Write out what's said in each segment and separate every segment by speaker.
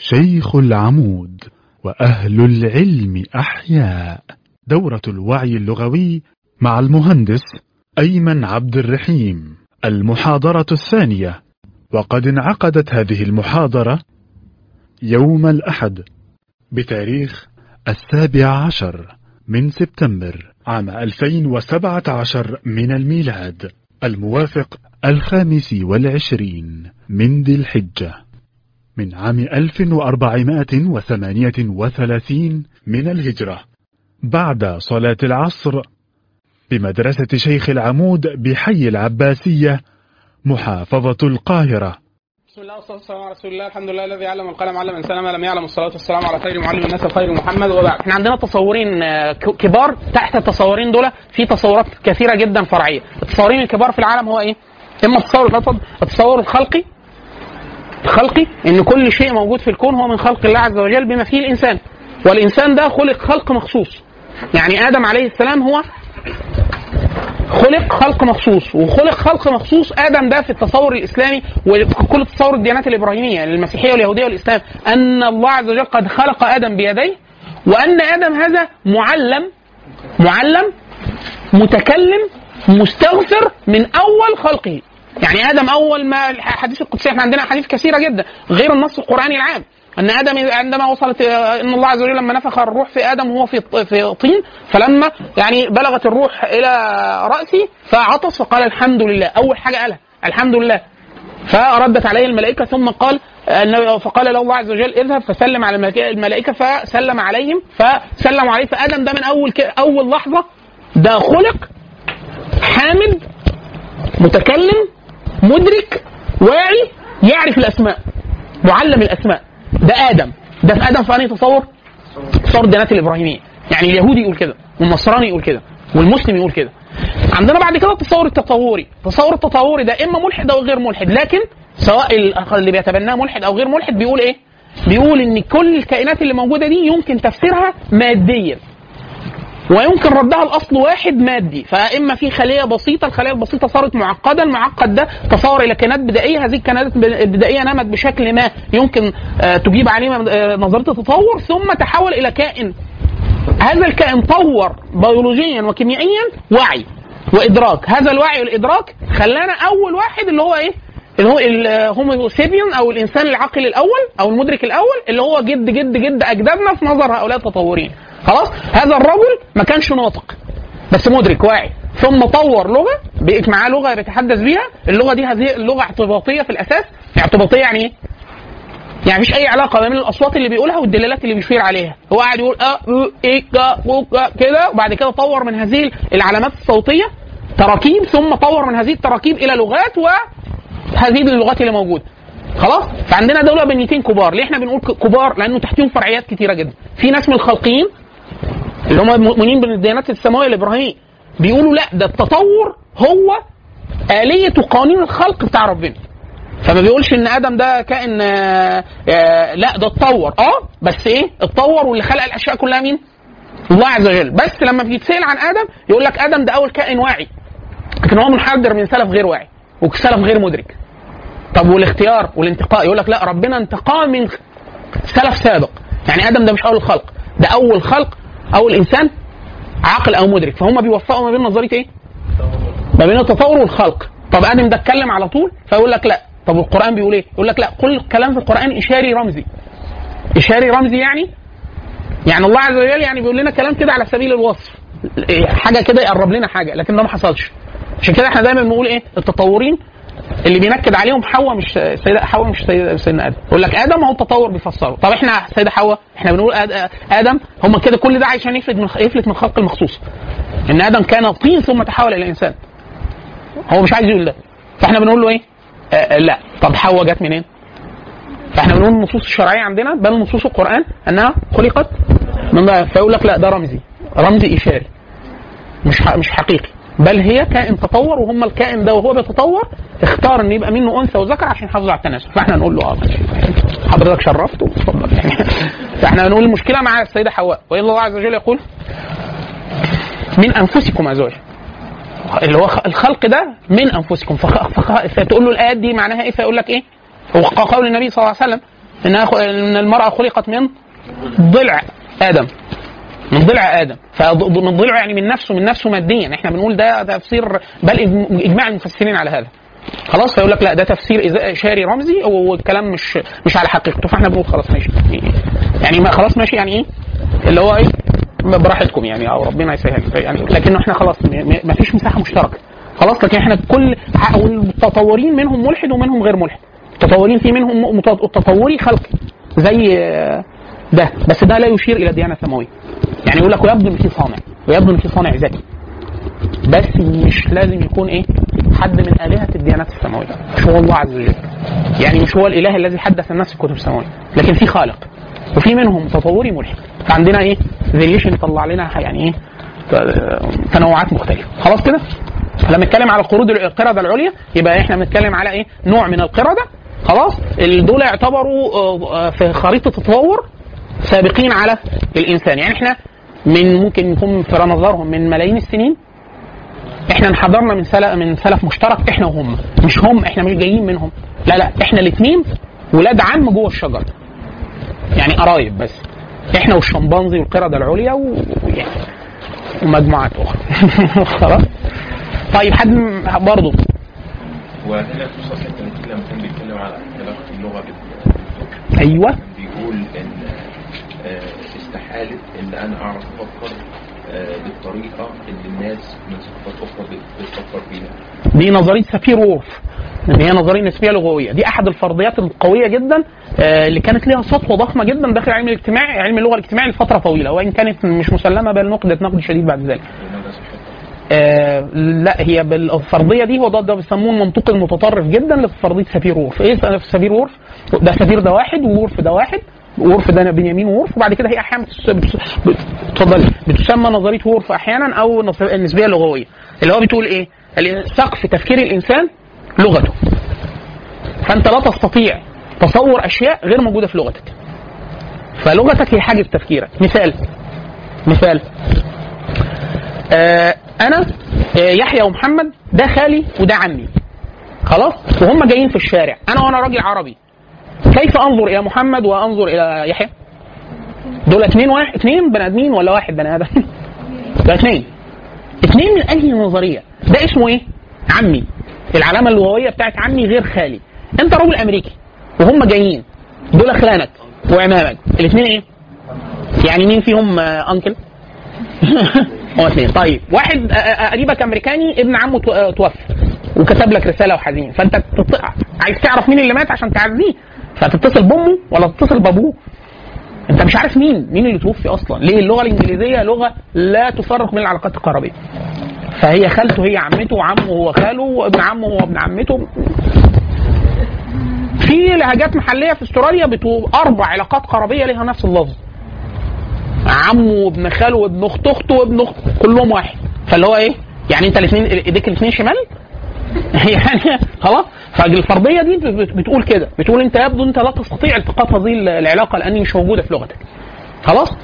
Speaker 1: شيخ العمود وأهل العلم أحياء دورة الوعي اللغوي مع المهندس أيمن عبد الرحيم المحاضرة الثانية وقد انعقدت هذه المحاضرة يوم الأحد بتاريخ السابع عشر من سبتمبر عام 2017 من الميلاد الموافق الخامس والعشرين من ذي الحجة من عام 1438 من الهجرة بعد صلاة العصر بمدرسة شيخ العمود بحي العباسية محافظة القاهرة
Speaker 2: بسم الله والصلاه والسلام على رسول الله الحمد لله الذي علم القلم علم الانسان ما لم يعلم الصلاه والسلام على خير معلم الناس خير محمد وبعد احنا عندنا تصورين آه، ك- كبار تحت التصورين دول في تصورات كثيره جدا فرعيه التصورين الكبار في العالم هو ايه اما التصور الأصل التصور الخلقي الخلقي ان كل شيء موجود في الكون هو من خلق الله عز وجل بما فيه الانسان والانسان ده خلق خلق مخصوص يعني ادم عليه السلام هو خلق خلق مخصوص وخلق خلق مخصوص ادم ده في التصور الاسلامي وكل تصور الديانات الابراهيميه المسيحيه واليهوديه والاسلام ان الله عز وجل قد خلق ادم بيديه وان ادم هذا معلم معلم متكلم مستغفر من اول خلقه يعني ادم اول ما الحديث القدسي احنا عندنا احاديث كثيره جدا غير النص القراني العام ان ادم عندما وصلت ان الله عز وجل لما نفخ الروح في ادم وهو في في طين فلما يعني بلغت الروح الى راسي فعطس فقال الحمد لله اول حاجه قالها الحمد لله فردت عليه الملائكه ثم قال النبي- فقال له الله عز وجل اذهب فسلم على الملائكة- الملائكه فسلم عليهم فسلموا عليه فادم ده من اول ك- اول لحظه ده خلق حامد متكلم مدرك واعي يعرف الاسماء معلم الاسماء ده ادم ده في ادم في انهي تصور؟ تصور الديانات الابراهيميه يعني اليهودي يقول كده والنصراني يقول كده والمسلم يقول كده عندنا بعد كده التصور التطوري التصور التطوري ده اما ملحد او غير ملحد لكن سواء ال- اللي بيتبناه ملحد او غير ملحد بيقول ايه بيقول ان كل الكائنات اللي موجوده دي يمكن تفسيرها ماديا ويمكن ردها الاصل واحد مادي فاما في خليه بسيطه الخليه البسيطه صارت معقده المعقد ده تصور الى كائنات بدائيه هذه الكائنات البدائيه نمت بشكل ما يمكن آه، تجيب عليه آه، نظريه التطور ثم تحول الى كائن هذا الكائن طور بيولوجيا وكيميائيا وعي وادراك هذا الوعي والادراك خلانا اول واحد اللي هو ايه اللي هو الهومو سيبيون او الانسان العاقل الاول او المدرك الاول اللي هو جد جد جد اجدادنا في نظر هؤلاء التطورين خلاص هذا الرجل ما كانش ناطق بس مدرك واعي ثم طور لغه بقت معاه لغه بيتحدث بيها اللغه دي هذه اللغه اعتباطيه في الاساس اعتباطيه يعني ايه يعني مفيش اي علاقه ما بين الاصوات اللي بيقولها والدلالات اللي بيشير عليها هو قاعد يقول اه أو، ايه كا أو، كا، كده وبعد كده طور من هذه العلامات الصوتيه تراكيب ثم طور من هذه التراكيب الى لغات وهذه اللغات اللي موجوده خلاص فعندنا دول بنيتين كبار ليه احنا بنقول ك- كبار لانه تحتهم فرعيات كتيره جدا في ناس من الخلقيين اللي هم مؤمنين بالديانات السماويه الابراهيميه بيقولوا لا ده التطور هو آلية وقوانين الخلق بتاع ربنا فما بيقولش ان ادم ده كائن آه، آه، لا ده اتطور اه بس ايه اتطور واللي خلق الاشياء كلها مين الله عز وجل بس لما بيتسال عن ادم يقول لك ادم ده اول كائن واعي لكن هو منحدر من سلف غير واعي وسلف غير مدرك طب والاختيار والانتقاء يقول لك لا ربنا انتقاه من سلف سابق يعني ادم ده مش اول الخلق ده اول خلق اول انسان عاقل او مدرك فهم بيوفقوا ما بين نظريه ايه ما بين التطور والخلق طب ادم ده اتكلم على طول فيقول لك لا طب القران بيقول ايه يقول لك لا كل كلام في القران اشاري رمزي اشاري رمزي يعني يعني الله عز وجل يعني بيقول لنا كلام كده على سبيل الوصف إيه، حاجه كده يقرب لنا حاجه لكن ده ما حصلش عشان كده احنا دايما بنقول ايه التطورين اللي بينكد عليهم حواء مش سيدة حواء مش سيدة سيدنا ادم يقول لك ادم هو التطور بيفسره طب احنا سيدة حواء احنا بنقول آد- ادم هم كده كل ده عشان يفلت من يفلت من خلق المخصوص ان ادم كان طين ثم تحول الى انسان هو مش عايز يقول ده فاحنا بنقول له ايه آه آه، لا طب حواء جت منين فاحنا بنقول النصوص الشرعيه عندنا بل نصوص القران انها خلقت من بقى فيقول لك لا ده رمزي رمزي اشاري مش ح- مش حقيقي بل هي كائن تطور وهم الكائن ده وهو بيتطور اختار ان يبقى منه انثى وذكر عشان يحافظ على التناسل فاحنا نقول له اه ماشي حضرتك شرفت واتفضل يعني فاحنا نقول المشكله مع السيده حواء والا الله عز وجل يقول من انفسكم ازواجا اللي هو خ- الخلق ده من انفسكم فخ... فخ... فتقول له الايات دي معناها ايه فيقول لك ايه هو قول النبي صلى الله عليه وسلم انها خ- ان المراه خلقت من ضلع ادم من ضلع ادم فمن ضلع يعني من نفسه من نفسه ماديا احنا بنقول ده تفسير بل إجم- اجماع المفسرين على هذا خلاص فيقول لك لا ده تفسير إذا- اشاري رمزي والكلام مش مش على حقيقته فاحنا بنقول خلاص ماشي يعني ما خلاص ماشي يعني ايه اللي هو ايه براحتكم يعني او ربنا يسهل يعني لكنه احنا خلاص ما فيش مساحه مشتركه خلاص لكن احنا كل والمتطورين منهم ملحد ومنهم غير ملحد التطورين في منهم مت- تطوري خلقي زي آه، ده بس ده لا يشير الى ديانه سماويه يعني يقول لك ويبدو ان في صانع ويبدو ان في صانع ذكي بس مش لازم يكون ايه حد من الهه الديانات السماويه مش هو الله عز وجل يعني مش هو الاله الذي حدث الناس في الكتب السماويه لكن في خالق وفي منهم تطوري ملحد فعندنا ايه فيريشن يطلع لنا يعني ايه ت- تنوعات مختلفه خلاص كده لما نتكلم على القرود القرده العليا يبقى احنا بنتكلم على ايه نوع من القرده خلاص ال- دول يعتبروا آه، آه، في خريطه التطور سابقين على الانسان يعني احنا من ممكن يكون في نظرهم من ملايين السنين احنا انحدرنا من سلف من سلف مشترك احنا وهم مش هم احنا مش جايين منهم لا لا احنا الاثنين ولاد عم جوه الشجره يعني قرايب بس احنا والشمبانزي والقرده العليا و... ويعني ومجموعات اخرى خلاص طيب حد م- برضه
Speaker 3: وهنا في صفحة 30 لما كان بيتكلم على علاقة اللغة بال-
Speaker 2: ايوه
Speaker 3: كان بيقول إن آه، استحالة إن أنا أعرف أفكر آه، بالطريقة اللي الناس من ثقافات أخرى بت- بتفكر بيها.
Speaker 2: دي نظريه سفير وورف اللي هي نظريه نسبيه لغويه دي احد الفرضيات القويه جدا آه، اللي كانت لها سطوه ضخمه جدا داخل علم الاجتماع علم اللغه الاجتماعي لفتره طويله وان كانت مش مسلمه بل نقدت نقد شديد بعد ذلك
Speaker 3: لماذا صحتها؟
Speaker 2: آه لا هي بالفرضيه دي هو ده, ده بيسموه المنطق المتطرف جدا لفرضيه سفير وورف ايه سفير وورف ده سفير ده واحد وورف ده واحد وورف ده بنيامين وورف وبعد كده هي احيانا بتس- بتس- بت- اتفضلي بتسمى نظريه وورف احيانا او نص- النسبيه اللغويه اللي هو بتقول ايه؟ ال- سقف تفكير الانسان لغته فانت لا تستطيع تصور اشياء غير موجوده في لغتك فلغتك هي حاجز تفكيرك مثال مثال آه انا آه يحيى ومحمد ده خالي وده عمي خلاص وهم جايين في الشارع انا وانا راجل عربي كيف انظر الى محمد وانظر الى يحيى دول اثنين واحد اثنين بني ادمين ولا واحد بني ادم ده اثنين اثنين من اي نظريه ده اسمه ايه عمي العلامه اللغويه بتاعت عمي غير خالي انت راجل امريكي وهم جايين دول خلانك وعمامك الاثنين ايه يعني مين فيهم آه انكل هو اثنين طيب واحد آه، آه، قريبك امريكاني ابن عمه تو- آه، توفى وكتب لك رساله وحزين فانت تط... عايز تعرف مين اللي مات عشان تعزيه فتتصل بامه ولا تتصل بابوه انت مش عارف مين مين اللي توفي اصلا ليه اللغه الانجليزيه لغه لا تفرق بين العلاقات القرابيه فهي خالته هي عمته وعمه هو خاله وابن عمه هو ابن عمته في لهجات محليه في استراليا بتو اربع علاقات قرابيه لها نفس اللفظ عمه وابن خاله وابن اخت اخته وابن اخت كلهم واحد فاللي هو ايه يعني انت الاثنين ايديك الاثنين شمال يعني خلاص فالفرضيه دي بت- بتقول كده بتقول انت يبدو انت لا تستطيع التقاط هذه العلاقه لان مش موجوده في لغتك خلاص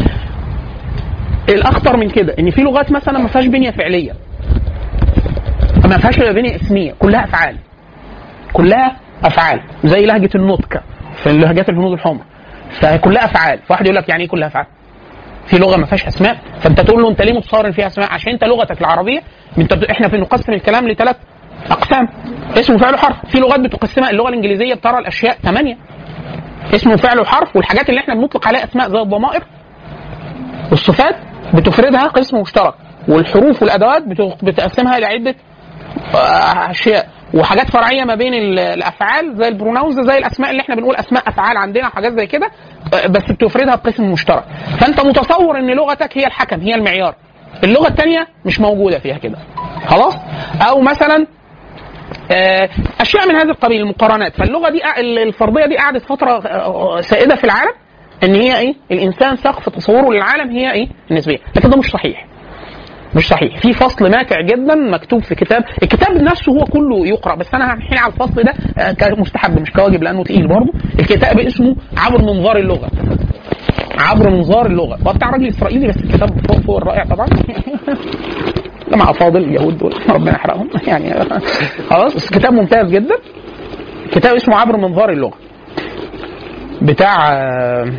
Speaker 2: الاخطر من كده ان في لغات مثلا ما فيهاش بنيه فعليه ما فيهاش بنيه اسميه كلها افعال كلها افعال زي لهجه النطق في لهجات الهنود الحمر فكلها افعال فواحد يقول لك يعني ايه كلها افعال في لغه ما فيهاش اسماء فانت تقول له انت ليه متصور ان فيها اسماء عشان انت لغتك العربيه انت بت- احنا بنقسم الكلام لثلاث اقسام اسم وفعل وحرف في لغات بتقسمها اللغه الانجليزيه بترى الاشياء ثمانيه اسم وفعل وحرف والحاجات اللي احنا بنطلق عليها اسماء زي الضمائر والصفات بتفردها قسم مشترك والحروف والادوات بت- بتقسمها الى عده آه، اشياء وحاجات فرعيه ما بين ال- الافعال زي البروناونز زي الاسماء اللي احنا بنقول اسماء افعال عندنا وحاجات زي كده آه، بس بتفردها بقسم مشترك فانت متصور ان لغتك هي الحكم هي المعيار اللغه الثانيه مش موجوده فيها كده خلاص او مثلا آه، اشياء من هذا القبيل المقارنات فاللغه دي قع- الفرضيه دي قعدت فتره آه، سائده في العالم ان هي ايه الانسان سقف تصوره للعالم هي ايه النسبيه لكن ده مش صحيح مش صحيح في فصل ماتع جدا مكتوب في كتاب الكتاب نفسه هو كله يقرا بس انا هنحكي على الفصل ده آه، كمستحب مش كواجب لانه تقيل برضه الكتاب اسمه عبر منظار اللغه عبر منظار اللغه هو بتاع راجل اسرائيلي بس الكتاب فوق فوق الرائع طبعا جماعه فاضل اليهود دول ربنا يحرقهم يعني خلاص بس كتاب ممتاز جدا كتاب اسمه عبر منظار اللغه بتاع آه،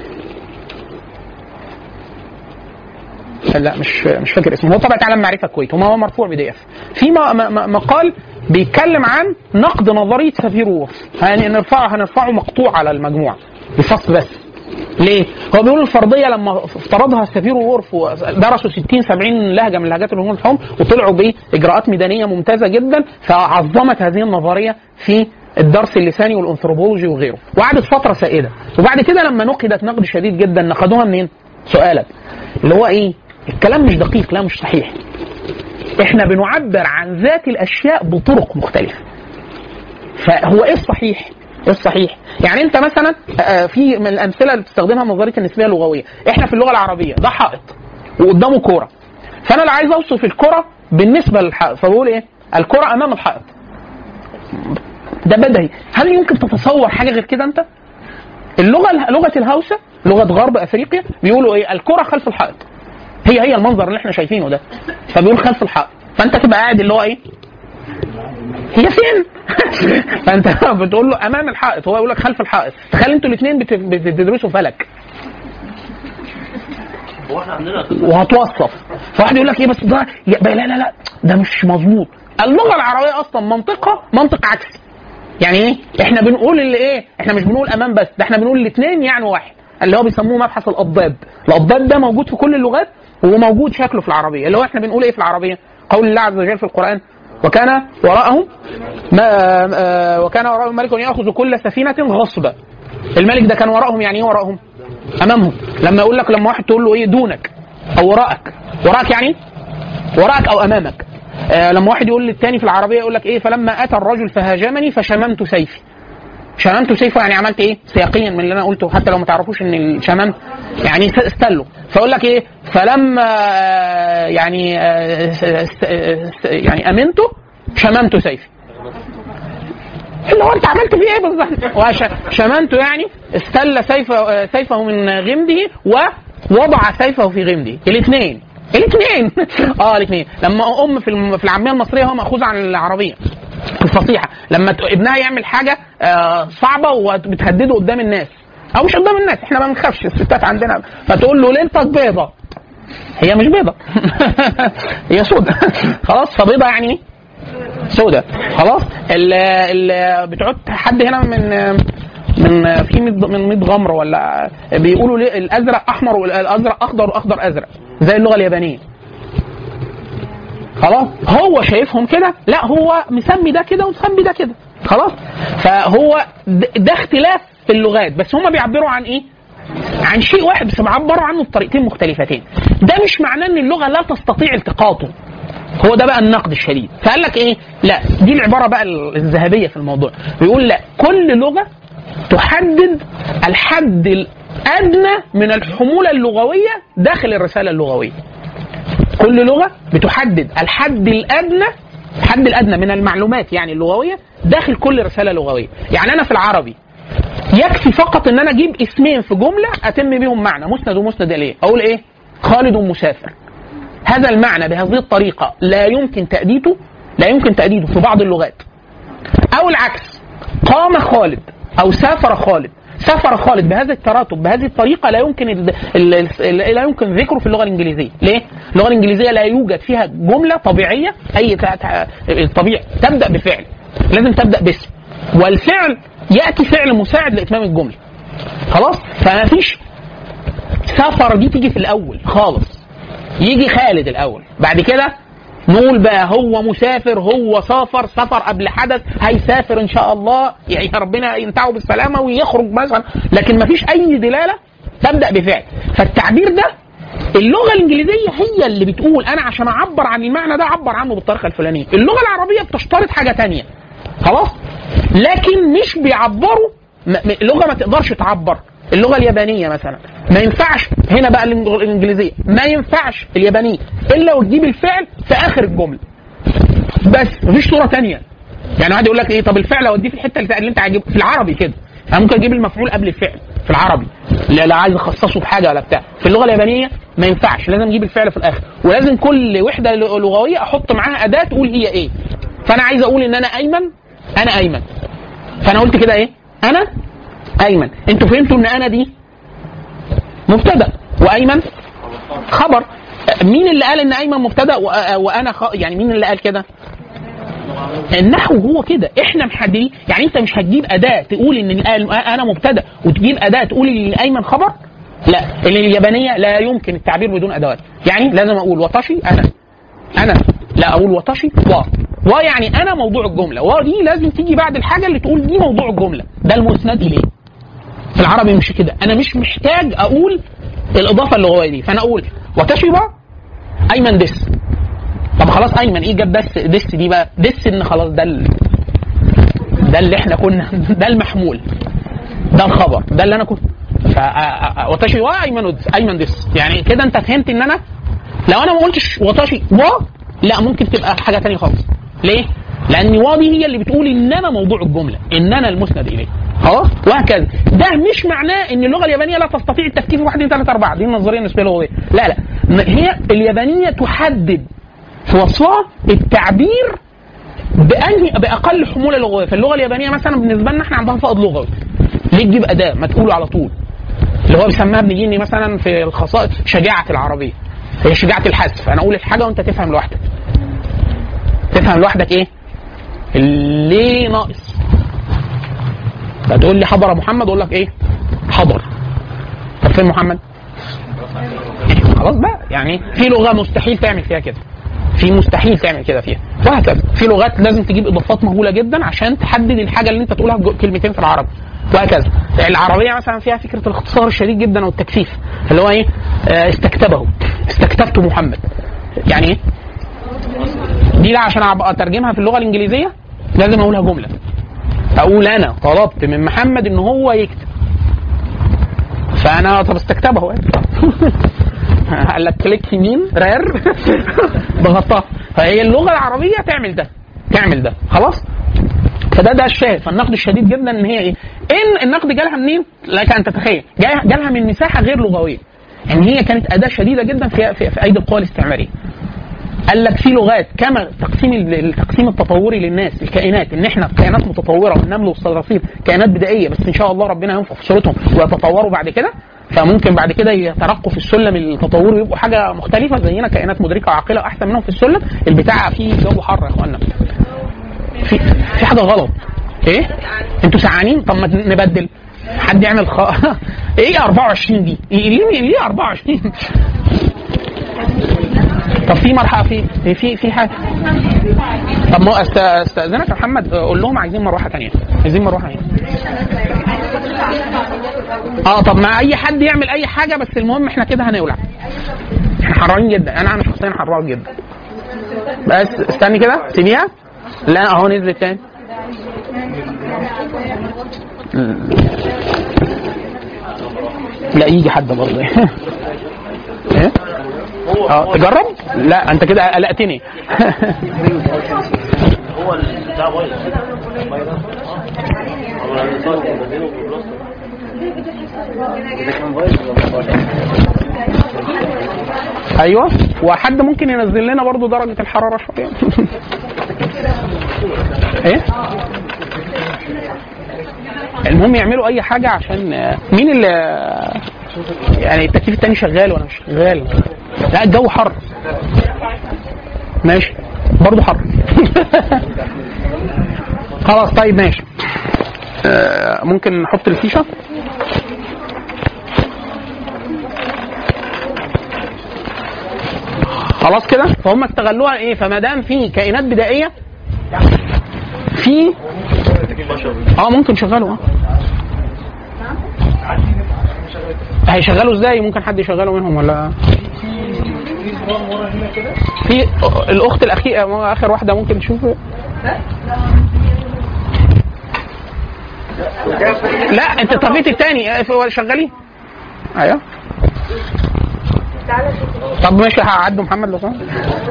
Speaker 2: لا مش مش فاكر اسمه هو طبعا علم معرفه الكويت وما هو مرفوع بي دي اف في م- م- م- مقال بيتكلم عن نقد نظريه سفير وورف يعني نرفعه هنرفعه مقطوع على المجموعه بفص بس ليه؟ هو بيقول الفرضيه لما افترضها السفير وورف ودرسوا 60 70 لهجه من لهجات الهجوم الحمر وطلعوا باجراءات ميدانيه ممتازه جدا فعظمت هذه النظريه في الدرس اللساني والانثروبولوجي وغيره وقعدت فتره سائده وبعد كده لما نقدت نقد شديد جدا نقدوها منين؟ سؤالك اللي هو ايه؟ الكلام مش دقيق لا مش صحيح احنا بنعبر عن ذات الاشياء بطرق مختلفه فهو ايه الصحيح؟ ايه الصحيح؟ يعني انت مثلا آه، في من الامثله اللي بتستخدمها نظريه النسبيه اللغويه، احنا في اللغه العربيه ده حائط وقدامه كوره. فانا اللي عايز اوصف الكوره بالنسبه للحائط فبقول ايه؟ الكوره امام الحائط. ده بدهي، هل يمكن تتصور حاجه غير كده انت؟ اللغه لغه الهوسه لغه غرب افريقيا بيقولوا ايه؟ الكره خلف الحائط. هي هي المنظر اللي احنا شايفينه ده. فبيقول خلف الحائط، فانت تبقى قاعد اللي هو ايه؟ هي فين؟ فانت بتقول له امام الحائط هو يقول لك خلف الحائط تخيل انتوا الاثنين بتدرسوا فلك
Speaker 4: هو احنا عندنا
Speaker 2: وهتوصف فواحد يقول لك ايه بس ده يا- لا لا لا ده مش مظبوط اللغه العربيه اصلا منطقها منطق عكسي يعني ايه احنا بنقول اللي ايه احنا مش بنقول امام بس ده احنا بنقول الاثنين يعني واحد اللي هو بيسموه مبحث الاضداد الاضداد ده موجود في كل اللغات وموجود شكله في العربيه اللي هو احنا بنقول ايه في العربيه قول الله عز وجل في القران وكان وراءهم ما آه، وكان وراءهم ملك ياخذ كل سفينه غصبا الملك ده كان وراءهم يعني ايه وراءهم امامهم لما يقول لك لما واحد تقول له ايه دونك او وراءك وراءك يعني إيه؟ وراءك او امامك آه لما واحد يقول للتاني في العربيه يقول لك ايه فلما اتى الرجل فهاجمني فشممت سيفي شممت سيفه يعني عملت ايه سياقيا من اللي انا قلته حتى لو ما تعرفوش ان الشمام يعني است- استلوا فاقول لك ايه فلما آه، يعني آه، س- س- س- يعني امنته شممت سيفي اللي هو انت عملت فيه ايه بالظبط وش- شممته يعني استل سيفه سيفه من غمده ووضع سيفه في غمده الاثنين الاثنين اه الاثنين لما ام في الم- في العاميه المصريه هو ماخوذ عن العربيه الفصيحه لما ت- ابنها يعمل حاجه آه، صعبه وبتهدده قدام الناس او مش قدام الناس احنا ما بنخافش الستات عندنا فتقول له ليلتك بيضه هي مش بيضه هي سودة خلاص فبيضه يعني ايه سوداء خلاص ال ال بتعود حد هنا من من في ميت- من 100 غمر ولا بيقولوا ليه الازرق احمر والازرق اخضر واخضر ازرق زي اللغه اليابانيه خلاص هو شايفهم كده لا هو مسمي ده كده ومسمي ده كده خلاص فهو د- ده اختلاف في اللغات بس هم بيعبروا عن ايه عن شيء واحد بس بيعبروا عنه بطريقتين مختلفتين ده مش معناه ان اللغه لا تستطيع التقاطه هو ده بقى النقد الشديد فقال لك ايه لا دي العباره بقى الذهبيه في الموضوع بيقول لا كل لغه تحدد الحد الادنى من الحموله اللغويه داخل الرساله اللغويه كل لغه بتحدد الحد الادنى الحد الادنى من المعلومات يعني اللغويه داخل كل رساله لغويه يعني انا في العربي يكفي فقط ان انا اجيب اسمين في جمله اتم بيهم معنى مسند ومسند اليه اقول ايه خالد مسافر هذا المعنى بهذه الطريقة لا يمكن تأديته لا يمكن تأديته في بعض اللغات أو العكس قام خالد أو سافر خالد سافر خالد بهذا التراتب بهذه الطريقة لا يمكن ال ال ال لا يمكن ذكره في اللغة الإنجليزية ليه؟ اللغة الإنجليزية لا يوجد فيها جملة طبيعية أي ت- ت- الطبيعي تبدأ بفعل لازم تبدأ باسم والفعل يأتي فعل مساعد لإتمام الجملة خلاص فما فيش سفر دي تيجي في الأول خالص يجي خالد الاول بعد كده نقول بقى هو مسافر هو سافر سفر قبل حدث هيسافر ان شاء الله يعني ربنا ينتعه بالسلامه ويخرج مثلا لكن ما فيش اي دلاله تبدا بفعل فالتعبير ده اللغه الانجليزيه هي اللي بتقول انا عشان اعبر عن المعنى ده اعبر عنه بالطريقه الفلانيه اللغه العربيه بتشترط حاجه تانية خلاص لكن مش بيعبروا م- م- لغه ما تقدرش تعبر اللغه اليابانيه مثلا ما ينفعش هنا بقى الإنج- الانجليزيه ما ينفعش اليابانيه الا وتجيب الفعل في اخر الجمله بس مفيش صوره تانية يعني واحد يقول لك ايه طب الفعل اوديه في الحته اللي اللي انت عاجب في العربي كده انا ممكن اجيب المفعول قبل الفعل في العربي لا, لا عايز اخصصه بحاجه ولا بتاع في اللغه اليابانيه ما ينفعش لازم اجيب الفعل في الاخر ولازم كل وحده لغويه احط معاها اداه تقول هي ايه فانا عايز اقول ان انا ايمن انا ايمن فانا قلت كده ايه انا ايمن انتوا فهمتوا ان انا دي مبتدا وايمن خبر مين اللي قال ان ايمن مبتدا وأ- وانا خ... يعني مين اللي قال كده النحو هو كده احنا محددين يعني انت مش هتجيب اداه تقول ان ال- انا مبتدا وتجيب اداه تقول ان ايمن خبر لا اللي اليابانيه لا يمكن التعبير بدون ادوات يعني لازم اقول وطشي انا انا لا اقول وطشي و و يعني انا موضوع الجمله و دي لازم تيجي بعد الحاجه اللي تقول دي موضوع الجمله ده المسند اليه في العربي مش كده انا مش محتاج اقول الاضافه اللغويه دي فانا اقول وطشي و ايمن دس طب خلاص ايمن ايه جاب بس دس دي بقى دس ان خلاص ده ال... ده اللي احنا كنا ده المحمول ده الخبر ده اللي انا كنت ف وطاشي و ايمن ودس ايمن دس يعني كده انت فهمت ان انا لو انا ما قلتش وطاشي و لا ممكن تبقى حاجه تانية خالص ليه؟ لان و دي هي اللي بتقول ان انا موضوع الجمله ان انا المسند اليه خلاص وهكذا ده مش معناه ان اللغه اليابانيه لا تستطيع التفكير في 1 2 3 4 دي النظريه النسبيه اللغويه لا لا هي اليابانيه تحدد في وصفها التعبير بأنهي باقل حموله لغويه فاللغه اليابانيه مثلا بالنسبه لنا احنا عندها فائض لغوي ليه تجيب اداه ما تقوله على طول اللي هو بيسميها ابن جيني مثلا في الخصائص شجاعه العربيه هي شجاعه الحذف انا اقول الحاجه وانت تفهم لوحدك تفهم لوحدك ايه ليه ناقص فتقول لي حضر محمد اقول لك ايه حضر طب فين محمد خلاص بقى يعني في لغه مستحيل تعمل فيها كده في مستحيل تعمل كده فيها وهكذا في لغات لازم تجيب اضافات مهوله جدا عشان تحدد الحاجه اللي انت تقولها بجو- كلمتين في العربي وهكذا العربيه مثلا فيها فكره الاختصار الشديد جدا والتكثيف اللي هو ايه آه، استكتبه استكتبت محمد يعني ايه دي لا عشان ابقى اترجمها في اللغه الانجليزيه لازم اقولها جمله اقول انا طلبت من محمد ان هو يكتب فانا طب استكتبه يعني. قال لك كليك يمين رير ضغطتها فهي اللغه العربيه تعمل ده تعمل ده خلاص فده ده الشاهد فالنقد الشديد جدا ان هي ايه؟ ان النقد جالها منين؟ لك ان تتخيل جاي- جالها من مساحه غير لغويه يعني هي كانت اداه شديده جدا في في, في ايدي القوى الاستعماريه قال لك في لغات كما تقسيم ال- التقسيم التطوري للناس الكائنات ان احنا كائنات متطوره والنمل والصراصير كائنات بدائيه بس ان شاء الله ربنا ينفخ في صورتهم ويتطوروا بعد كده فممكن بعد كده يترقوا في السلم التطوري ويبقوا حاجه مختلفه زينا كائنات مدركه وعاقله واحسن منهم في السلم البتاع فيه جو حر يا اخوانا في في حاجه غلط ايه انتوا سعانين طب ما نبدل حد يعمل خ... ايه 24 دي ليه ليه 24 طب في مرحله في في في, في حاجه طب ما أست- استاذنك يا محمد قول لهم عايزين مروحه ثانيه عايزين مروحه هنا اه طب ما اي حد يعمل اي حاجه بس المهم احنا كده هنولع احنا حرارين جدا انا انا شخصيا حرار جدا بس استني كده سيبيها لا اهو نزلت تاني لا يجي حد برضه ايه اه تجرب لا انت كده قلقتني
Speaker 4: هو بتاع فيروس فيروس هو الانسان بيبدله ببلاستر اذا كان فيروس ولا فيروس
Speaker 2: ايوه وحد ممكن ينزل لنا برضو درجه الحراره شويه ايه المهم يعملوا اي حاجه عشان آه، مين اللي يعني التكييف التاني شغال ولا مش شغال لا الجو حر ماشي برضو حر خلاص طيب ماشي آه، ممكن نحط الفيشه خلاص كده فهم استغلوها ايه فما دام في كائنات بدائيه في اه ممكن شغلوا اه هيشغلوا ازاي ممكن حد يشغله منهم ولا في الاخت الاخيره اخر واحده ممكن تشوف لا انت طفيت التاني شغالين ايوه طب ماشي هعدوا محمد لو سمحت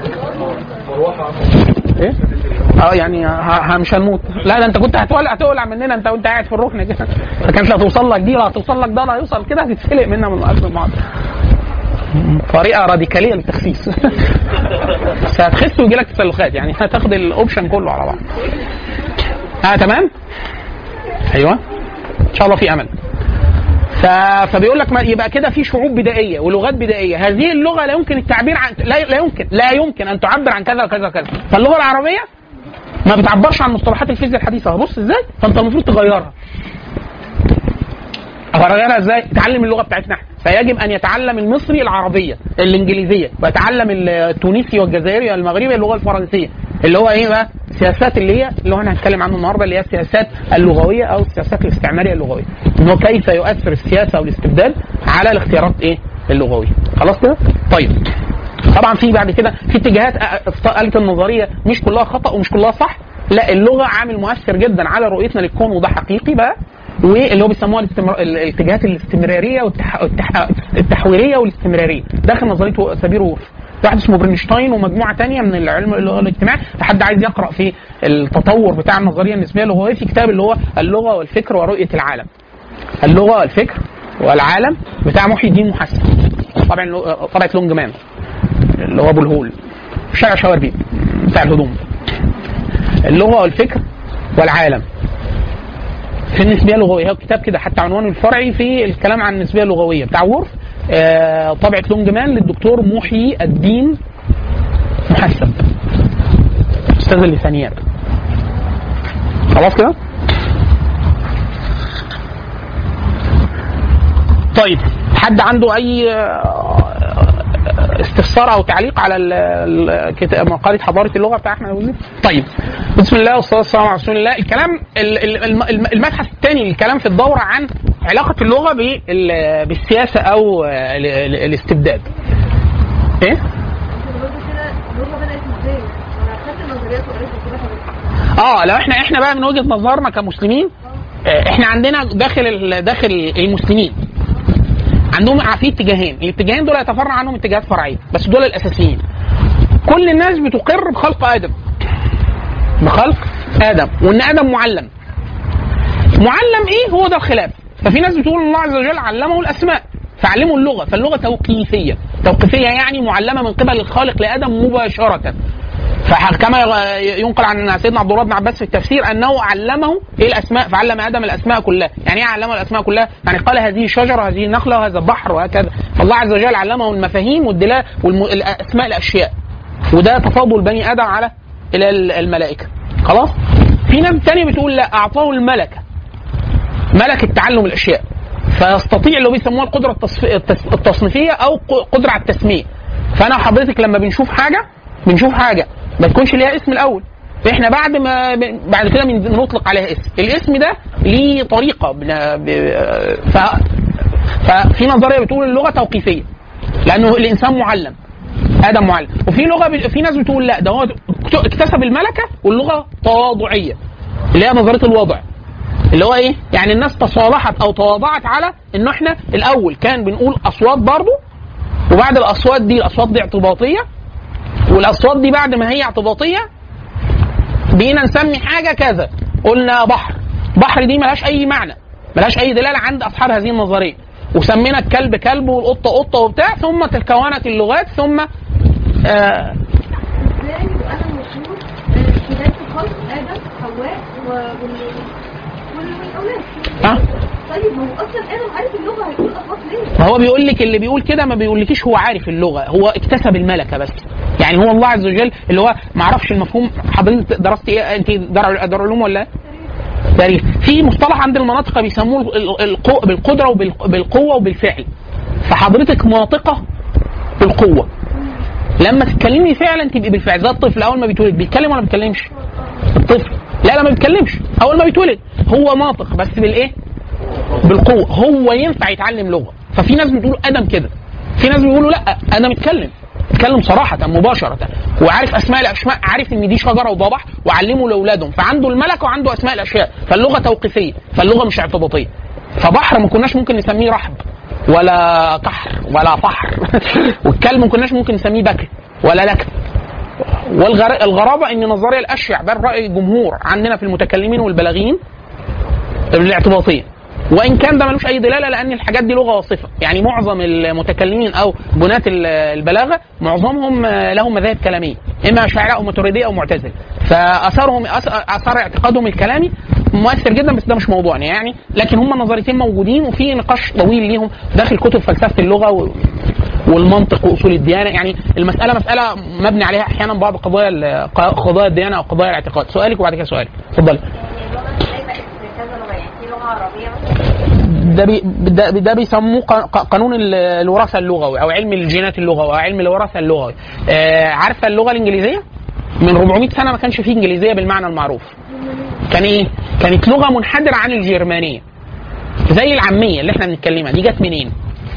Speaker 2: ايه؟ اه يعني ه- ه- مش هنموت لا ده انت كنت هتولع هتولع مننا انت وانت قاعد في الركن كده فكانت لا توصل لك دي ولا هتوصل لك ده ولا هيوصل كده هتتفلق منا من قلب بعض طريقه راديكاليه للتخسيس بس هتخس ويجي لك تسلخات يعني هتاخد الاوبشن كله على بعض اه تمام ايوه ان شاء الله في امل ف... فبيقول لك ما يبقى كده في شعوب بدائيه ولغات بدائيه هذه اللغه لا يمكن التعبير عن لا, لا يمكن لا يمكن ان تعبر عن كذا وكذا وكذا فاللغه العربيه ما بتعبرش عن مصطلحات الفيزياء الحديثه بص ازاي فانت المفروض تغيرها اغيرها ازاي؟ تعلم اللغه بتاعتنا احنا فيجب ان يتعلم المصري العربيه الانجليزيه ويتعلم التونسي والجزائري والمغربي اللغه الفرنسيه اللي هو ايه بقى؟ السياسات اللي هي اللي هو انا هتكلم عنه النهارده اللي هي السياسات اللغويه او السياسات الاستعماريه اللغويه ان هو كيف يؤثر السياسه او الاستبدال على الاختيارات ايه؟ اللغويه خلاص كده؟ طيب طبعا في بعد كده في اتجاهات أ- قالت النظريه مش كلها خطا ومش كلها صح لا اللغه عامل مؤثر جدا على رؤيتنا للكون وده حقيقي بقى واللي هو بيسموها الاستمر... الاتجاهات الاستمراريه والتح... التح... التحويريه والاستمراريه داخل نظريه سابير وورف واحد اسمه برنشتاين ومجموعه تانية من العلم اللغه الاجتماعي لحد عايز يقرا في التطور بتاع النظريه النسبيه اللغويه في كتاب اللي هو اللغه والفكر ورؤيه العالم اللغه والفكر والعالم بتاع محي الدين محسن طبعا طبعه لونجمان اللي هو ابو الهول في شارع شواربي بتاع الهدوم اللغه والفكر والعالم في النسبيه اللغويه هو كتاب كده حتى عنوانه الفرعي في الكلام عن النسبيه اللغويه بتاع وورف آه طبعه لونجمان للدكتور محيي الدين محسب استاذ اللسانيات خلاص كده طيب حد عنده اي آه، استفسار او تعليق على ال- ال- كتاب- مقاله حضاره اللغه بتاع احمد ابو زيد؟ طيب بسم الله والصلاه والسلام على رسول الله الكلام ال- ال- الم- الم- المبحث الثاني للكلام في الدوره عن علاقه اللغه بال- بالسياسه او ال- ال- الاستبداد ايه
Speaker 5: برضه كده اللغه بدات ازاي؟ انا خدت النظريات وقريت كده حضرتك
Speaker 2: اه لو احنا احنا بقى من وجهه نظرنا كمسلمين آه، احنا عندنا داخل ال- داخل المسلمين عندهم في اتجاهين الاتجاهين دول يتفرع عنهم اتجاهات فرعيه بس دول الاساسيين كل الناس بتقر بخلق ادم بخلق ادم وان ادم معلم معلم ايه هو ده الخلاف ففي ناس بتقول الله عز وجل علمه الاسماء فعلمه اللغه فاللغه توقيفيه توقيفيه يعني معلمه من قبل الخالق لادم مباشره فكما ينقل عن سيدنا عبد الله بن عباس في التفسير انه علمه ايه الاسماء فعلم ادم الاسماء كلها يعني ايه علمه الاسماء كلها يعني قال هذه شجره هذه نخله وهذا بحر وهكذا فالله عز وجل علمه المفاهيم والدلاله والاسماء الاشياء وده تفاضل بني ادم على الى الملائكه خلاص في ناس تانية بتقول لا اعطاه الملكه ملكه تعلم الاشياء فيستطيع اللي هو بيسموها القدره التصف- التص- التصنيفيه او ق- قدره على التسميه فانا وحضرتك لما بنشوف حاجه بنشوف حاجه ما تكونش ليها اسم الاول احنا بعد ما بعد كده بن- بنطلق عليها اسم الاسم ده ليه طريقه بن- ب- ف ففي نظريه بتقول اللغه توقيفيه لانه الانسان معلم ادم معلم وفي لغه ب... في ناس بتقول لا ده هو اكتسب الملكه واللغه تواضعيه اللي هي نظريه الوضع اللي هو ايه؟ يعني الناس تصالحت او تواضعت على انه احنا الاول كان بنقول اصوات برضه وبعد الاصوات دي الاصوات دي اعتباطيه والاصوات دي بعد ما هي اعتباطيه بقينا نسمي حاجه كذا قلنا بحر بحر دي ملهاش اي معنى ملهاش اي دلاله عند اصحاب هذه النظريه وسمينا الكلب كلب والقطه قطه وبتاع ثم تكونت اللغات ثم آه
Speaker 5: ازاي وانا المفروض آه، بدايه خلق ادم حواء و- وال- وال- والاولاد
Speaker 2: ها
Speaker 5: طيب ما هو اصلا ادم عارف اللغه هيقول اصوات ليه؟
Speaker 2: فهو بيقول لك اللي بيقول كده ما بيقولكيش هو عارف اللغه هو اكتسب الملكه بس يعني هو الله عز وجل اللي هو ما اعرفش المفهوم حضرتك درست ايه انت دار دار علوم ولا تاريخ في مصطلح عند المناطق بيسموه ال- القو- بالقدره وبالقوه وبالفعل فحضرتك ناطقه بالقوه لما تتكلمي فعلا تبقي بالفعل زي الطفل اول ما بيتولد بيتكلم ولا ما بيتكلمش الطفل لا لا ما بيتكلمش اول ما بيتولد هو ناطق بس بالايه بالقوه هو ينفع يتعلم لغه ففي ناس بتقول ادم كده في ناس بيقولوا لا ادم اتكلم اتكلم صراحة مباشرة وعارف أسماء الأشياء عارف إن دي شجرة وده بحر وعلمه لأولادهم فعنده الملكة وعنده أسماء الأشياء فاللغة توقيفية فاللغة مش اعتباطية فبحر ما كناش ممكن نسميه رحب ولا قحر ولا فحر والكلب ما كناش ممكن نسميه بكر ولا لكن والغرابة إن نظرية الأشيع بل رأي الجمهور عندنا في المتكلمين والبلاغيين الاعتباطية وان كان ده ملوش اي دلاله لان الحاجات دي لغه وصفه يعني معظم المتكلمين او بناة البلاغه معظمهم لهم مذاهب كلاميه اما اشاعره او ماتريديه او معتزله فاثرهم اثر اعتقادهم الكلامي مؤثر جدا بس ده مش موضوعنا يعني لكن هم النظريتين موجودين وفي نقاش طويل ليهم داخل كتب فلسفه اللغه و... والمنطق واصول الديانه يعني المساله مساله مبني عليها احيانا بعض قضايا ال- قضايا الديانه او قضايا الاعتقاد سؤالك وبعد كده سؤالك اتفضلي
Speaker 5: ليه بقت كذا لغه يعني في لغه عربيه مثلا
Speaker 2: ده بي ده, ده بيسموه ق- ق- قانون ال- الوراثه اللغوي او علم الجينات اللغوي او علم الوراثه اللغوي آه عارفه اللغه الانجليزيه من 400 سنه ما كانش فيه انجليزيه بالمعنى المعروف كان ايه كانت لغه منحدره عن الجرمانيه زي العاميه اللي احنا بنتكلمها دي جت منين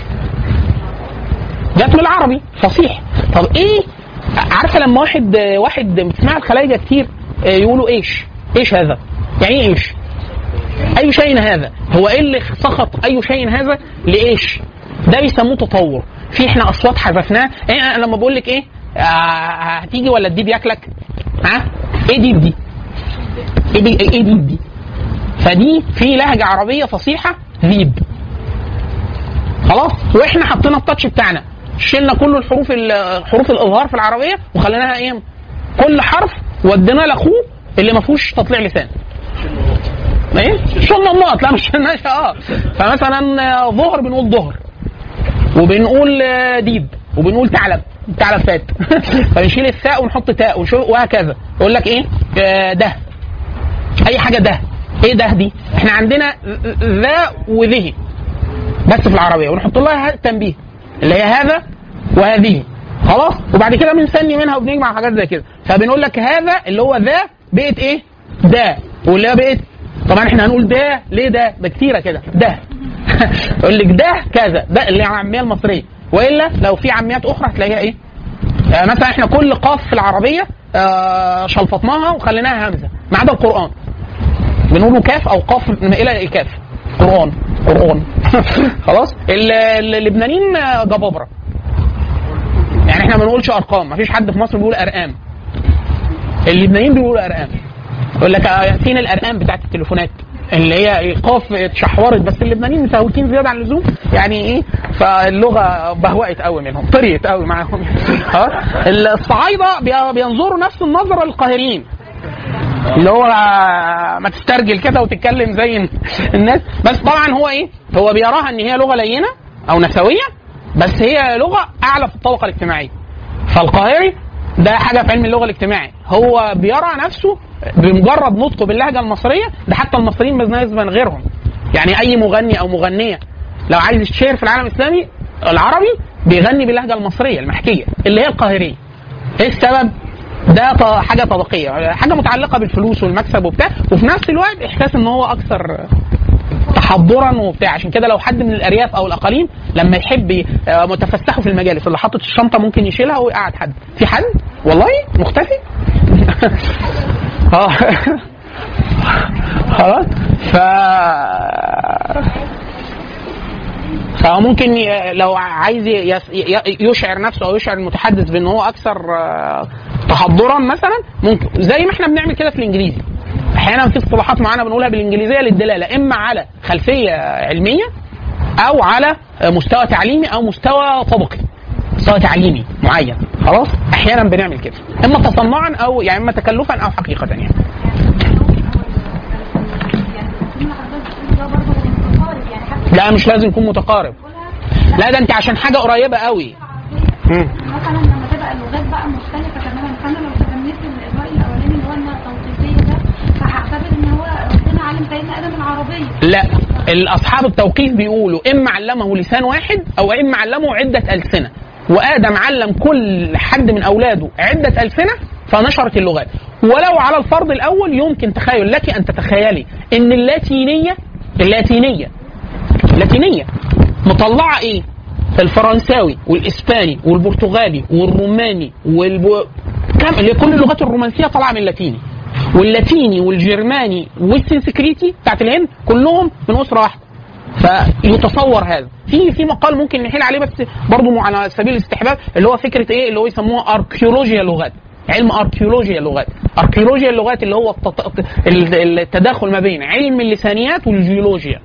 Speaker 2: جت من العربي فصيح طب ايه عارفه لما واحد واحد بتسمع الخلايجه كتير آه، يقولوا ايش ايش هذا يعني ايه ايش اي شيء هذا هو ايه اللي سقط اي شيء هذا لايش ده بيسموه تطور في احنا اصوات حذفناها إيه أنا لما بقول لك ايه آه هتيجي ولا الديب ياكلك ها ايه ديب دي ايه دي ايه ديب دي فدي في لهجه عربيه فصيحه ذيب خلاص واحنا حطينا التاتش بتاعنا شلنا كل الحروف ال- حروف الاظهار في العربيه وخليناها ايه كل حرف وديناه لاخوه اللي ما فيهوش تطليع لسان ايه شلنا النقط لا مش شلناش اه فمثلا آه، ظهر بنقول ظهر وبنقول آه، ديب وبنقول ثعلب ثعلب فات فنشيل الثاء ونحط تاء ونشوف وهكذا يقول لك ايه آه، ده اي حاجه ده ايه ده دي احنا عندنا ذا وذه بس في العربيه ونحط لها ه- تنبيه اللي هي هذا وهذه خلاص وبعد كده بنسني منها وبنجمع حاجات زي كده فبنقول لك هذا اللي هو ذا بقت ايه ده واللي هي بقت طبعا احنا هنقول ده ليه ده ده كتيره كده ده يقول لك ده كذا ده اللي هي العاميه المصريه والا لو في عاميات اخرى هتلاقيها ايه آه مثلا احنا كل قاف في العربيه آه شلفطناها وخليناها همزه ما عدا القران بنقوله كاف او قاف الى الكاف قران قران خلاص ال- ال- اللبنانيين آه، جبابره يعني احنا ما بنقولش ارقام ما فيش حد في مصر بيقول ارقام اللبنانيين بيقولوا ارقام يقول لك آه، فين الارقام بتاعت التليفونات اللي هي ايقاف اتشحورت بس اللبنانيين متهوتين زياده عن اللزوم يعني ايه فاللغه بهوأت قوي منهم طريت قوي معاهم ها الصعايده بي- بينظروا نفس النظره للقاهريين اللي هو ما تسترجل كده وتتكلم زي الناس بس طبعا هو ايه هو بيراها ان هي لغه لينه او نسويه بس هي لغه اعلى في الطبقه الاجتماعيه فالقاهري ده حاجه في علم اللغه الاجتماعي هو بيرى نفسه بمجرد نطقه باللهجه المصريه ده حتى المصريين بالنسبه لغيرهم يعني اي مغني او مغنيه لو عايز يتشهر في العالم الاسلامي العربي بيغني باللهجه المصريه المحكيه اللي هي القاهريه ايه السبب؟ ده ط- حاجه طبقيه حاجه متعلقه بالفلوس والمكسب وبتاع وفي نفس الوقت احساس ان هو اكثر تحضرا وبتاع عشان كده لو حد من الارياف او الاقاليم لما يحب ي- آه، متفسحوا في المجالس اللي حاطط الشنطه ممكن يشيلها ويقعد حد في حد والله مختفي اه خلاص ف فممكن ي- لو عايز يس- ي- يشعر نفسه او يشعر المتحدث بان هو اكثر آه، تحضرا مثلا ممكن زي ما احنا بنعمل كده في الانجليزي احيانا في اصطلاحات معينه بنقولها بالانجليزيه للدلاله اما على خلفيه علميه او على مستوى تعليمي او مستوى طبقي مستوى تعليمي معين خلاص احيانا بنعمل كده اما تصنعا او يعني اما تكلفا او حقيقه يعني لا مش لازم يكون متقارب لا ده انت عشان حاجه قريبه قوي مم.
Speaker 5: مثلا لما تبقى اللغات بقى مختلفه تماما فانا لو تجنبت الراي الاولاني اللي هو انها توقيفيه ده فهعتبر ان هو ربنا علم سيدنا ادم العربيه
Speaker 2: لا الاصحاب التوقيف بيقولوا اما علمه لسان واحد او اما علمه عده السنه وادم علم كل حد من اولاده عده السنه فنشرت اللغات ولو على الفرض الاول يمكن تخيل لك ان تتخيلي ان اللاتينيه اللاتينيه اللاتينيه مطلعه ايه الفرنساوي والاسباني والبرتغالي والروماني والبو... كم اللي كل اللغات الرومانسيه طالعه من اللاتيني واللاتيني والجرماني والسنسكريتي بتاعت الهند كلهم من اسره واحده فيتصور هذا في في مقال ممكن نحيل عليه بس برضه على سبيل الاستحباب اللي هو فكره ايه اللي هو يسموها اركيولوجيا اللغات علم اركيولوجيا اللغات اركيولوجيا اللغات اللي هو التط- التداخل ما بين علم اللسانيات والجيولوجيا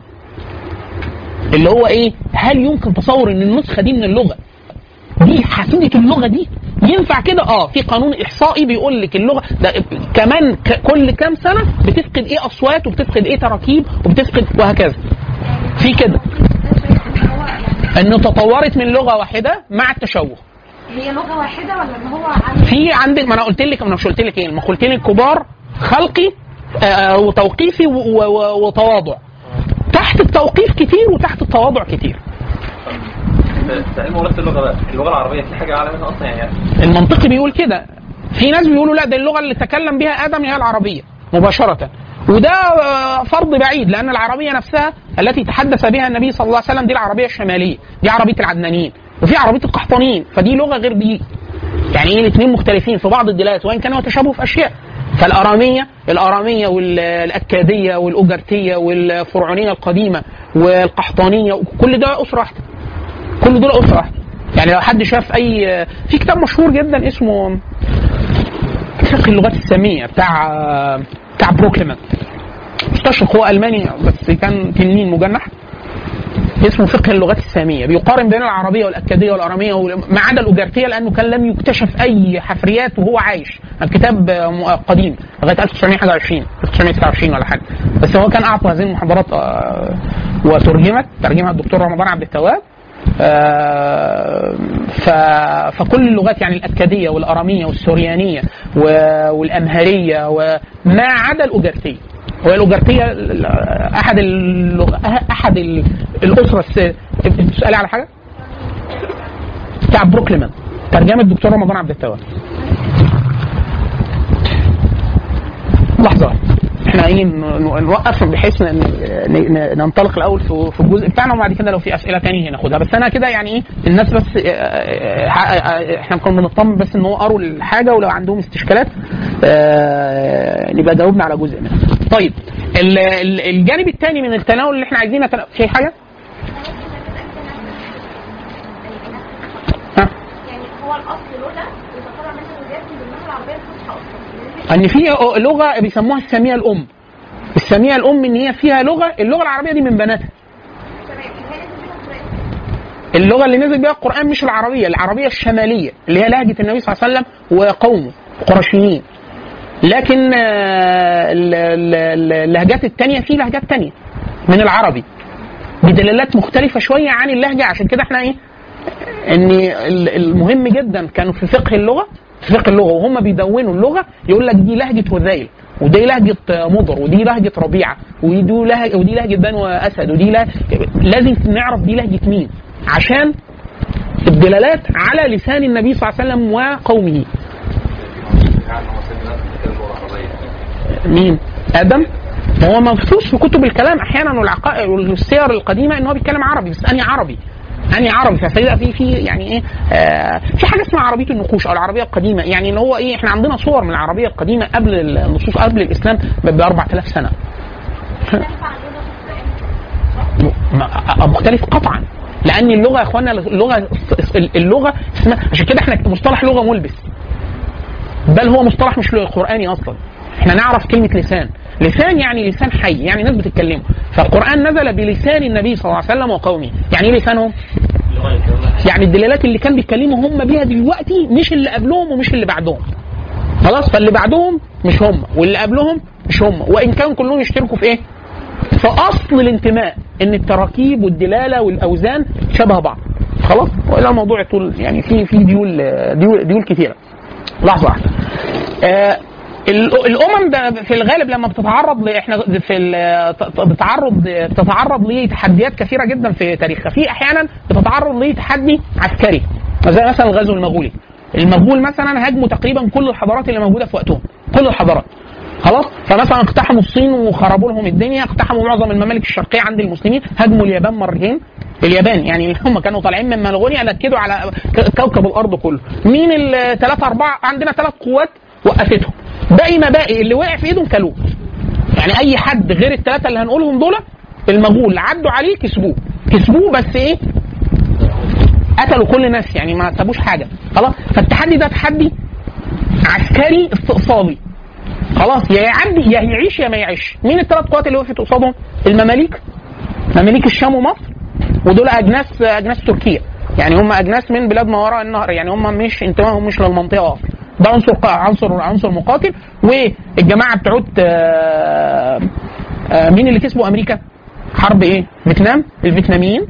Speaker 2: اللي هو ايه هل يمكن تصور ان النسخه دي من اللغه دي حفيده اللغه دي ينفع كده اه في قانون احصائي بيقول لك اللغه ده كمان ك- كل كام سنه بتفقد ايه اصوات وبتفقد ايه تراكيب وبتفقد وهكذا في كده انه تطورت من لغه واحده مع التشوه
Speaker 5: هي لغه واحده ولا ان هو عامل
Speaker 2: في عندك ما انا قلت لك ما انا مش قلت لك ايه ما قلت لك كبار خلقي آه، وتوقيفي و- و- و- وتواضع تحت التوقيف كتير وتحت التواضع كتير
Speaker 6: تعليم ورث اللغه بقى اللغه العربيه في حاجه اعلى منها اصلا يعني
Speaker 2: المنطقي بيقول كده في ناس بيقولوا لا ده اللغه اللي تكلم بها ادم هي العربيه مباشره وده آه، فرض بعيد لان العربيه نفسها التي تحدث بها النبي صلى الله عليه وسلم دي العربيه الشماليه دي عربيه العدنانيين وفي عربيه القحطانيين فدي لغه غير دي يعني ايه الاثنين مختلفين في بعض الدلالات وان كانوا يتشابهوا في اشياء فالاراميه الاراميه والاكاديه والاوجرتيه والفرعونيه القديمه والقحطانيه كل ده اسره واحده كل دول اسره واحده يعني لو حد شاف اي في كتاب مشهور جدا اسمه فقه اللغات الساميه بتاع بتاع بروكلمان مستشرق هو الماني بس كان تنين مجنح اسمه فقه اللغات الساميه بيقارن بين العربيه والاكاديه والاراميه وال- ما عدا الاوجرتيه لانه كان لم يكتشف اي حفريات وهو عايش الكتاب آه، م- قديم لغايه 1920 1929 ولا حاجه بس هو كان اعطى هذه المحاضرات آه، وترجمت ترجمها الدكتور رمضان عبد التواب آه، ف... فكل اللغات يعني الأكادية والأرامية والسوريانية و- والأمهرية وما عدا الأوجرتية والأوجرتية ال- أحد اللغ... أحد ال- الأسرة الس... بتسألي على حاجة؟ بتاع بروكلمان ترجمة الدكتور رمضان عبد التواب لحظة واحدة. احنا ايه ن- ن- نوقف بحيث ن- ن- ن- ننطلق الاول في في الجزء بتاعنا وبعد كده لو في اسئله تانية ناخدها بس انا كده يعني ايه الناس بس اه، اه، اه، احنا كنا بنطمن بس ان هو قروا الحاجه ولو عندهم استشكالات اه، نبقى جاوبنا على جزء منها. طيب ال- ال- الجانب الثاني من التناول اللي احنا عايزين نتنا- في حاجه؟ ها؟
Speaker 5: يعني هو الاصل لغه وتطلع منها لغات من ضمنها العربيه الفصحى اصلا
Speaker 2: ان في لغه بيسموها الساميه الام الساميه الام ان هي فيها لغه اللغه العربيه دي من بناتها
Speaker 5: تمام هي لازم فيها قرآن.
Speaker 2: اللغه اللي نزل بها القران مش العربيه العربيه الشماليه اللي هي لهجه النبي صلى الله عليه وسلم وقومه قرشيين لكن آه، ال- ال- ال- اللهجات التانية في لهجات تانية من العربي بدلالات مختلفة شوية عن اللهجة عشان كده احنا ايه ان ال- المهم جدا كانوا في فقه اللغة في فقه اللغة وهم بيدونوا اللغة يقول لك دي لهجة هذيل ودي لهجة مضر ودي لهجة ربيعة ودي لهجة ودي لهجة بنو أسد ودي لهجة لازم نعرف دي لهجة مين عشان الدلالات على لسان النبي صلى الله عليه وسلم وقومه مين؟ ادم ما هو مبثوث في كتب الكلام احيانا والعقائد والسير القديمه ان هو بيتكلم عربي بس اني عربي اني عربي فسيبقى في في يعني ايه آه في حاجه اسمها عربيه النقوش او العربيه القديمه يعني اللي هو ايه احنا عندنا صور من العربيه القديمه قبل النصوص قبل الاسلام ب 4000 سنه
Speaker 5: تنفع اللغه في القرآن.
Speaker 2: م- مختلف قطعا لان اللغه يا اخوانا اللغه اللغه اسمها عشان كده احنا مصطلح لغه ملبس بل هو مصطلح مش قراني اصلا احنا نعرف كلمه لسان لسان يعني لسان حي يعني ناس بتتكلمه فالقران نزل بلسان النبي صلى الله عليه وسلم وقومه يعني ايه لسانهم يعني الدلالات اللي كان بيتكلموا هم بيها دلوقتي مش اللي قبلهم ومش اللي بعدهم خلاص فاللي بعدهم مش هم واللي قبلهم مش هم وان كانوا كلهم يشتركوا في ايه فاصل الانتماء ان التراكيب والدلاله والاوزان شبه بعض خلاص والا الموضوع طول يعني في في ديول ديول, ديول كثيره لحظه واحده آه ال- الامم ده في الغالب لما بتتعرض ل- احنا في ال- ت- ت- بتتعرض بتتعرض لتحديات كثيره جدا في تاريخها في احيانا بتتعرض لتحدي عسكري زي مثلا الغزو المغولي المغول مثلا هاجموا تقريبا كل الحضارات اللي موجوده في وقتهم كل الحضارات خلاص فمثلا اقتحموا الصين وخربوا لهم الدنيا اقتحموا معظم الممالك الشرقيه عند المسلمين هاجموا اليابان مرتين اليابان يعني هم كانوا طالعين من منغوليا نكدوا على ك- كوكب الارض كله مين الثلاثه اربعه عندنا ثلاث قوات وقفتهم باقي ما باقي اللي وقع في ايدهم كلوه يعني اي حد غير الثلاثه اللي هنقولهم دول المغول عدوا عليه كسبوه كسبوه بس ايه قتلوا كل الناس يعني ما سابوش حاجه خلاص فالتحدي ده تحدي عسكري استئصالي خلاص يا يعدي يا يعيش يا ما يعيش مين الثلاث قوات اللي وقفت قصادهم المماليك مماليك الشام ومصر ودول اجناس اجناس تركيا يعني هم اجناس من بلاد ما وراء النهر يعني هم مش انتمائهم مش للمنطقه اصلا ده عنصر قا- عنصر عنصر مقاتل والجماعه بتوعت آه، آه، مين اللي كسبوا امريكا؟ حرب ايه؟ فيتنام الفيتناميين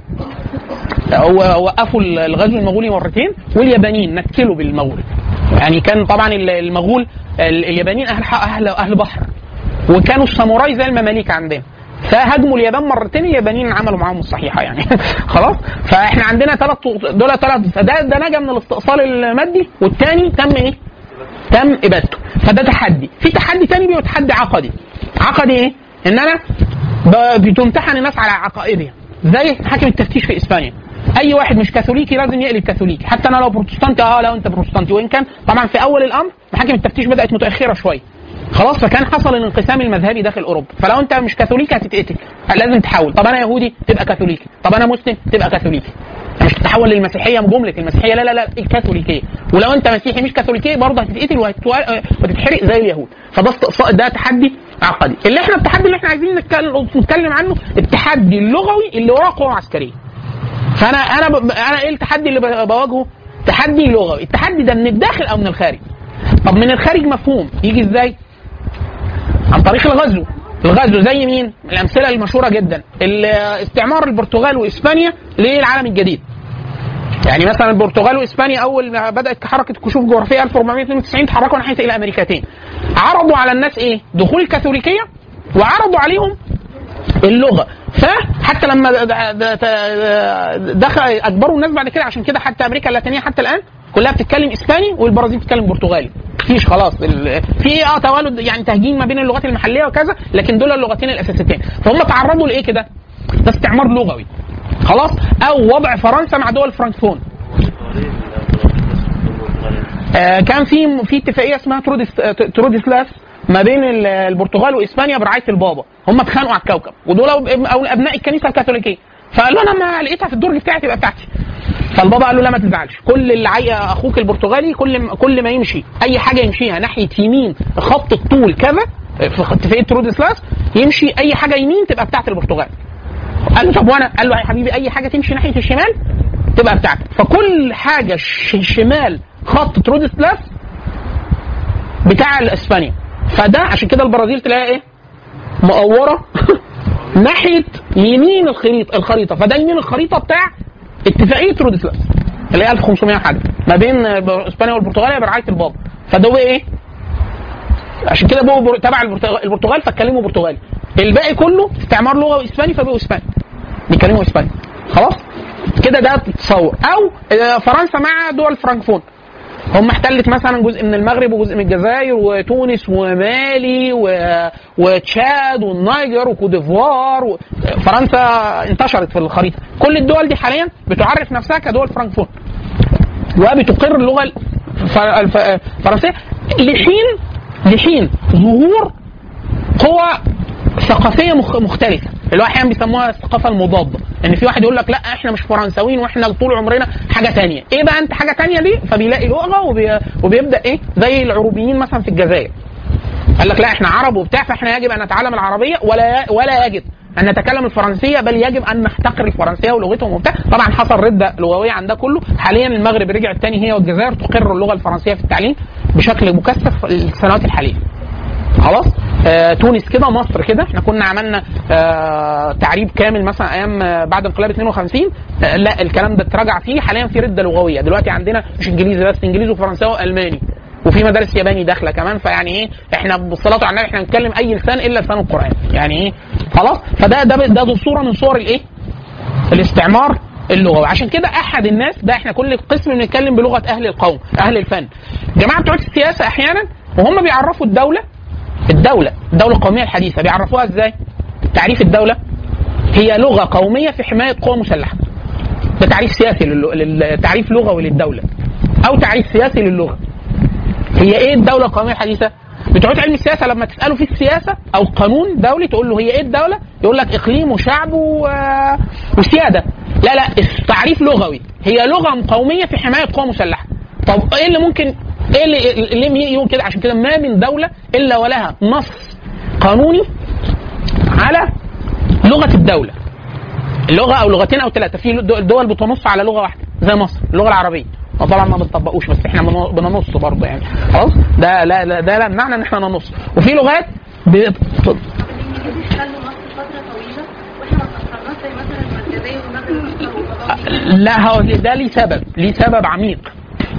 Speaker 2: هو- وقفوا الغزو المغولي مرتين واليابانيين نكلوا بالمغول يعني كان طبعا ال- المغول ال- اليابانيين اهل اهل اهل بحر وكانوا الساموراي زي المماليك عندنا فهاجموا اليابان مرتين اليابانيين عملوا معاهم الصحيحه يعني خلاص فاحنا عندنا ثلاث دول ثلاث فده ده نجا من الاستئصال المادي والثاني تم ايه؟ تم ابادته فده تحدي في تحدي تاني بيبقى تحدي عقدي عقدي ايه؟ ان انا ب- بتمتحن الناس على عقائدهم زي حاكم التفتيش في اسبانيا اي واحد مش كاثوليكي لازم يقلب كاثوليكي حتى انا لو بروتستانتي اه لو انت بروتستانتي وان كان طبعا في اول الامر محاكم التفتيش بدات متاخره شويه خلاص فكان حصل الانقسام المذهبي داخل اوروبا فلو انت مش كاثوليكي هتتقتل لازم تحول طب انا يهودي تبقى كاثوليكي طب انا مسلم تبقى كاثوليكي مش تتحول للمسيحيه جمله المسيحيه لا لا لا الكاثوليكيه ولو انت مسيحي مش كاثوليكي برضه هتتقتل وهتتوا- وتتحرق زي اليهود فده استقصاء ده تحدي عقدي اللي احنا التحدي اللي احنا عايزين نتكلم نتكلم عنه التحدي اللغوي اللي وراه قوه عسكريه فانا انا ب... انا ايه التحدي اللي ب- بواجهه تحدي لغوي التحدي ده من الداخل او من الخارج طب من الخارج مفهوم يجي ازاي عن طريق الغزو الغزو زي مين الامثله المشهوره جدا الاستعمار البرتغال واسبانيا للعالم الجديد يعني مثلا البرتغال واسبانيا اول ما بدات حركه كشوف جغرافيه 1492 تحركوا ناحيه الى امريكتين عرضوا على الناس ايه دخول الكاثوليكيه وعرضوا عليهم اللغه فحتى لما د- د- د- دخل اجبروا الناس بعد كده عشان كده حتى امريكا اللاتينيه حتى الان كلها بتتكلم اسباني والبرازيل بتتكلم برتغالي مفيش خلاص ال- في اه توالد يعني تهجين ما بين اللغات المحليه وكذا لكن دول اللغتين الاساسيتين فهم تعرضوا لايه كده؟ ده استعمار لغوي خلاص او وضع فرنسا مع دول فرانكفون آه، كان في في اتفاقيه اسمها ترودس ترودسلاس ما بين ال- البرتغال واسبانيا برعايه البابا هم اتخانقوا على الكوكب ودول أب- أو ابناء الكنيسه الكاثوليكيه فقال له انا ما لقيتها في الدرج بتاعي تبقى بتاعتي فالبابا قال له لا ما تزعلش كل اللي عاي اخوك البرتغالي كل ما كل ما يمشي اي حاجه يمشيها ناحيه يمين خط الطول كذا في اتفاقيه ترودسلاس يمشي اي حاجه يمين تبقى بتاعت البرتغال قال له طب وانا قال له يا حبيبي اي حاجه تمشي ناحيه الشمال تبقى بتاعتك فكل حاجه ش- شمال خط ترودسلاس بتاع اسبانيا فده عشان كده البرازيل تلاقيها ايه مقوره ناحيه يمين الخريطه الخريطه فده يمين الخريطه بتاع اتفاقيه رودسلاس اللي هي 1500 حاجه ما بين اسبانيا والبرتغال برعايه البابا فده بقى ايه عشان كده بقوا بر- تبع البرتغال, البرتغال فاتكلموا برتغالي الباقي كله استعمار لغوي اسباني فبقوا اسباني بيتكلموا اسباني خلاص كده ده تتصور او آه، فرنسا مع دول فرانكفون هم احتلت مثلا جزء من المغرب وجزء من الجزائر وتونس ومالي و... وتشاد والنيجر وكوت ديفوار و... فرنسا انتشرت في الخريطه كل الدول دي حاليا بتعرف نفسها كدول فرانكفون وبتقر اللغه الف- الف- الفرنسيه لحين لحين ظهور قوى ثقافيه مخ- مختلفه اللي هو احيانا بيسموها الثقافه المضاده ان في واحد يقول لك لا احنا مش فرنساويين واحنا طول عمرنا حاجه تانية ايه بقى انت حاجه تانية دي فبيلاقي لغه وبي... وبيبدا ايه زي العروبيين مثلا في الجزائر قال لك لا احنا عرب وبتاع فاحنا يجب ان نتعلم العربيه ولا ولا يجب ان نتكلم الفرنسيه بل يجب ان نحتقر الفرنسيه ولغتهم وبتاع طبعا حصل رده لغويه عن ده كله حاليا المغرب رجعت تاني هي والجزائر تقر اللغه الفرنسيه في التعليم بشكل مكثف في السنوات الحاليه خلاص آه تونس كده مصر كده احنا كنا عملنا آه تعريب كامل مثلا ايام آه بعد انقلاب 52 آه لا الكلام ده اتراجع فيه حاليا في رده لغويه دلوقتي عندنا مش انجليزي بس انجليزي وفرنساوي والماني وفي مدارس ياباني داخله كمان فيعني ايه احنا بالصلاه على النبي احنا نتكلم اي لسان الا لسان القران يعني ايه خلاص فده ده ده, ده صوره من صور الايه الاستعمار اللغوي عشان كده احد الناس ده احنا كل قسم بنتكلم بلغه اهل القوم اهل الفن جماعه بتوع السياسه احيانا وهم بيعرفوا الدوله الدوله الدوله القوميه الحديثه بيعرفوها ازاي تعريف الدوله هي لغه قوميه في حمايه قوى مسلحه ده تعريف سياسي للو... لل... تعريف لغوي للدوله او تعريف سياسي للغه هي ايه الدوله القوميه الحديثه بتوع علم السياسه لما تساله في السياسه او قانون دولي تقول له هي ايه الدوله يقول لك اقليم وشعب و... وسياده لا لا تعريف لغوي هي لغه قوميه في حمايه قوى مسلحه طب ايه اللي ممكن ايه اللي اللي يقول كده عشان كده ما من دوله الا ولها نص قانوني على لغه الدوله لغه او لغتين او ثلاثه في دول بتنص على لغه واحده زي زي مصر اللغه العربيه طبعا ما بنطبقوش بس احنا بن- بننص برضه يعني خلاص ده لا لا ده لا يمنعنا ان احنا ننص وفي لغات ب...
Speaker 5: الانجليزي اشتغلوا مصر فتره طويله واحنا ما تاخرناش زي مثلا الجزائر ومغرب والقضاء
Speaker 2: لا هو ده ليه سبب ليه سبب عميق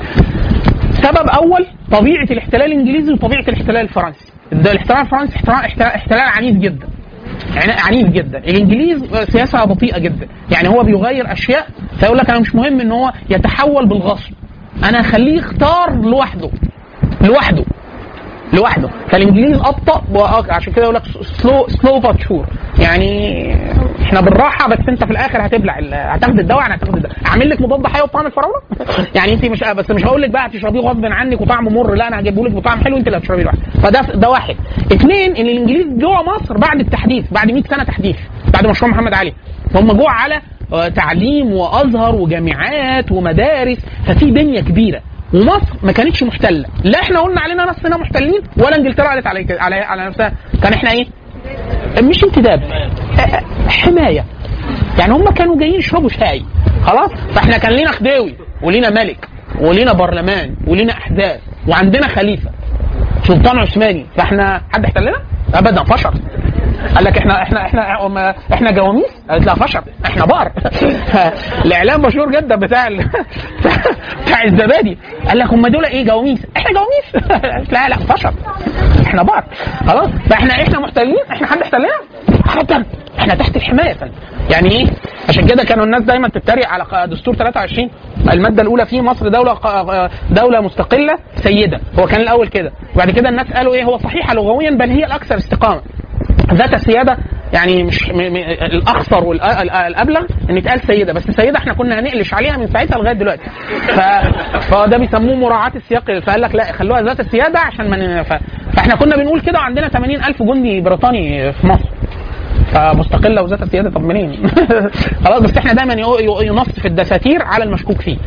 Speaker 2: سبب اول طبيعه الاحتلال الانجليزي وطبيعه الاحتلال الفرنسي ده الاحتلال الفرنسي احتلال, احتلال, احتلال عنيف جدا يعني عنيف جدا الانجليز سياسه بطيئه جدا يعني هو بيغير اشياء فيقول لك انا مش مهم ان هو يتحول بالغصب انا هخليه يختار لوحده لوحده لوحده فالانجليز ابطا وأك- عشان كده يقول لك سلو سلو بات شور يعني احنا بالراحه بس انت في الاخر هتبلع ال- هتاخد الدواء انا هتاخد الدواء اعمل لك مضاد حيوي بطعم الفراوله يعني انت مش بس مش هقول لك بقى هتشربيه غصب عنك وطعمه مر لا انا هجيبه لك بطعم حلو انت اللي هتشربيه لوحدك فده ده واحد اثنين ان الانجليز جوه مصر بعد التحديث بعد 100 سنه تحديث بعد مشروع محمد علي هم جوه على آه، تعليم وازهر وجامعات ومدارس ففي بنيه كبيره ومصر ما كانتش محتله لا احنا قلنا علينا نفسنا محتلين ولا انجلترا قالت على كده- على على نفسها كان احنا ايه مش انتداب اه، حمايه يعني هم كانوا جايين يشربوا شاي خلاص فاحنا كان لينا خديوي ولينا ملك ولينا برلمان ولينا احزاب وعندنا خليفه سلطان عثماني فاحنا حد احتلنا؟ ابدا فشر قال لك احنا احنا احنا احنا, احنا جواميس قالت لا فشر احنا بار الاعلام مشهور جدا بتاع ال... بتاع الزبادي قال لك هم دول ايه جواميس احنا جواميس قالت لا لا فشر احنا بار خلاص فاحنا احنا محتلين احنا حد احتلنا ابدا احنا تحت الحمايه يا فندم. يعني ايه عشان كده كانوا الناس دايما تتريق على ق- دستور 23 الماده الاولى فيه مصر دوله ق- دوله مستقله سيده هو كان الاول كده وبعد كده الناس قالوا ايه هو صحيحه لغويا بل هي الاكثر استقامه ذات السياده يعني مش م... م... الاخصر والابلغ ان يتقال سيده بس سيده احنا كنا هنقلش عليها من ساعتها لغايه دلوقتي ف... فده بيسموه مراعاه السياق فقال لك لا خلوها ذات السياده عشان ما ن... ف... فاحنا كنا بنقول كده وعندنا 80000 جندي بريطاني في مصر فمستقله وذات السياده طب منين؟ خلاص بس احنا دايما يو- يو- ينص في الدساتير على المشكوك فيه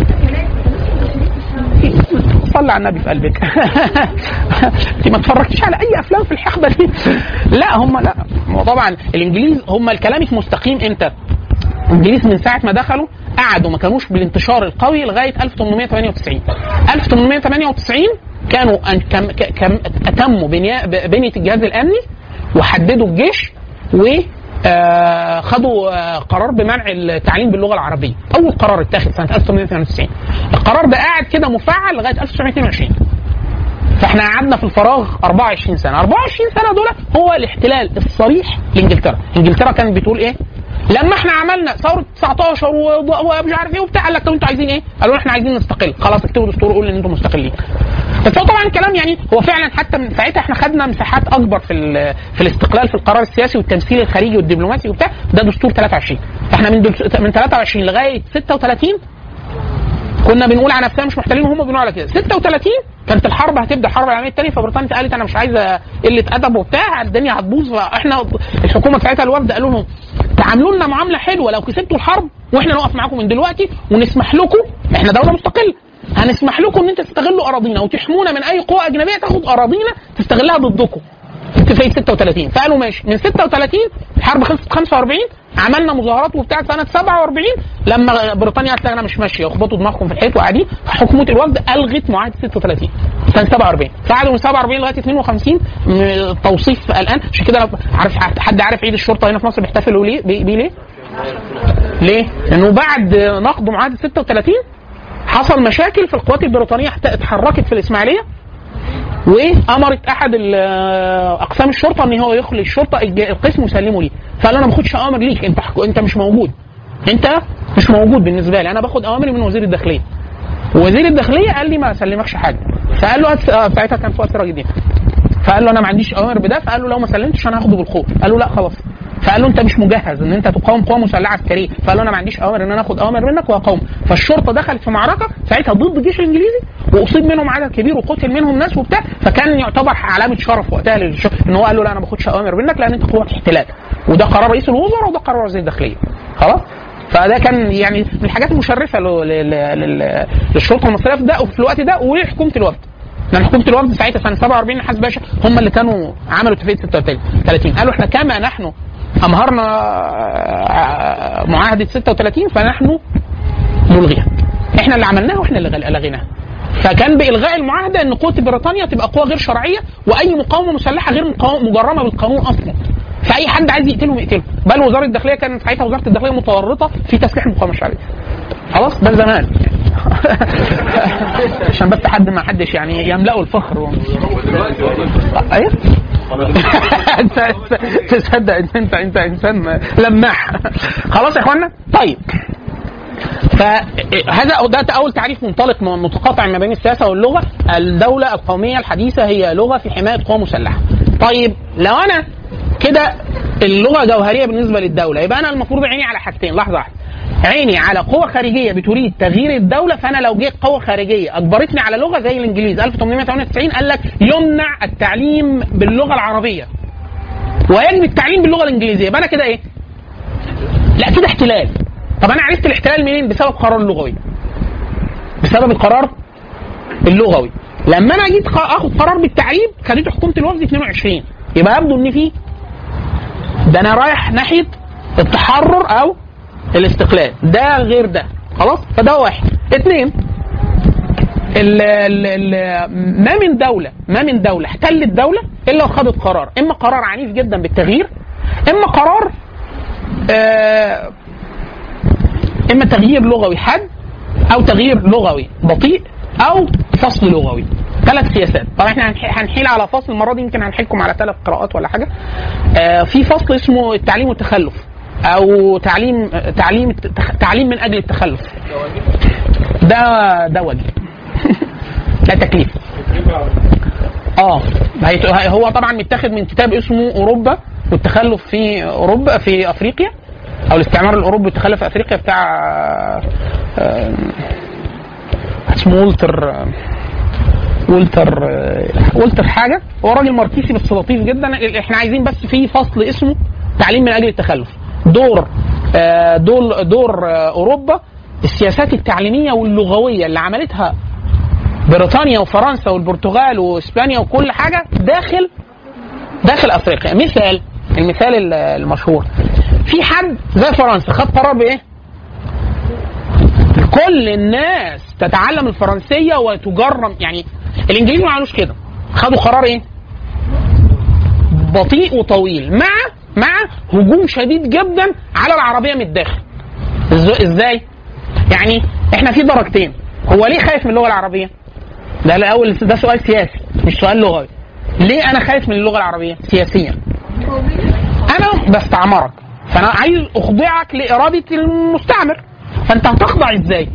Speaker 2: صلي على النبي في قلبك انت ما اتفرجتيش على اي افلام في الحقبه دي لا هم لا هو طبعا الانجليز هم الكلامك مستقيم امتى الانجليز من ساعه ما دخلوا قعدوا ما كانوش بالانتشار القوي لغايه 1898 1898 كانوا أن كم كم اتموا بنياء بنيه الجهاز الامني وحددوا الجيش و آه، خدوا آه، قرار بمنع التعليم باللغه العربيه اول قرار اتاخد سنه 1898 القرار ده قاعد كده مفعل لغايه 1922 فاحنا قعدنا في الفراغ 24 سنه 24 سنه دول هو الاحتلال الصريح لانجلترا انجلترا كانت بتقول ايه لما احنا عملنا ثوره 19 و- ومش عارف ايه وبتاع قال لك طب انتوا عايزين ايه؟ قالوا احنا عايزين نستقل خلاص اكتبوا دستور قول ان انتم مستقلين بس هو طبعا الكلام يعني هو فعلا حتى من ساعتها احنا خدنا مساحات اكبر في ال- في الاستقلال في القرار السياسي والتمثيل الخارجي والدبلوماسي وبتاع ده دستور 23 احنا من دل- من 23 لغايه 36 كنا بنقول على نفسنا مش محتلين وهم بيقولوا على كده 36 كانت الحرب هتبدا الحرب العالميه الثانيه فبريطانيا قالت انا مش عايزه قله ادب وبتاع الدنيا هتبوظ فاحنا الحكومه ساعتها الوفد قالوا لهم تعاملوا لنا معامله حلوه لو كسبتوا الحرب واحنا نقف معاكم من دلوقتي ونسمح لكم احنا دوله مستقله هنسمح لكم ان انت تستغلوا اراضينا وتحمونا من اي قوه اجنبيه تاخد اراضينا تستغلها ضدكم اتفاقيه 36 فقالوا ماشي من 36 الحرب خلصت 45 عملنا مظاهرات وبتاع سنه 47 لما بريطانيا قالت انا مش ماشيه اخبطوا دماغكم في الحيط وقاعدين حكومه الوفد الغت معاهده 36 سنه 47 فقعدوا من 47 لغايه 52 م- توصيف الان عشان كده لو عارف حد عارف عيد الشرطه هنا في مصر بيحتفلوا ليه بيه بيه ليه؟ ليه؟ لانه بعد نقض معاهده 36 حصل مشاكل في القوات البريطانيه احت- اتحركت في الاسماعيليه وامرت احد ال- اقسام الشرطه ان هو يخلي الشرطه الج- القسم ويسلمه ليه فقال له انا ما باخدش اوامر ليك انت حك... انت مش موجود انت مش موجود بالنسبه لي انا باخد اوامري من وزير الداخليه وزير الداخليه قال لي ما اسلمكش حاجه فقال له هات- آه، ساعتها كان فؤاد سراج الدين فقال له انا ما عنديش اوامر بده فقال له لو ما سلمتش انا هاخده بالقوه قال له لا خلاص فقال له انت مش مجهز ان انت تقاوم قوه مسلحه عسكريه فقال له انا ما عنديش اوامر ان انا اخد اوامر منك وهقاوم فالشرطه دخلت في معركه ساعتها ضد الجيش الانجليزي واصيب منهم عدد كبير وقتل منهم ناس وبتاع فكان يعتبر علامه شرف وقتها للش... ان هو قال له لا انا ما باخدش اوامر منك لان انت قوه احتلال وده قرار رئيس الوزراء وده قرار وزير الداخليه خلاص فده كان يعني من الحاجات المشرفه ل- ل- ل- ل- للشرطه المصريه في ده وفي الوقت ده ولحكومه الوفد لان حكومه الوفد ساعتها سنه 47 حسن باشا هم اللي كانوا عملوا اتفاقيه 36 قالوا احنا كما نحن امهرنا آه، معاهده 36 فنحن نلغيها احنا اللي عملناها واحنا اللي غل- لغيناها فكان بالغاء المعاهده ان قوه بريطانيا تبقى قوه غير شرعيه واي مقاومه مسلحه غير مقاومة مجرمه بالقانون اصلا فاي حد عايز يقتلهم يقتلهم بل وزاره الداخليه كانت ساعتها وزاره الداخليه متورطه في تسليح المقاومه الشعبيه خلاص ده زمان عشان بس حد ما حدش يعني يملأوا الفخر ايه انت أنت- تصدق انت انت انت انسان لماح خلاص يا اخوانا طيب فهذا ده اول تعريف منطلق م- متقاطع ما بين السياسه واللغه الدوله القوميه الحديثه هي لغه في حمايه قوى مسلحه طيب لو انا كده اللغه جوهريه بالنسبه للدوله يبقى انا المفروض عيني على حاجتين لحظه واحده عيني على قوة خارجية بتريد تغيير الدولة فأنا لو جيت قوة خارجية أجبرتني على لغة زي الإنجليز 1898 قال لك يمنع التعليم باللغة العربية ويجب التعليم باللغة الإنجليزية يبقى أنا كده إيه؟ لا كده احتلال طب أنا عرفت الاحتلال منين؟ بسبب قرار لغوي بسبب القرار اللغوي لما انا جيت خ- اخد قرار بالتعليم خدته حكومه الوفد 22 يبقى يبدو ان في ده انا رايح ناحيه التحرر او الاستقلال ده غير ده خلاص فده واحد اثنين ال ال ال ما من دولة ما من دولة احتلت دولة إلا وخدت قرار إما قرار عنيف جدا بالتغيير إما قرار آه إما تغيير لغوي حاد أو تغيير لغوي بطيء أو فصل لغوي ثلاث سياسات طبعا احنا هنح- هنحيل على فصل المره دي يمكن هنحيلكم على ثلاث قراءات ولا حاجه آه في فصل اسمه التعليم والتخلف او تعليم تعليم التخ- تعليم من اجل التخلف ده ده وجه ده تكليف اه هيت- هي- هو طبعا متاخد من كتاب اسمه اوروبا والتخلف في اوروبا في افريقيا او الاستعمار الاوروبي والتخلف في افريقيا بتاع آه، اسمه ولتر آه، ولتر آه، ولتر حاجه هو راجل ماركسي بس لطيف جدا احنا عايزين بس في فصل اسمه تعليم من اجل التخلف دور آه، دور دور آه، اوروبا السياسات التعليميه واللغويه اللي عملتها بريطانيا وفرنسا والبرتغال واسبانيا وكل حاجه داخل داخل افريقيا مثال المثال ال- المشهور في حد زي فرنسا خد قرار بايه؟ كل الناس تتعلم الفرنسيه وتجرم يعني الانجليز ما عملوش كده خدوا قرار ايه؟ بطيء وطويل مع مع هجوم شديد جدا على العربيه من الداخل إز- ازاي؟ يعني احنا في درجتين هو ليه خايف من اللغه العربيه؟ ده الاول ده سؤال سياسي مش سؤال لغوي ليه انا خايف من اللغه العربيه سياسيا انا بستعمرك فانا عايز اخضعك لاراده المستعمر فانت هتخضع ازاي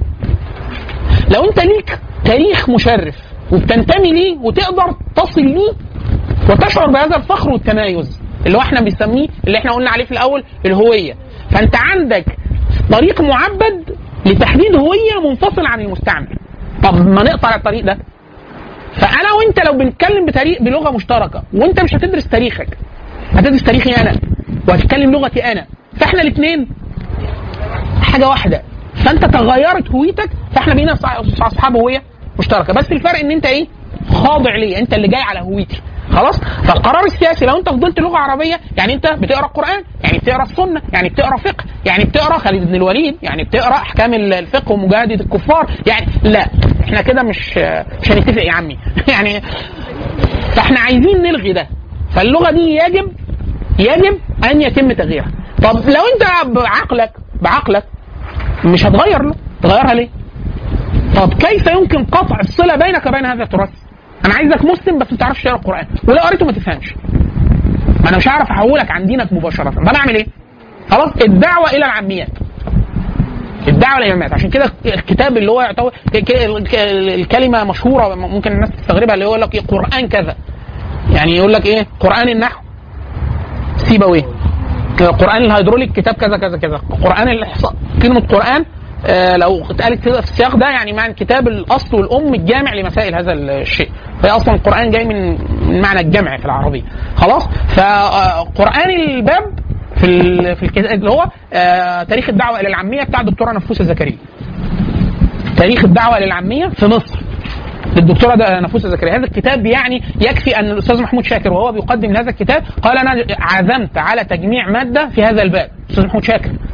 Speaker 2: لو انت ليك تاريخ مشرف وبتنتمي ليه وتقدر تصل ليه وتشعر بهذا الفخر والتمايز اللي هو احنا بنسميه اللي احنا قلنا عليه في الاول الهويه فانت عندك طريق معبد لتحديد هويه منفصله عن المستعمر طب ما نقطع الطريق ده فانا وانت لو بنتكلم بطريق بلغه مشتركه وانت مش هتدرس تاريخك هتدرس تاريخي انا وهتتكلم لغتي انا فاحنا الاثنين حاجه واحده فانت تغيرت هويتك فاحنا بقينا أص- اصحاب هويه مشتركه بس الفرق ان انت ايه خاضع ليا انت اللي جاي على هويتي خلاص فالقرار السياسي لو انت فضلت لغه عربيه يعني انت بتقرا القران يعني بتقرا السنه يعني بتقرا فقه يعني بتقرا خالد بن الوليد يعني بتقرا احكام الفقه ومجاهده الكفار يعني لا احنا كده مش مش هنتفق يا عمي يعني فاحنا عايزين نلغي ده فاللغه دي يجب يجب ان يتم تغييرها طب لو انت بعقلك بعقلك مش هتغير له تغيرها ليه طب كيف يمكن قطع الصله بينك وبين هذا التراث انا عايزك مسلم بس ما تعرفش تقرا القران ولو قريته ما تفهمش انا مش هعرف احولك عن دينك مباشره طب اعمل ايه خلاص الدعوه الى العاميات الدعوه الى العاميات عشان كده الكتاب اللي هو يعتبر ك- ك- الكلمه مشهوره ممكن الناس تستغربها اللي هو يقول لك إيه قران كذا يعني يقول لك ايه قران النحو سيبويه قران الهيدروليك كتاب كذا كذا كذا قران الاحصاء كلمه قران آه لو اتقالت كده في السياق ده يعني معنى كتاب الاصل والام الجامع لمسائل هذا الشيء فهي اصلا القران جاي من من معنى الجمع في العربيه خلاص فقران الباب في ال... في الكتاب اللي هو آه تاريخ الدعوه الى العاميه بتاع الدكتوره نفوسه زكريا تاريخ الدعوه الى العاميه في مصر للدكتوره ده- نفوسه زكريا هذا الكتاب يعني يكفي ان الاستاذ محمود شاكر وهو بيقدم هذا الكتاب قال انا عزمت على تجميع ماده في هذا الباب الاستاذ محمود شاكر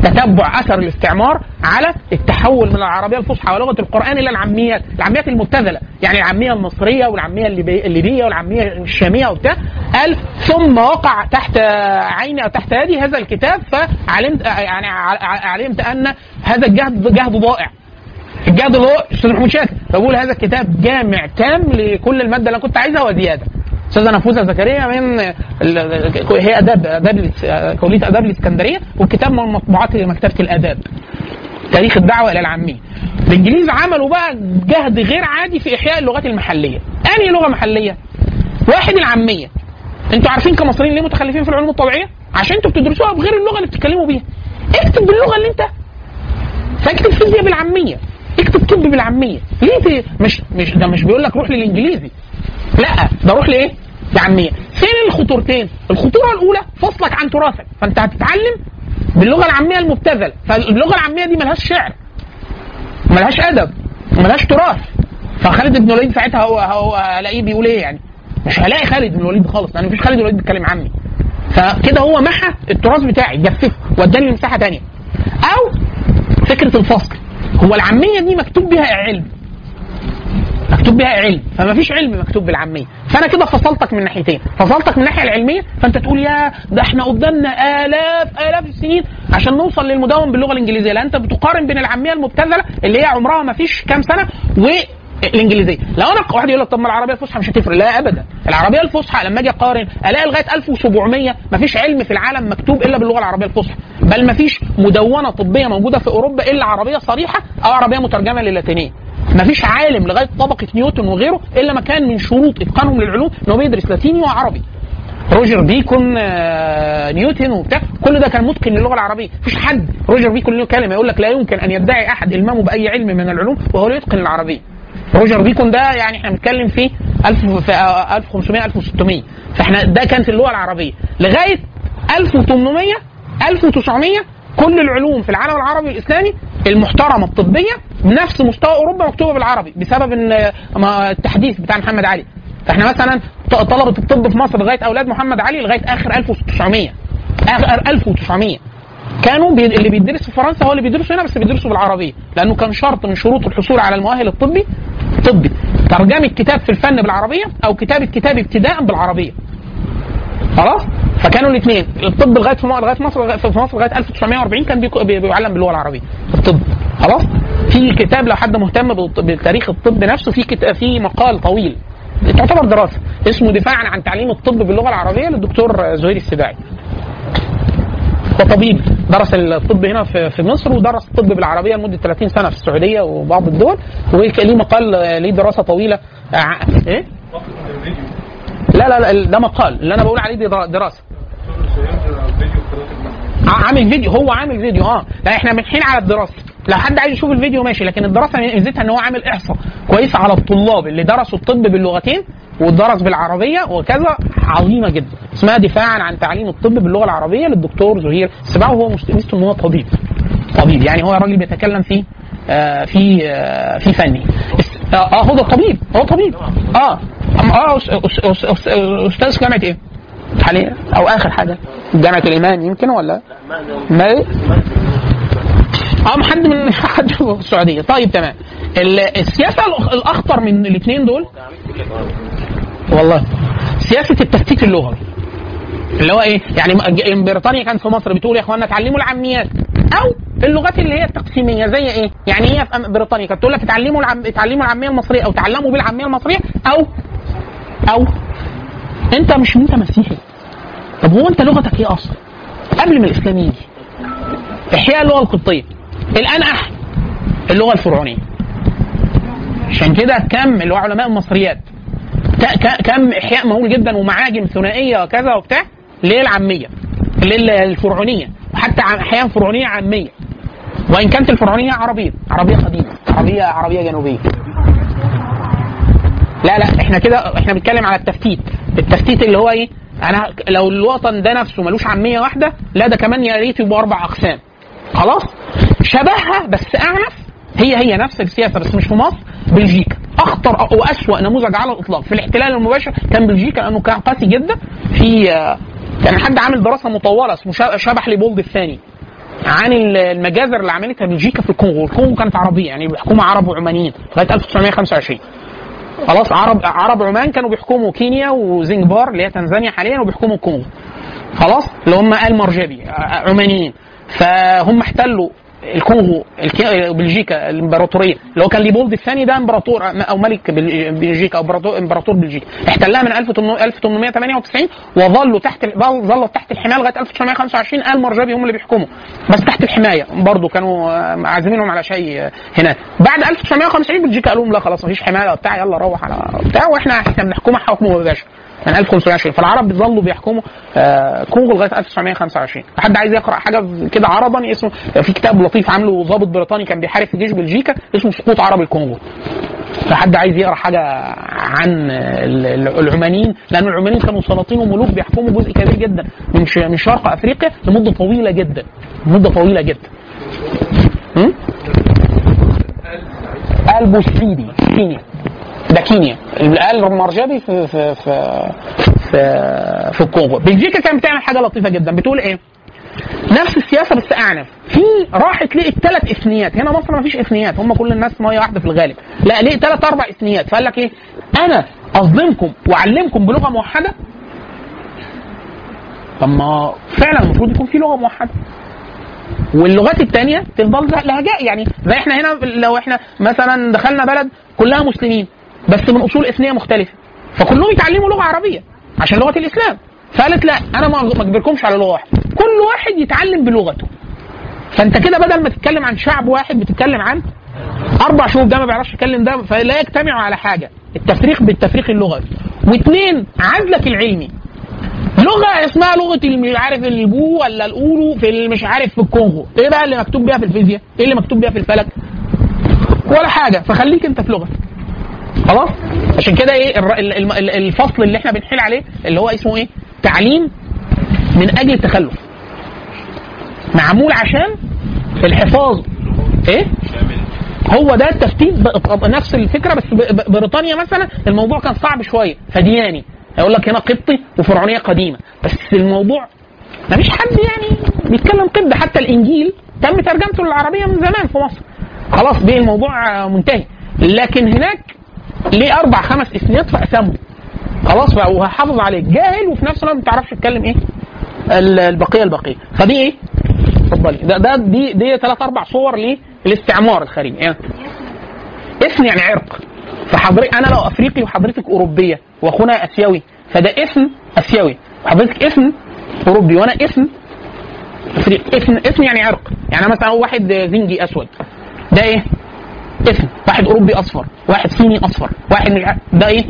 Speaker 2: تتبع اثر الاستعمار على التحول من العربيه الفصحى ولغه القران الى العاميات، العاميات المبتذله، يعني العاميه المصريه والعاميه الليبي- الليبيه والعاميه الشاميه وبتاع، قال ثم وقع تحت عيني او تحت يدي هذا الكتاب فعلمت يعني ع- علمت ان هذا الجهد جهد ضائع. الجهد اللي هو استاذ محمود شاكر فبقول هذا الكتاب جامع تام لكل الماده اللي أنا كنت عايزها وزياده. استاذه نفوذه زكريا من ال- ال- هي اداب اداب الاس- كليه اداب الاسكندريه والكتاب من مطبوعات مكتبه الاداب. تاريخ الدعوه الى العاميه. الانجليز عملوا بقى جهد غير عادي في احياء اللغات المحليه. انهي لغه محليه؟ واحد العاميه. انتوا عارفين كمصريين ليه متخلفين في العلوم الطبيعيه؟ عشان انتوا بتدرسوها بغير اللغه اللي بتتكلموا بيها. اكتب باللغه اللي انت فاكتب فيزياء بالعاميه اكتب طب بالعاميه ليه ت- مش مش ده مش بيقول لك روح للانجليزي لا ده روح لايه؟ لعاميه فين الخطورتين؟ الخطوره الاولى فصلك عن تراثك فانت هتتعلم باللغه العاميه المبتذله فاللغه العاميه دي ملهاش شعر ملهاش ادب ملهاش تراث فخالد بن الوليد ساعتها هو هو الاقيه بيقول ايه يعني مش هلاقي خالد بن الوليد خالص لان مفيش خالد بن الوليد بيتكلم عامي فكده هو محى التراث بتاعي جففه واداني مساحه تانية او فكره الفصل هو العاميه دي مكتوب بها علم مكتوب بها علم فما فيش علم مكتوب بالعاميه فانا كده فصلتك من ناحيتين فصلتك من الناحيه العلميه فانت تقول يا ده احنا قدامنا الاف الاف السنين عشان نوصل للمدون باللغه الانجليزيه لان انت بتقارن بين العاميه المبتذله اللي هي عمرها ما فيش كام سنه والانجليزيه لو انا واحد يقول لك طب ما العربيه الفصحى مش هتفرق لا ابدا العربيه الفصحى لما اجي اقارن الاقي لغايه 1700 ما فيش علم في العالم مكتوب الا باللغه العربيه الفصحى بل ما فيش مدونه طبيه موجوده في اوروبا الا عربيه صريحه او عربيه مترجمه للاتينيه ما فيش عالم لغايه طبقه نيوتن وغيره الا ما كان من شروط اتقانهم للعلوم ان هو بيدرس لاتيني وعربي روجر بيكون آه، نيوتن وبتاع كل ده كان متقن للغه العربيه مفيش حد روجر بيكون له كلمه يقول لك لا يمكن ان يدعي احد المامه باي علم من العلوم وهو لا يتقن العربيه روجر بيكون ده يعني احنا بنتكلم في 1000 في آه، 1500 1600 فاحنا ده كان في اللغه العربيه لغايه 1800 1900 كل العلوم في العالم العربي والاسلامي المحترمه الطبيه بنفس مستوى اوروبا مكتوبه بالعربي بسبب ان آه، ما- التحديث بتاع محمد علي فاحنا مثلا ط- طلبه الطب في مصر لغايه اولاد محمد علي لغايه اخر 1900 اخر 1900 كانوا بي... اللي بيدرس في فرنسا هو اللي بيدرسوا هنا بس بيدرسوا بالعربيه لانه كان شرط من شروط الحصول على المؤهل الطبي طبي ترجمه كتاب في الفن بالعربيه او كتابه كتاب ابتداء بالعربيه خلاص فكانوا الاثنين الطب لغايه في م- لغايه مصر لغاية- في مصر لغايه 1940 كان بيكو- بي- بيعلم باللغه العربيه الطب خلاص في كتاب لو حد مهتم بالط- بتاريخ الطب نفسه في كتاب في مقال طويل تعتبر دراسه اسمه دفاعا عن تعليم الطب باللغه العربيه للدكتور زهير السباعي هو طبيب درس الطب هنا في في مصر ودرس الطب بالعربيه لمده 30 سنه في السعوديه وبعض الدول وليه مقال آه، ليه دراسه طويله ع- ايه؟ لا لا لا ده مقال اللي انا بقول عليه دي درا- دراسه ع- عامل فيديو هو عامل فيديو اه لا احنا بنحين على الدراسه لو حد عايز يشوف الفيديو ماشي لكن الدراسه ميزتها ان هو عامل احصاء كويس على الطلاب اللي درسوا الطب باللغتين ودرس بالعربيه وكذا عظيمه جدا اسمها دفاعا عن تعليم الطب باللغه العربيه للدكتور زهير السباعي وهو مست- ميزته ان هو طبيب طبيب يعني هو راجل بيتكلم في آه في آه في فني اس- اه آه، هو ده طبيب هو طبيب اه أم- اه أس- أس- أس- أس- استاذ جامعه ايه؟ حاليا او اخر حاجه جامعه الايمان يمكن ولا ما إيه؟ اه حد من حد في السعوديه طيب تمام ال- السياسه الأخ- الاخطر من الاثنين دول والله سياسه التفتيت اللغوي اللي هو ايه يعني م- بريطانيا كانت في مصر بتقول يا اخوانا اتعلموا العاميات او اللغات اللي هي التقسيميه زي ايه يعني هي في أم- بريطانيا كانت تقول لك اتعلموا العم... اتعلموا العاميه المصريه او تعلموا بالعاميه المصريه او او انت مش انت مسيحي طب هو انت لغتك ايه اصلا قبل ما الاسلام يجي احياء اللغه القبطيه الانح اللغه الفرعونيه عشان كده كم اللي هو علماء المصريات ك- ك- كم احياء مهول جدا ومعاجم ثنائيه وكذا وبتاع للعاميه للفرعونيه وحتى ع- احيانا فرعونيه عاميه وان كانت الفرعونيه عربيه عربيه قديمه عربيه عربيه جنوبيه لا لا احنا كده احنا بنتكلم على التفتيت التفتيت اللي هو ايه انا لو الوطن ده نفسه ملوش عاميه واحده لا ده كمان يا ريت يبقوا اربع اقسام خلاص شبهها بس اعنف هي هي نفس السياسه بس مش في مصر بلجيكا اخطر واسوا نموذج على الاطلاق في الاحتلال المباشر كان بلجيكا لانه كان قاسي جدا في آه، كان حد عامل دراسه مطوله اسمه شب- شبح ليبولد الثاني عن المجازر اللي عملتها بلجيكا في الكونغو، الكونغو كانت عربيه يعني بيحكمها عرب وعمانيين لغايه 1925 خلاص عرب عرب عمان كانوا بيحكموا كينيا وزنجبار اللي هي تنزانيا حاليا وبيحكموا الكونغو خلاص اللي هم ال مرجبي ع- عمانيين فهم احتلوا الكونغو الكي- بلجيكا الامبراطوريه اللي هو كان ليبولد الثاني ده امبراطور او ملك بل- بلجيكا او امبراطور امبراطور بلجيكا احتلها من 1898 وظلوا تحت ظلوا تحت الحمايه لغايه 1925 ال مرجبي هم اللي بيحكموا بس تحت الحمايه برضه كانوا آه، عازمينهم على شيء آه، هناك بعد 1950 بلجيكا قالوا لهم لا خلاص مفيش حمايه وبتاع يلا روح على بتاع واحنا احنا بنحكمها حكم مباشر من 1520 فالعرب بيظلوا بيحكموا آه، كونغو لغايه 1925 حد عايز يقرا حاجه كده عربا اسمه في كتاب لطيف عامله ضابط بريطاني كان بيحارب في جيش بلجيكا اسمه سقوط عرب الكونغو فحد عايز يقرا حاجه عن ال- ال- العمانيين لان العمانيين كانوا سلاطين وملوك بيحكموا جزء كبير جدا من ش- من شرق افريقيا لمده طويله جدا مده طويله جدا م? البوسيدي كينيا ده كينيا الآل المرجبي في في في في, في الكونغو بلجيكا كانت بتعمل حاجه لطيفه جدا بتقول ايه نفس السياسه بس اعنف في راحت لقيت ثلاث اثنيات هنا مصر ما فيش اثنيات هم كل الناس ميه واحده في الغالب لا لقيت ثلاث اربع اثنيات فقال لك ايه انا اظلمكم واعلمكم بلغه موحده طب ما فعلا المفروض يكون في لغه موحده واللغات التانية تفضل زي- لهجاء يعني زي احنا هنا لو احنا مثلا دخلنا بلد كلها مسلمين بس من اصول اثنيه مختلفه فكلهم يتعلموا لغه عربيه عشان لغه الاسلام فقالت لا انا ما ما اجبركمش على لغه واحده كل واحد يتعلم بلغته فانت كده بدل ما تتكلم عن شعب واحد بتتكلم عن اربع شعوب ده ما بيعرفش يتكلم ده فلا يجتمعوا على حاجه التفريق بالتفريق اللغوي واثنين عزلك العلمي لغه اسمها لغه مش عارف البو ولا الاولو في ال- مش عارف في الكونغو ايه بقى اللي مكتوب بيها في الفيزياء ايه اللي مكتوب بيها في الفلك ولا حاجه فخليك انت في لغتك خلاص عشان كده ايه الر- ال- ال- ال- الفصل اللي احنا بنحيل عليه اللي هو اسمه ايه تعليم من اجل التخلف معمول عشان الحفاظ ايه هو ده التفتيت ب- نفس الفكره بس ب- ب- بريطانيا مثلا الموضوع كان صعب شويه فدياني يقول لك هنا قبطي وفرعونيه قديمه بس الموضوع ما فيش حد يعني بيتكلم قبط حتى الانجيل تم ترجمته للعربيه من زمان في مصر خلاص بقى الموضوع آه، منتهي لكن هناك ليه اربع خمس اثنيات فاسمه خلاص بقى وهحافظ عليك جاهل وفي نفس الوقت ما تعرفش تتكلم ايه ال- البقيه البقيه فدي ايه اتفضلي ده ده دي دي ثلاث اربع صور للاستعمار الخارجي يعني اسم يعني عرق فحضرتك انا لو افريقي وحضرتك اوروبيه واخونا اسيوي فده اسم اسيوي وحضرتك اسم اوروبي وانا اسم افريقي اسم اسم يعني عرق يعني أنا مثلا واحد زنجي اسود ده ايه؟ اسم واحد اوروبي اصفر واحد صيني اصفر واحد مش عارف ده ايه؟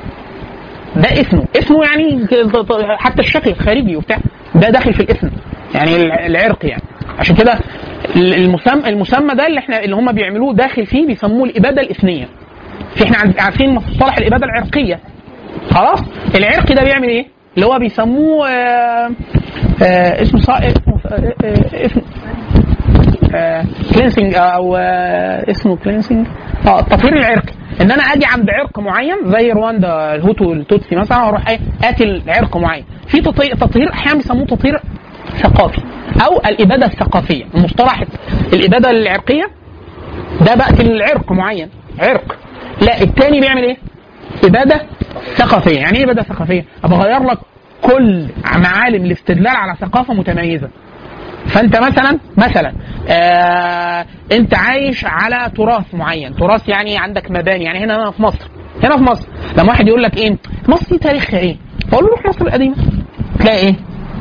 Speaker 2: ده اسمه اسمه يعني حتى الشكل الخارجي وبتاع ده داخل في الاسم يعني الع- العرق يعني عشان كده المسمى المسمى ده اللي احنا اللي هم بيعملوه داخل فيه بيسموه الاباده الاثنيه في احنا عن- عارفين مصطلح الاباده العرقيه خلاص العرق ده بيعمل ايه اللي هو بيسموه آه آه اسمه صا... اسمه آه آه اسمه كلينسنج او آه اسمه كلينسنج اه التطهير العرقي ان انا اجي عند عرق معين زي رواندا الهوتو التوتسي مثلا واروح ايه قاتل عرق معين في تطهير تطهير احيانا بيسموه تطهير ثقافي او الاباده الثقافيه المصطلح الاباده العرقيه ده بقتل العرق معين عرق لا التاني بيعمل ايه؟ اباده ثقافيه يعني ايه اباده ثقافيه؟ ابقى اغير لك كل معالم الاستدلال على ثقافه متميزه فانت مثلا مثلا آه انت عايش على تراث معين تراث يعني عندك مباني يعني هنا هنا في مصر هنا في مصر لما واحد يقول لك ايه مصر دي تاريخها ايه فاقول له روح مصر القديمه تلاقي ايه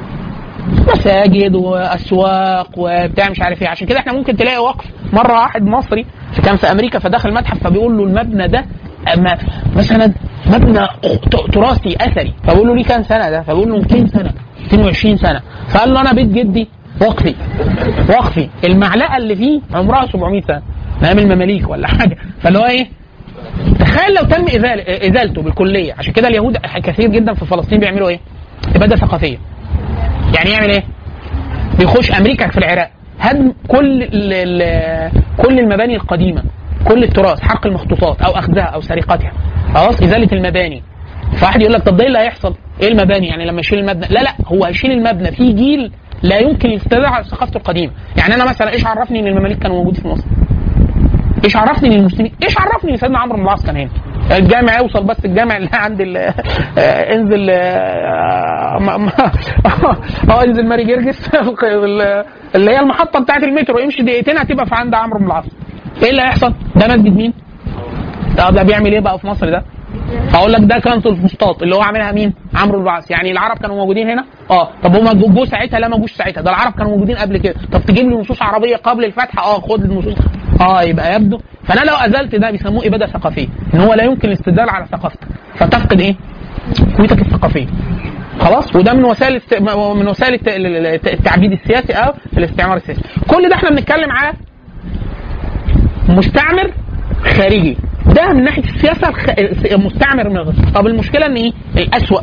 Speaker 2: مساجد واسواق وبتاع مش عارف ايه عشان كده احنا ممكن تلاقي وقف مره واحد مصري كان في امريكا فدخل متحف فبيقول له المبنى ده أما مثلا مبنى ت- تراثي اثري فبيقول له ليه كام سنه ده فبيقول له 200 سنه 220 سنه فقال له انا بيت جدي وقفي وقفي المعلقه اللي فيه عمرها 700 سنه من ايام المماليك ولا حاجه فاللي هو ايه تخيل لو تم إزالة ازالته بالكليه عشان كده اليهود كثير جدا في فلسطين بيعملوا ايه؟ اباده ثقافيه يعني يعمل ايه؟ بيخش امريكا في العراق هدم كل ال ال كل المباني القديمه كل التراث حرق المخطوطات او اخذها او سرقتها خلاص ازاله المباني فواحد يقول لك طب ده ايه اللي هيحصل؟ ايه المباني يعني لما يشيل المبنى؟ لا لا هو هيشيل المبنى في جيل لا يمكن الاستدلال على ثقافته القديمه يعني انا مثلا ايش عرفني ان المماليك كانوا موجودين في مصر ايش عرفني ان المسلمين ايش عرفني ان سيدنا عمرو بن العاص كان هنا الجامع يوصل بس الجامع اللي عند ال آه، انزل آه، ما- ما- اه انزل ماري جرجس ال- اللي هي المحطه بتاعت المترو يمشي دقيقتين هتبقى في عند عمرو بن العاص ايه اللي هيحصل؟ ده مسجد مين؟ طب ده بيعمل ايه بقى في مصر ده؟ اقول لك ده كانت الفسطاط اللي هو عاملها مين؟ عمرو بن العاص يعني العرب كانوا موجودين هنا؟ اه طب هم جو ساعتها لا ما جوش ساعتها ده العرب كانوا موجودين قبل كده طب تجيب لي نصوص عربيه قبل الفتح اه خد النصوص اه يبقى يبدو فانا لو ازلت ده بيسموه اباده ثقافيه ان هو لا يمكن الاستدلال على ثقافتك فتفقد ايه؟ قوتك الثقافيه خلاص وده من وسائل است... من وسائل الت- الت- التعبيد السياسي او الاستعمار السياسي كل ده احنا بنتكلم على مستعمر خارجي ده من ناحيه السياسه الخ... المستعمر من الغرب. طب المشكله ان ايه الاسوأ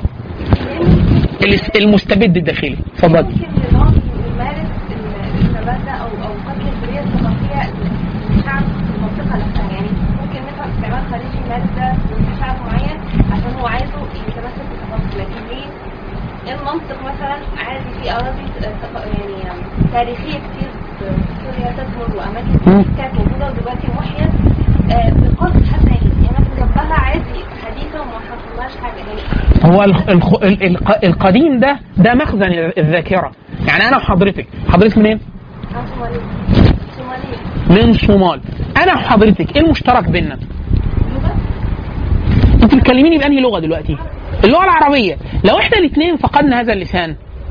Speaker 2: الاس- المستبد الداخلي اتفضل
Speaker 5: ممكن نظام يمارس المبادئ او او قتل الحريه الثقافيه للشعب في المنطقه نفسها يعني ممكن مثلا استعمار خارجي يمارس ده لشعب معين عشان هو عايزه يتمسك بثقافته لكن ليه ايه المنطق مثلا عادي في اراضي ثق- يعني تاريخيه كتير في سوريا تدمر واماكن
Speaker 2: مم.
Speaker 5: كتير كانت موجوده ودلوقتي محيت آه، بقصد حتى يعني يعني مثلا جنبها عادي حديثه وما حصلهاش حاجه يعني
Speaker 2: هو الخ- الخ- ال- الق- القديم ده ده مخزن الذاكره يعني انا وحضرتك حضرتك منين؟
Speaker 5: عن صوماليه صوماليه
Speaker 2: من صومال انا وحضرتك ايه المشترك بيننا؟
Speaker 5: لغه
Speaker 2: انت بتكلميني بانهي لغه دلوقتي؟ اللغه العربيه لو احنا الاثنين فقدنا هذا اللسان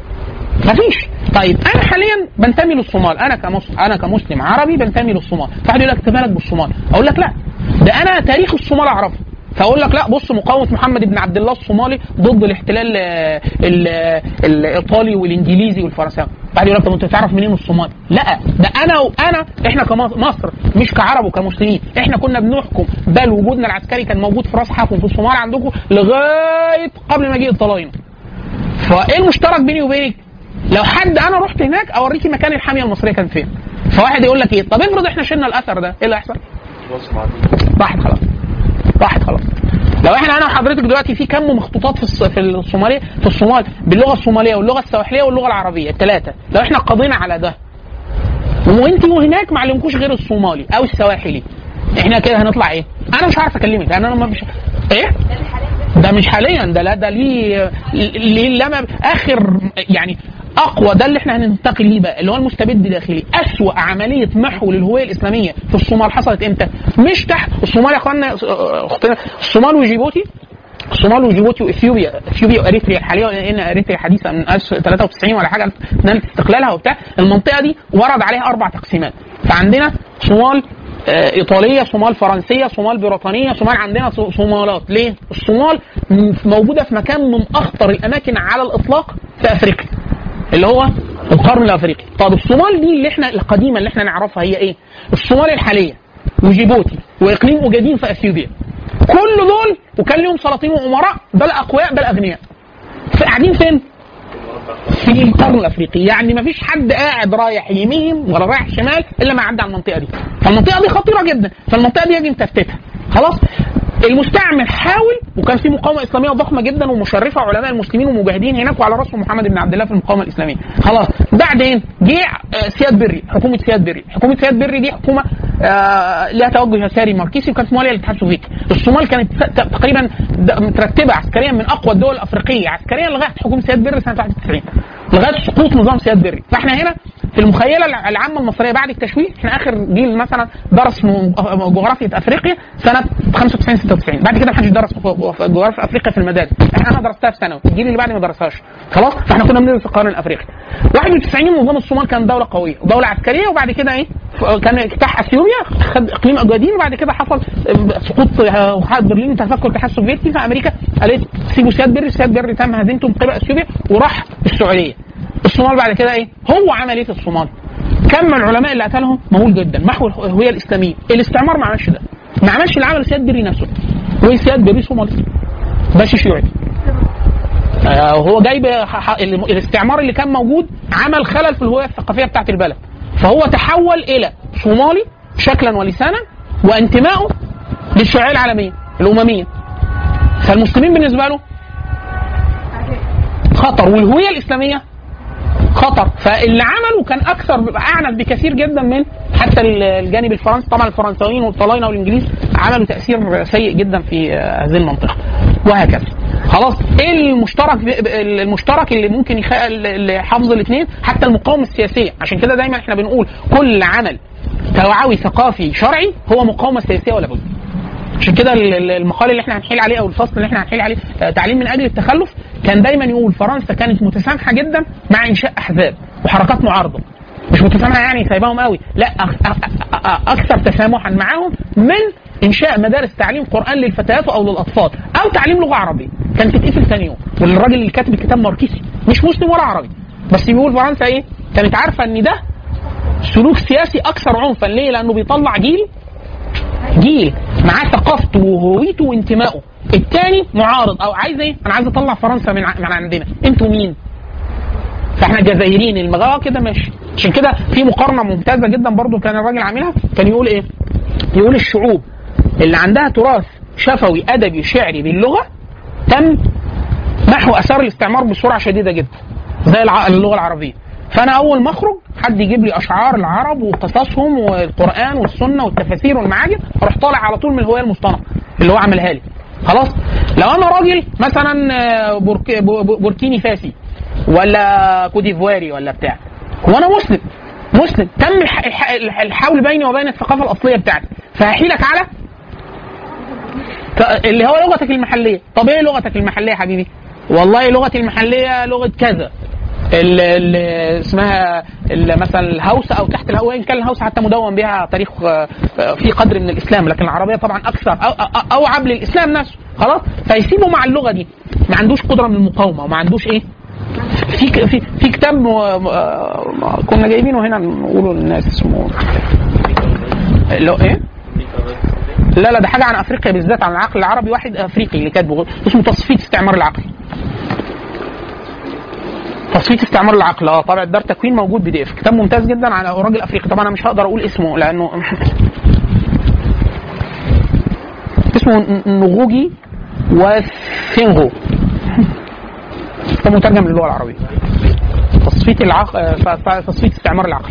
Speaker 2: مفيش طيب انا حاليا بنتمي للصومال انا كمسلم انا كمسلم عربي بنتمي للصومال فواحد يقول لك انت مالك بالصومال اقول لك لا ده انا تاريخ الصومال اعرفه فاقول لك لا بص مقاومه محمد بن عبد الله الصومالي ضد الاحتلال آه، ال- آه، الايطالي والانجليزي والفرنساوي بعد يقول لك طب انت تعرف منين الصومال؟ لا ده انا وانا احنا كمصر مش كعرب وكمسلمين احنا كنا بنحكم بل وجودنا العسكري كان موجود في راس حكم في الصومال عندكم لغايه قبل مجيء الطلاينه فايه المشترك بيني وبينك؟ لو حد انا رحت هناك اوريكي مكان الحاميه المصريه كان فين فواحد يقول لك ايه طب افرض احنا شلنا الاثر ده ايه اللي هيحصل؟ راحت خلاص راحت خلاص لو احنا انا وحضرتك دلوقتي في كم مخطوطات في الص- في الصوماليه في الصومال باللغه الصوماليه واللغه السواحليه واللغه العربيه الثلاثه لو احنا قضينا على ده وانت وهناك ما علمكوش غير الصومالي او السواحلي احنا كده هنطلع ايه؟ انا مش عارف اكلمك انا ما مش ايه؟ ده مش حاليا ده لا ده ليه ليه لما اخر يعني اقوى ده اللي احنا هننتقل ليه بقى اللي هو المستبد الداخلي اسوأ عمليه محو للهويه الاسلاميه في الصومال حصلت امتى؟ مش تحت الصومال يا اخوانا اختنا الصومال وجيبوتي الصومال وجيبوتي واثيوبيا اثيوبيا واريتريا الحاليه لان اريتريا حديثه من 1993 ولا حاجه نالت استقلالها وبتاع المنطقه دي ورد عليها اربع تقسيمات فعندنا صومال آه، ايطاليه صومال فرنسيه صومال بريطانيه صومال عندنا صو- صومالات ليه الصومال م- موجوده في مكان من اخطر الاماكن على الاطلاق في افريقيا اللي هو القرن الافريقي طب الصومال دي اللي احنا القديمه اللي احنا نعرفها هي ايه الصومال الحاليه وجيبوتي واقليم اوجادين في اثيوبيا كل دول وكان لهم سلاطين وامراء بل اقوياء بل اغنياء قاعدين فين؟ في القرن الافريقي يعني ما فيش حد قاعد رايح يمين ولا رايح شمال الا ما عدى على المنطقه دي فالمنطقه دي خطيره جدا فالمنطقه دي يجب تفتتها خلاص المستعمر حاول وكان في مقاومه اسلاميه ضخمه جدا ومشرفه علماء المسلمين ومجاهدين هناك وعلى راسهم محمد بن عبد الله في المقاومه الاسلاميه خلاص بعدين جه آه، سياد بري حكومه سياد بري حكومه سياد بري دي حكومه آه، لها توجه يساري ماركسي وكانت مواليه للاتحاد السوفيتي الصومال كانت ت- تقريبا د- مترتبه عسكريا من اقوى الدول الافريقيه عسكريا لغايه حكومه سياد بري سنه 91 لغايه سقوط نظام سياد بري فاحنا هنا في المخيله الع- العامه المصريه بعد التشويه احنا اخر جيل مثلا درس م- جغرافيا افريقيا سنه 95 96 بعد كده ما حدش درس ف- جغرافيا افريقيا في المدارس احنا انا درستها في ثانوي الجيل اللي بعدي ما درسهاش خلاص فاحنا كنا بندرس القرن الافريقي 91 نظام الصومال كان دوله قويه ودوله عسكريه وبعد كده ايه ف- كان اجتاح اثيوبيا خد اقليم اجوادين وبعد كده حصل سقوط آه، حرب برلين تفكك الاتحاد السوفيتي فامريكا قالت سيبوا سياد بري سياد بري تم هزيمته من قبل اثيوبيا وراح السعوديه الصومال بعد كده ايه هو عمل ايه في الصومال كم من العلماء اللي قتلهم مهول جدا محو الهويه الاسلاميه الاستعمار ما عملش ده ما عملش اللي عمل سياد بري نفسه وسياد بري صومالي باشا شيوعي آه، هو جايب ح- ح- ال- الاستعمار اللي كان موجود عمل خلل في الهويه الثقافيه بتاعت البلد فهو تحول الى صومالي شكلا ولسانا وانتمائه للشيوعيه العالميه الامميه فالمسلمين بالنسبه له خطر والهويه الاسلاميه خطر فاللي عمله كان اكثر اعنف بكثير جدا من حتى الجانب الفرنسي طبعا الفرنساويين والطلاينه والانجليز عملوا تاثير سيء جدا في آه، هذه المنطقه وهكذا خلاص ايه المشترك المشترك اللي ممكن يخ... اللي حافظ الاثنين حتى المقاومه السياسيه عشان كده دايما احنا بنقول كل عمل توعوي ثقافي شرعي هو مقاومه سياسيه ولا بد عشان كده ال- ال- المقال اللي احنا هنحيل عليه او الفصل اللي احنا هنحيل عليه آه، تعليم من اجل التخلف كان دايما يقول فرنسا كانت متسامحه جدا مع انشاء احزاب وحركات معارضه مش متسامحه يعني سايباهم قوي لا أك- أ- أ- أ- اكثر تسامحا معاهم من انشاء مدارس تعليم قران للفتيات او للاطفال او تعليم لغه عربيه كانت تتقفل ثاني يوم والراجل اللي كاتب الكتاب ماركسي مش مسلم ولا عربي بس بيقول فرنسا ايه كانت عارفه ان ده سلوك سياسي اكثر عنفا ليه لانه بيطلع جيل جيل معاه ثقافته وهويته وانتمائه الثاني معارض او عايز ايه انا عايز اطلع فرنسا من ع- من عندنا انتوا مين فاحنا جزائريين المغاوة كده ماشي عشان كده في مقارنه ممتازه جدا برضو كان الراجل عاملها كان يقول ايه يقول الشعوب اللي عندها تراث شفوي ادبي شعري باللغه تم محو اثار الاستعمار بسرعه شديده جدا زي الع- اللغه العربيه فانا اول ما اخرج حد يجيب لي اشعار العرب وقصصهم والقران والسنه والتفاسير والمعاجم اروح طالع على طول من الهويه المصطنعه اللي هو عاملها لي خلاص لو انا راجل مثلا آه، بورك- بو- بو- بوركيني فاسي ولا كوديفواري ولا بتاع وانا مسلم مسلم تم الح- الح- الحول بيني وبين الثقافه الاصليه بتاعتي فهحيلك على ف- اللي هو لغتك المحليه طب ايه لغتك المحليه يا حبيبي والله لغتي المحليه لغه كذا ال- ال- اسمها ال- مثلا الهوسه او تحت الهوسه وان كان الهوسه حتى مدون بها تاريخ آه، آه، في قدر من الاسلام لكن العربيه طبعا اكثر أو أو- اوعب للاسلام نفسه خلاص فيسيبه مع اللغه دي ما عندوش قدره من المقاومه وما عندوش ايه في ك- في في كتاب م- آه، كنا جايبينه هنا نقوله للناس اسمه اللي هو ايه؟ لا لا ده حاجه عن افريقيا بالذات عن العقل العربي واحد افريقي اللي كاتبه اسمه تصفيه استعمار العقل تصفيه استعمار العقل اه طبع الدار تكوين موجود بي دي اف كتاب ممتاز جدا عن راجل افريقي طبعا انا مش هقدر اقول اسمه لانه اسمه ن- نغوجي وسينغو كتاب مترجم للغه العربيه تصفيه العقل تصفيه استعمار العقل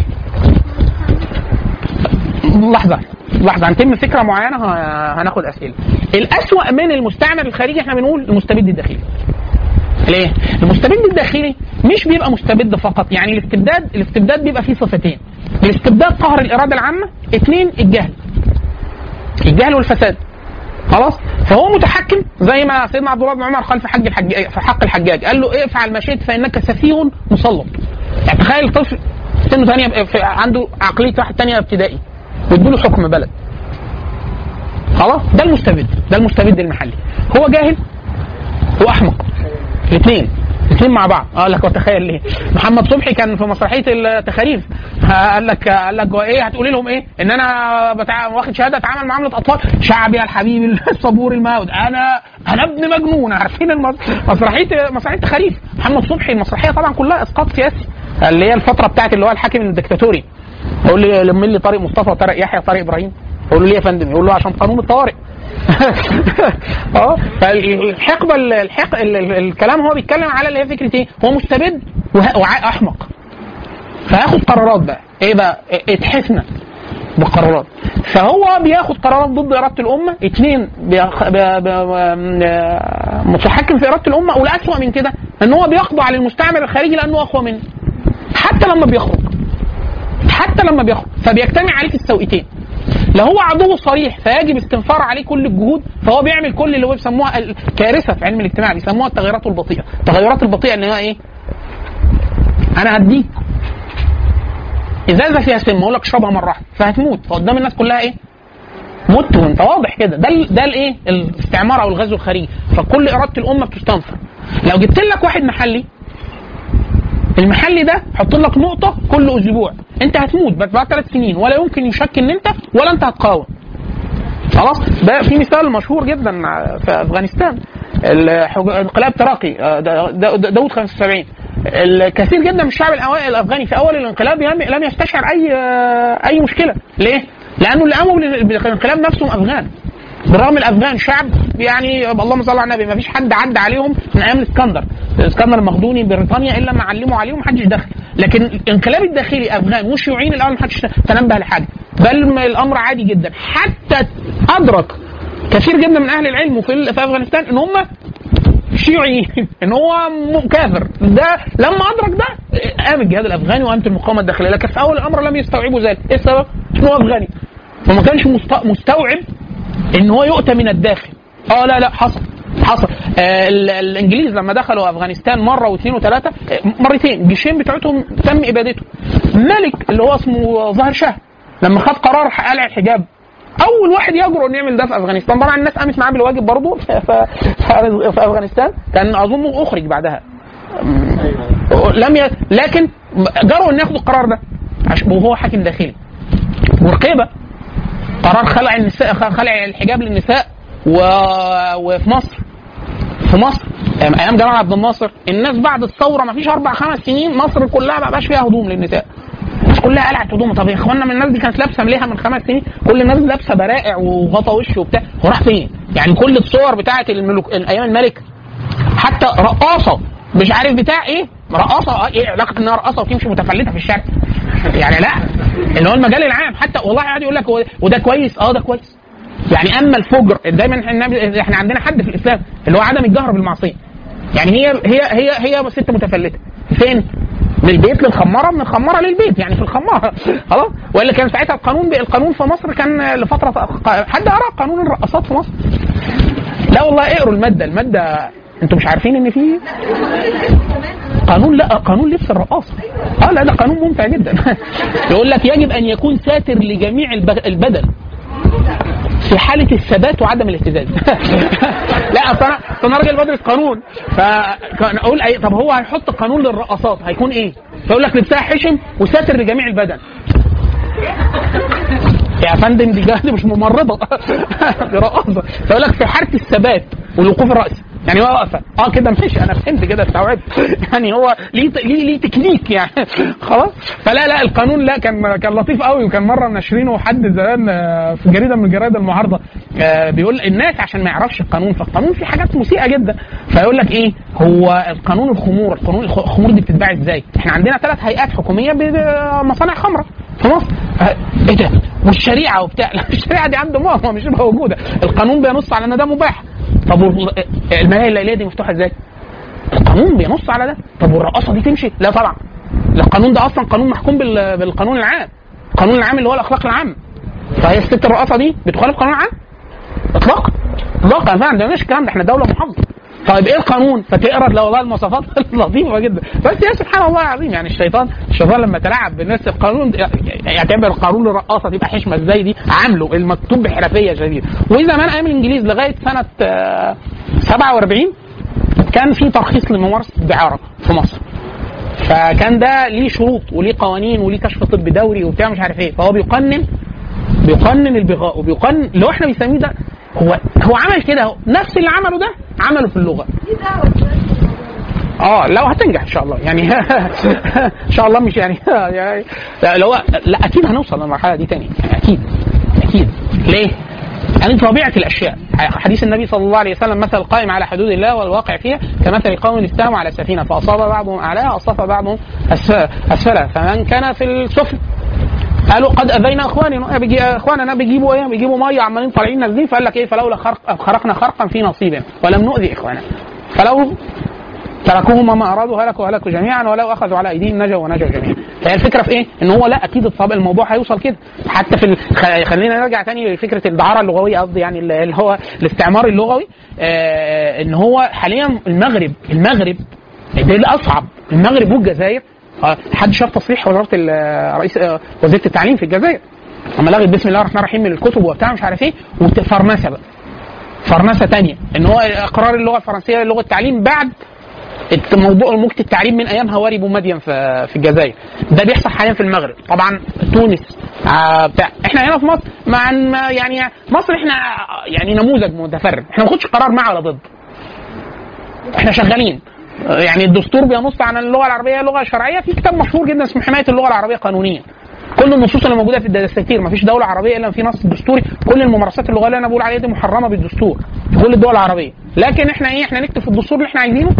Speaker 2: لحظه لحظه هنتم فكره معينه ه- هناخد اسئله الاسوأ من المستعمر الخارجي احنا بنقول المستبد الداخلي ليه؟ المستبد الداخلي مش بيبقى مستبد فقط يعني الاستبداد الاستبداد بيبقى فيه صفتين الاستبداد قهر الاراده العامه اثنين الجهل الجهل والفساد خلاص فهو متحكم زي ما سيدنا عبد الله بن عمر قال في حج الحج في حق الحجاج قال له إيه افعل ما شئت فانك سفيه مسلط يعني تخيل طفل سنه ثانيه عنده عقليه واحد ثانيه ابتدائي وادوا له حكم بلد خلاص ده المستبد ده المستبد المحلي هو جاهل واحمق الاثنين الاثنين مع بعض قال لك وتخيل ليه محمد صبحي كان في مسرحيه التخاريف قال لك قال لك ايه هتقولي لهم ايه ان انا بتاع واخد شهاده اتعامل معامله اطفال شعبي الحبيب الصبور الموت انا انا ابن مجنون عارفين المس- مسرحيه مسرحيه تخاريف محمد صبحي المسرحيه طبعا كلها اسقاط سياسي اللي هي الفتره بتاعت اللي هو الحاكم الدكتاتوري يقول لي لمين لي طارق مصطفى طارق يحيى طارق ابراهيم يقول له ليه يا فندم يقول له عشان قانون الطوارئ اه فالحقبه ال- الحق ال- ال- الكلام هو بيتكلم على اللي هي فكره ايه هو مستبد وه- واحمق فياخد قرارات بقى ايه بقى إيه- اتحسنا بقرارات فهو بياخد قرارات ضد اراده الامه اثنين بيخ... بي... بي... آه، متحكم في اراده الامه والاسوأ من كده ان هو بيخضع للمستعمر الخارجي لانه اقوى منه حتى لما بيخرج حتى لما بيخرج فبيجتمع عليه في السوقتين لا هو عدو صريح فيجب استنفار عليه كل الجهود فهو بيعمل كل اللي هو بيسموها الكارثه في علم الاجتماع بيسموها التغيرات البطيئه التغيرات البطيئه اللي هي ايه انا هديك ازازه فيها سم اقول لك اشربها مره واحده فهتموت فقدام الناس كلها ايه مت وانت واضح كده ده ال- ده الايه الاستعمار او الغزو الخارجي فكل اراده الامه بتستنفر لو جبت لك واحد محلي المحلي ده حط لك نقطه كل اسبوع انت هتموت بس بعد ثلاث سنين ولا يمكن يشك ان انت ولا انت هتقاوم خلاص ده في مثال مشهور جدا في افغانستان الحج- انقلاب تراقي آه، دا- دا- دا- داود 75 الكثير جدا من الشعب الأوا- الافغاني في اول الانقلاب لم لم يستشعر اي آه، اي مشكله ليه؟ لانه اللي قاموا بال- بالانقلاب نفسهم افغان بالرغم الافغان شعب يعني اللهم صل على النبي ما فيش حد عدى عليهم من ايام الاسكندر الاسكندر المقدوني بريطانيا الا ما علموا عليهم محدش دخل لكن الانقلاب الداخلي افغان وشيوعيين الاول ما حدش تنبه لحاجه بل ما الامر عادي جدا حتى ادرك كثير جدا من اهل العلم في في افغانستان ان هم شيوعيين ان هو م- كافر ده لما ادرك ده قام الجهاد الافغاني وقامت المقاومه الداخليه لكن في اول الامر لم يستوعبوا ذلك ايه السبب؟ ان هو افغاني فما كانش مست- مستوعب ان هو يؤتى من الداخل اه لا لا حصل حصل آه ال- الانجليز لما دخلوا افغانستان مره واثنين وثلاثه آه، مرتين الجيشين بتوعتهم تم ابادته ملك اللي هو اسمه ظاهر شاه لما خد قرار قلع الحجاب اول واحد يجرؤ انه يعمل ده في افغانستان طبعا الناس قامت معاه بالواجب برضه في, في, في, في افغانستان كان اظن اخرج بعدها لم ي... لكن جرؤوا ان ياخدوا القرار ده عش- وهو حاكم داخلي ورقيبه قرار خلع النساء خلع الحجاب للنساء و... وفي مصر في مصر ايام جمال عبد الناصر الناس بعد الثوره ما فيش اربع خمس سنين مصر كلها ما بقاش فيها هدوم للنساء الناس كلها قلعت هدوم طب يا اخوانا من الناس دي كانت لابسه مليحه من خمس سنين كل الناس لابسه برائع وغطا وش وبتاع هو راح فين؟ يعني كل الصور بتاعت الملوك ايام الملك حتى رقاصه مش عارف بتاع ايه رقاصه آه، ايه علاقه انها رقاصه وتمشي متفلته في الشارع يعني لا اللي هو المجال العام حتى والله قاعد يقول لك هو- وده كويس اه ده كويس يعني اما الفجر دايما احنا النبي- احنا عندنا حد في الاسلام اللي هو عدم الجهر بالمعصيه يعني هي هي هي هي ست متفلته فين؟ من البيت للخماره من الخماره للبيت يعني في الخماره خلاص والا كان ساعتها القانون القانون في مصر كان لفتره حد قرا قانون الرقصات في مصر لا والله اقروا الماده الماده انتوا مش عارفين ان في قانون لا قانون لبس الرقاصه اه لا ده قانون ممتع جدا يقول لك يجب ان يكون ساتر لجميع الب- البدن في حاله الثبات وعدم الاهتزاز لا اصل انا أصل انا راجل بدرس قانون فكان اقول أي طب هو هيحط قانون للرقصات هيكون ايه؟ فيقول لك لبسها حشم وساتر لجميع البدن يا فندم دي جهل مش ممرضه دي رقاصه فيقول لك في حاله الثبات والوقوف الراسي يعني هو واقفه اه كده ماشي انا فهمت كده استوعبت يعني هو ليه ليه ليه تكنيك يعني خلاص فلا لا القانون لا كان كان لطيف قوي وكان مره منشرينه حد زمان آه، في جريده من جرايد المعارضه آه، بيقول الناس عشان ما يعرفش القانون فالقانون فيه حاجات مسيئه جدا فيقول لك ايه هو القانون الخمور القانون الخ- الخمور دي بتتباع ازاي؟ احنا عندنا ثلاث هيئات حكوميه بمصانع خمره في مصر آه، ايه ده والشريعه وبتاع لا الشريعه دي عند ماما مش موجوده القانون بينص على ان ده مباح طب وال- الملاهي الليليه دي مفتوحه ازاي؟ القانون بينص على ده طب والرقاصه دي تمشي؟ لا طبعا القانون ده اصلا قانون محكوم بال- بالقانون العام القانون العام اللي هو الاخلاق العامه فهي الست الرقاصه دي بتخالف القانون العام اطلاقا اطلاقا ما عندناش الكلام ده احنا دوله محافظه طيب ايه القانون؟ فتقرا لا والله المواصفات لطيفه جدا بس يا سبحان الله العظيم يعني الشيطان الشيطان لما تلاعب بالناس القانون يعتبر القانون للرقاصه تبقى حشمه ازاي دي عامله المكتوب بحرفيه شديده وزمان ايام الانجليز لغايه سنه آه، 47 كان في ترخيص لممارسه الدعاره في مصر فكان ده ليه شروط وليه قوانين وليه كشف طبي دوري وبتاع مش عارف ايه فهو بيقنن بيقنن البغاء وبيقنن اللي هو احنا بنسميه ده هو هو عمل كده اهو نفس اللي عمله ده عمله في اللغه اه لو هتنجح ان شاء الله يعني ان شاء الله مش يعني يعني لا لو لا اكيد هنوصل للمرحله دي تاني يعني اكيد اكيد ليه؟ يعني طبيعه الاشياء حديث النبي صلى الله عليه وسلم مثل القائم على حدود الله والواقع فيها كمثل قوم استهموا على سفينه فاصاب بعضهم اعلاها واصطف بعضهم أسف- اسفلها فمن كان في السفل قالوا قد اذينا اخواننا بيجي اخواننا بيجيبوا ايه بيجيبوا ميه عمالين طالعين نازلين فقال لك ايه فلولا خرق خرقنا خرقا في نصيبنا ولم نؤذي اخواننا فلو تركوهم ما ارادوا هلكوا هلكوا جميعا ولو اخذوا على ايديهم نجوا ونجوا جميعا فهي الفكره في ايه؟ ان هو لا اكيد الطب الموضوع هيوصل كده حتى في ال... خ- خلينا نرجع تاني لفكره الدعاره اللغويه قصدي يعني اللي اللي هو الاستعمار اللغوي آه ان هو حاليا المغرب المغرب ده الاصعب المغرب والجزائر آه، حد شاف تصريح وزاره ال- رئيس آه، وزيره التعليم في الجزائر اما لغت بسم الله الرحمن الرحيم من الكتب وبتاع مش عارف ايه وفرنسه بقى فرنسه تانية ان هو اقرار اللغه الفرنسيه لغه التعليم بعد موضوع موجة التعليم من ايام هواري بومدين في في الجزائر ده بيحصل حاليا في المغرب طبعا تونس آه بتاع احنا هنا في مصر مع ما- يعني مصر احنا يعني نموذج متفرد احنا ما بناخدش قرار مع ولا ضد احنا شغالين آه، يعني الدستور بينص عن اللغه العربيه لغه شرعيه في كتاب مشهور جدا اسمه حمايه اللغه العربيه قانونيا كل النصوص اللي موجوده في الدساتير ما فيش دوله عربيه الا في نص دستوري كل الممارسات اللغويه اللي انا بقول عليها دي محرمه بالدستور في كل الدول العربيه لكن احنا ايه احنا نكتب في الدستور اللي احنا عايزينه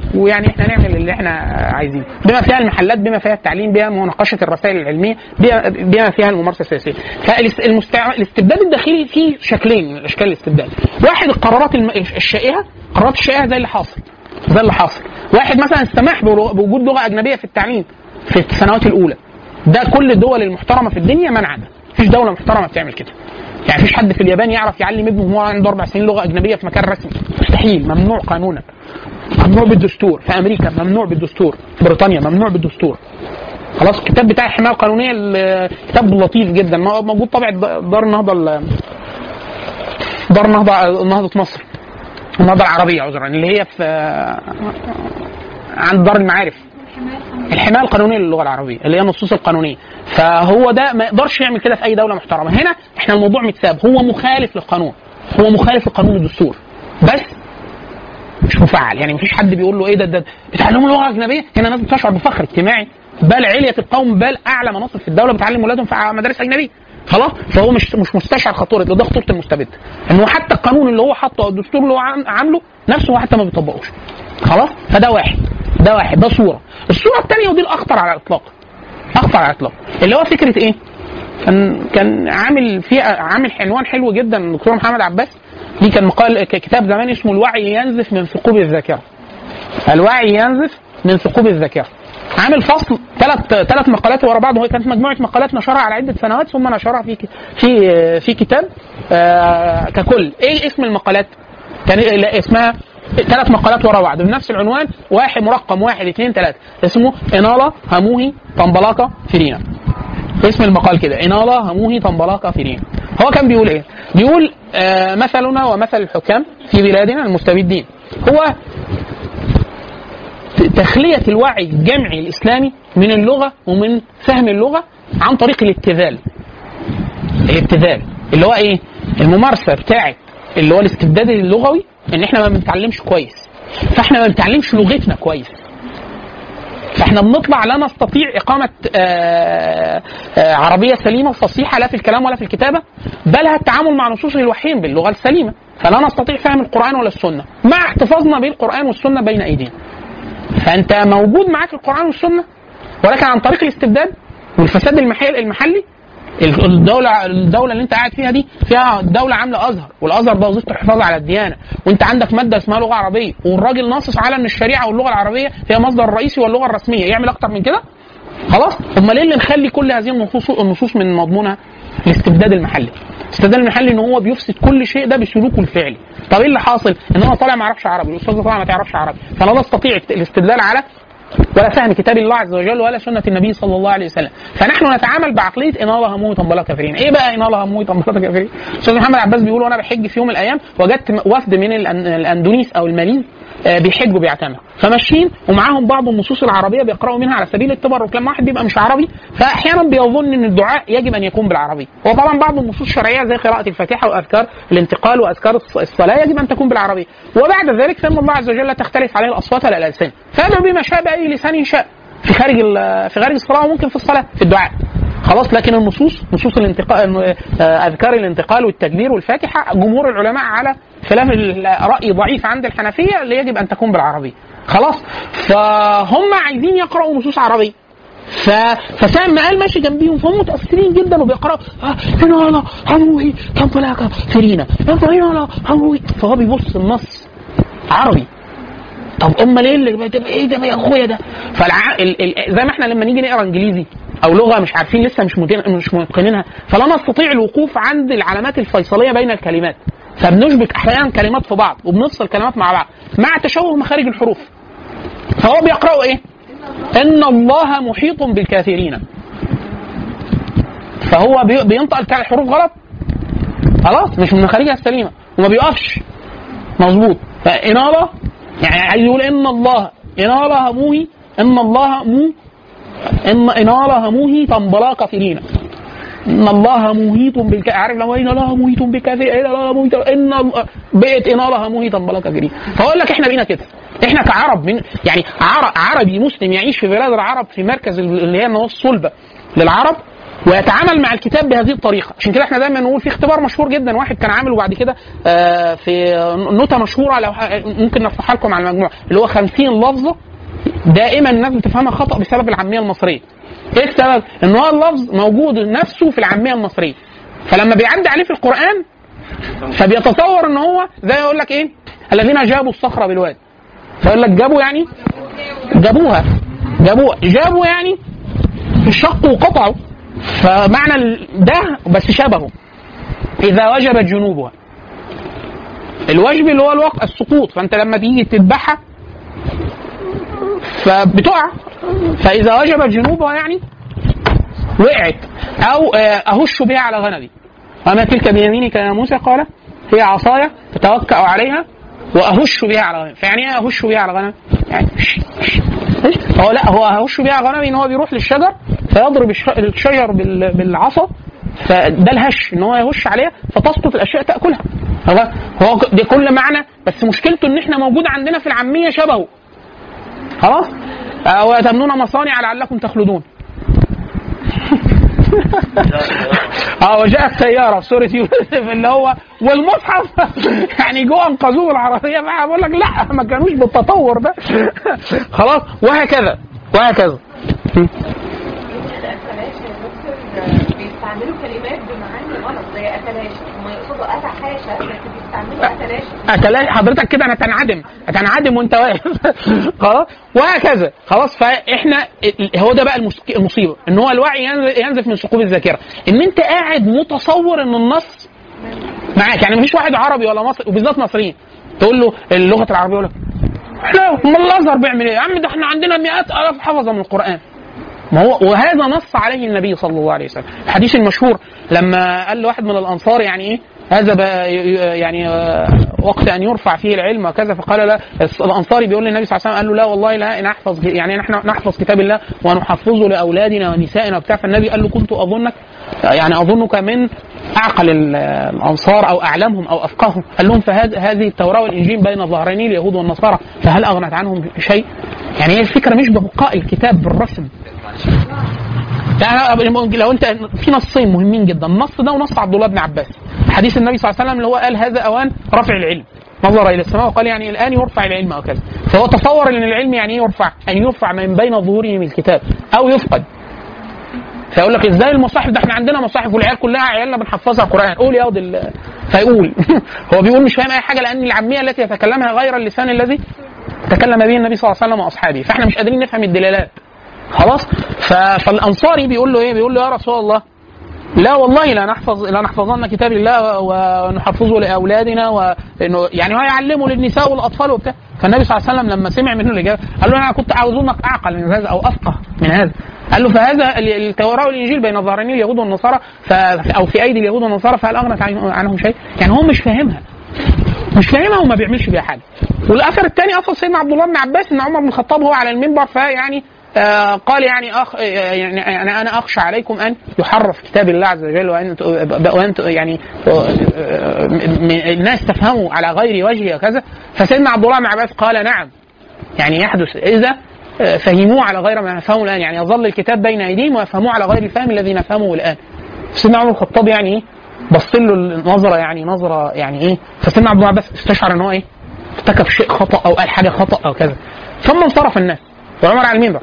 Speaker 2: ويعني احنا نعمل اللي احنا عايزينه بما فيها المحلات بما فيها التعليم بما مناقشه الرسائل العلميه بما- بما فيها الممارسه السياسيه فالاستبداد الداخلي فيه شكلين من اشكال الاستبداد واحد القرارات الم- الشائعه قرارات الشائعه زي اللي حاصل زي اللي حاصل واحد مثلا السماح بلغ- بوجود لغه اجنبيه في التعليم في السنوات الاولى ده كل الدول المحترمه في الدنيا منع ده مفيش دوله محترمه بتعمل كده يعني مفيش حد في اليابان يعرف يعلم ابنه وهو عنده اربع سنين لغه اجنبيه في مكان رسمي مستحيل ممنوع قانونا ممنوع بالدستور في امريكا ممنوع بالدستور بريطانيا ممنوع بالدستور خلاص الكتاب بتاع الحمايه القانونيه ال- كتاب لطيف جدا موجود طبع دار النهضه ال- دار النهضه نهضه مصر النهضه العربيه عذرا اللي هي في عند دار المعارف الحمايه القانونيه للغه العربيه اللي هي النصوص القانونيه فهو ده ما يقدرش يعمل كده في اي دوله محترمه هنا احنا الموضوع متساب هو مخالف للقانون هو مخالف لقانون الدستور بس مش مفعل يعني مفيش حد بيقول له ايه ده ده بتعلموا لغه اجنبيه هنا ناس بتشعر بفخر اجتماعي بل علية القوم بل اعلى مناصب في الدوله بتعلم ولادهم في مدارس اجنبيه خلاص فهو مش مش مستشعر خطوره ده, ده خطوره المستبد انه حتى القانون اللي هو حاطه او الدستور اللي هو عام- عامله نفسه هو حتى ما بيطبقوش خلاص فده واحد ده واحد ده صوره الصوره الثانيه ودي الاخطر على الاطلاق اخطر على الاطلاق اللي هو فكره ايه كان كان عامل في عامل عنوان حلو جدا الدكتور محمد عباس ليه كان مقال ك- كتاب زمان اسمه الوعي ينزف من ثقوب الذاكره الوعي ينزف من ثقوب الذاكره عامل فصل ثلاث ثلاث مقالات ورا بعض وهي كانت مجموعه مقالات نشرها على عده سنوات ثم نشرها في ك- في في كتاب آه، ككل ايه اسم المقالات؟ كان لا، اسمها ثلاث مقالات ورا بعض بنفس العنوان واحد مرقم واحد اثنين ثلاثه اسمه اناله هموهي طنبلاقه فرينا اسم المقال كده إنالة هموه طنبلاقة فرين هو كان بيقول ايه بيقول آه مثلنا ومثل الحكام في بلادنا المستبدين هو ت- تخلية الوعي الجمعي الإسلامي من اللغة ومن فهم اللغة عن طريق الابتذال الابتذال اللي هو ايه الممارسة بتاعت اللي هو الاستبداد اللغوي ان احنا ما بنتعلمش كويس فاحنا ما بنتعلمش لغتنا كويس فاحنا بنطلع لا نستطيع إقامة آه، آه، عربية سليمة وفصيحة لا في الكلام ولا في الكتابة بل التعامل مع نصوص الوحيين باللغة السليمة فلا نستطيع فهم القرآن ولا السنة مع احتفاظنا بالقرآن والسنة بين أيدينا فأنت موجود معاك القرآن والسنة ولكن عن طريق الاستبداد والفساد المحل المحلي الدولة الدولة اللي انت قاعد فيها دي فيها دولة عاملة ازهر والازهر ده وظيفته الحفاظ على الديانة وانت عندك مادة اسمها لغة عربية والراجل ناصص على ان الشريعة واللغة العربية هي مصدر الرئيسي واللغة الرسمية يعمل اكتر من كده؟ خلاص؟ امال ليه اللي نخلي كل هذه النصوص النصوص من مضمونها الاستبداد المحلي؟ الاستبداد المحلي ان هو بيفسد كل شيء ده بسلوكه الفعلي. طب ايه اللي حاصل؟ ان انا طالع ما اعرفش عربي، الاستاذ طالع ما تعرفش عربي، فانا لا استطيع الاستدلال على ولا فهم كتاب الله عز وجل ولا سنه النبي صلى الله عليه وسلم فنحن نتعامل بعقليه ان الله هموي طنبله كافرين ايه بقى ان الله هموي طنبله كافرين استاذ محمد عباس بيقول وانا بحج في يوم من الايام وجدت وفد من الأن- الاندونيس او الماليز آه، بيحجوا بيعتمروا فماشيين ومعاهم بعض النصوص العربيه بيقراوا منها على سبيل التبرك لما واحد بيبقى مش عربي فاحيانا بيظن ان الدعاء يجب ان يكون بالعربي وطبعا بعض النصوص الشرعيه زي قراءه الفاتحه واذكار الانتقال واذكار الص- الصلاه يجب ان تكون بالعربيه وبعد ذلك فان الله عز وجل لا تختلف عليه الاصوات ولا الالسان فيدعو بما شاء باي لسان شاء في خارج ال- في خارج الصلاه وممكن في الصلاه في الدعاء خلاص لكن النصوص نصوص الانتقال آه، اذكار الانتقال والتكبير والفاتحه جمهور العلماء على خلاف الراي ضعيف عند الحنفيه اللي يجب ان تكون بالعربيه خلاص فهم عايزين يقراوا نصوص عربيه ف... فسام ما قال ماشي جنبيهم فهم متاثرين جدا وبيقراوا آه هنا لا هموي كم طلاقه فرينا هنا لا هموي فهو بيبص النص عربي طب امال ايه اللي بتبقى ايه ده يا اخويا ده فالع... ال... ال... زي ما احنا لما نيجي نقرا انجليزي او لغه مش عارفين لسه مش متين... مش متقنينها فلا نستطيع الوقوف عند العلامات الفيصليه بين الكلمات فبنشبك احيانا كلمات في بعض وبنفصل كلمات مع بعض مع تشوه مخارج الحروف فهو بيقراوا ايه؟ ان الله محيط بالكافرين فهو بي... بينطق الحروف غلط خلاص مش من مخارجها السليمه وما بيقفش مظبوط فإنارة يعني عايز يقول إن الله إنارة هموهي إن الله مو إن إنارة هموهي تنبلا كافرين إن الله محيط بالك عارف لو إن الله محيط بالكافرين إن الله محيط إن الله- بقت إنارة هموهي تنبلا كافرين فأقول لك إحنا بينا كده إحنا كعرب من يعني عرب عربي مسلم يعيش في بلاد العرب في مركز اللي هي النواة الصلبة للعرب ويتعامل مع الكتاب بهذه الطريقه عشان كده احنا دايما نقول في اختبار مشهور جدا واحد كان عامله بعد كده آه، في نوتة مشهوره لو ح- ممكن نفتحها لكم على المجموعه اللي هو 50 لفظه دائما الناس بتفهمها خطا بسبب العاميه المصريه ايه السبب ان هو اللفظ موجود نفسه في العاميه المصريه فلما بيعدي عليه في القران فبيتصور ان هو زي يقول لك ايه الذين جابوا الصخره بالواد فيقول لك جابوا يعني جابوها جابوها جابوا يعني شقوا وقطعوا فمعنى ال- ده بس شبهه اذا وجبت جنوبها الوجب اللي هو الوقت السقوط فانت لما تيجي تذبحها فبتقع فاذا وجبت جنوبها يعني وقعت او آه، اهش بها على غنمي وما تلك بيمينك يا موسى قال هي عصايا تتوكا عليها واهش بها على غنمي فيعني ايه اهش بها على غنمي؟ يعني هو لا هو اهش بها على غنمي ان هو بيروح للشجر فيضرب الش- الشجر بال- بالعصا فده الهش ان هو يهش عليها فتسقط الاشياء تاكلها هو هو ده كل معنى بس مشكلته ان احنا موجود عندنا في العاميه شبهه خلاص آه، وتمنون مصانع لعلكم تخلدون اه وجاءت سياره في سوره يوسف اللي هو والمصحف يعني جوه انقذوه العربيه بقى بقول لك لا ما كانوش بالتطور ده خلاص وهكذا وهكذا
Speaker 5: الأتلاش يا دكتور بيستعملوا كلمات بمعاني غلط زي أتلاش هم يقصدوا أتى حاشا بس بيستعملوا أتلاش
Speaker 2: هتلاقي حضرتك كده انا تنعدم هتنعدم وانت واقف خلاص وهكذا خلاص فاحنا هو ده بقى المس- المصيبه ان هو الوعي ينز- ينزف من ثقوب الذاكره ان انت قاعد متصور ان النص معاك يعني مفيش واحد عربي ولا مصري وبالذات مصريين تقول له اللغه العربيه يقول لك احنا امال الازهر بيعمل ايه؟ يا عم ده احنا عندنا مئات الاف حفظه من القران ما هو وهذا نص عليه النبي صلى الله عليه وسلم الحديث المشهور لما قال لواحد من الانصار يعني ايه هذا بقى ي- ي- يعني آه، وقت ان يرفع فيه العلم وكذا فقال لا الانصاري بيقول للنبي صلى الله عليه وسلم قال له لا والله لا نحفظ يعني نحن نحفظ كتاب الله ونحفظه لاولادنا ونسائنا وبتاع فالنبي قال له كنت اظنك يعني اظنك من اعقل ال- الانصار او اعلمهم او افقههم قال لهم فهذه هذه التوراه والانجيل بين ظهراني اليهود والنصارى فهل اغنت عنهم شيء؟ يعني هي الفكره مش ببقاء الكتاب بالرسم يعني لو انت في نصين مهمين جدا النص ده ونص عبد الله بن عباس حديث النبي صلى الله عليه وسلم اللي هو قال هذا اوان رفع العلم نظر الى السماء وقال يعني الان يرفع العلم او كذا فهو تصور ان العلم يعني ايه يرفع ان يرفع من بين ظهوره من الكتاب او يفقد فيقول لك ازاي المصاحف ده احنا عندنا مصاحف والعيال كلها عيالنا بنحفظها قران قول يا ودي ال- فيقول هو بيقول مش فاهم اي حاجه لان العاميه التي يتكلمها غير اللسان الذي تكلم به النبي صلى الله عليه وسلم واصحابه فاحنا مش قادرين نفهم الدلالات خلاص ف... فالانصاري بيقول له ايه بيقول له يا رسول الله لا والله لا نحفظ لا نحفظن كتاب الله و- ونحفظه لاولادنا وانه يعني هو يعلمه للنساء والاطفال وبتاع فالنبي صلى الله عليه وسلم لما سمع منه الاجابه قال له انا كنت اظنك اعقل من هذا او افقه من هذا قال له فهذا ال- التوراه والانجيل بين ظهراني اليهود والنصارى ف... او في ايدي اليهود والنصارى فهل اغنت عن- عنهم شيء؟ يعني هو مش فاهمها مش فاهمها وما بيعملش بيها حاجه والاثر الثاني اصلا سيدنا عبد الله بن عباس ان عمر بن الخطاب هو على المنبر فيعني آه قال يعني أخ يعني يعني انا اخشى عليكم ان يحرف كتاب الله عز وجل وان وان يعني آه، م- الناس تفهموا على غير وجهه وكذا فسيدنا عبد الله بن عباس قال نعم يعني يحدث اذا آه، فهموه على غير ما نفهمه الان يعني يظل الكتاب بين ايديهم ويفهموه على غير الفهم الذي نفهمه الان سيدنا عمر الخطاب يعني ايه بص له النظره يعني نظره يعني ايه فسيدنا عبد الله عباس استشعر ان هو ايه ارتكب شيء خطا او قال حاجه خطا او كذا ثم انصرف الناس وعمر على المنبر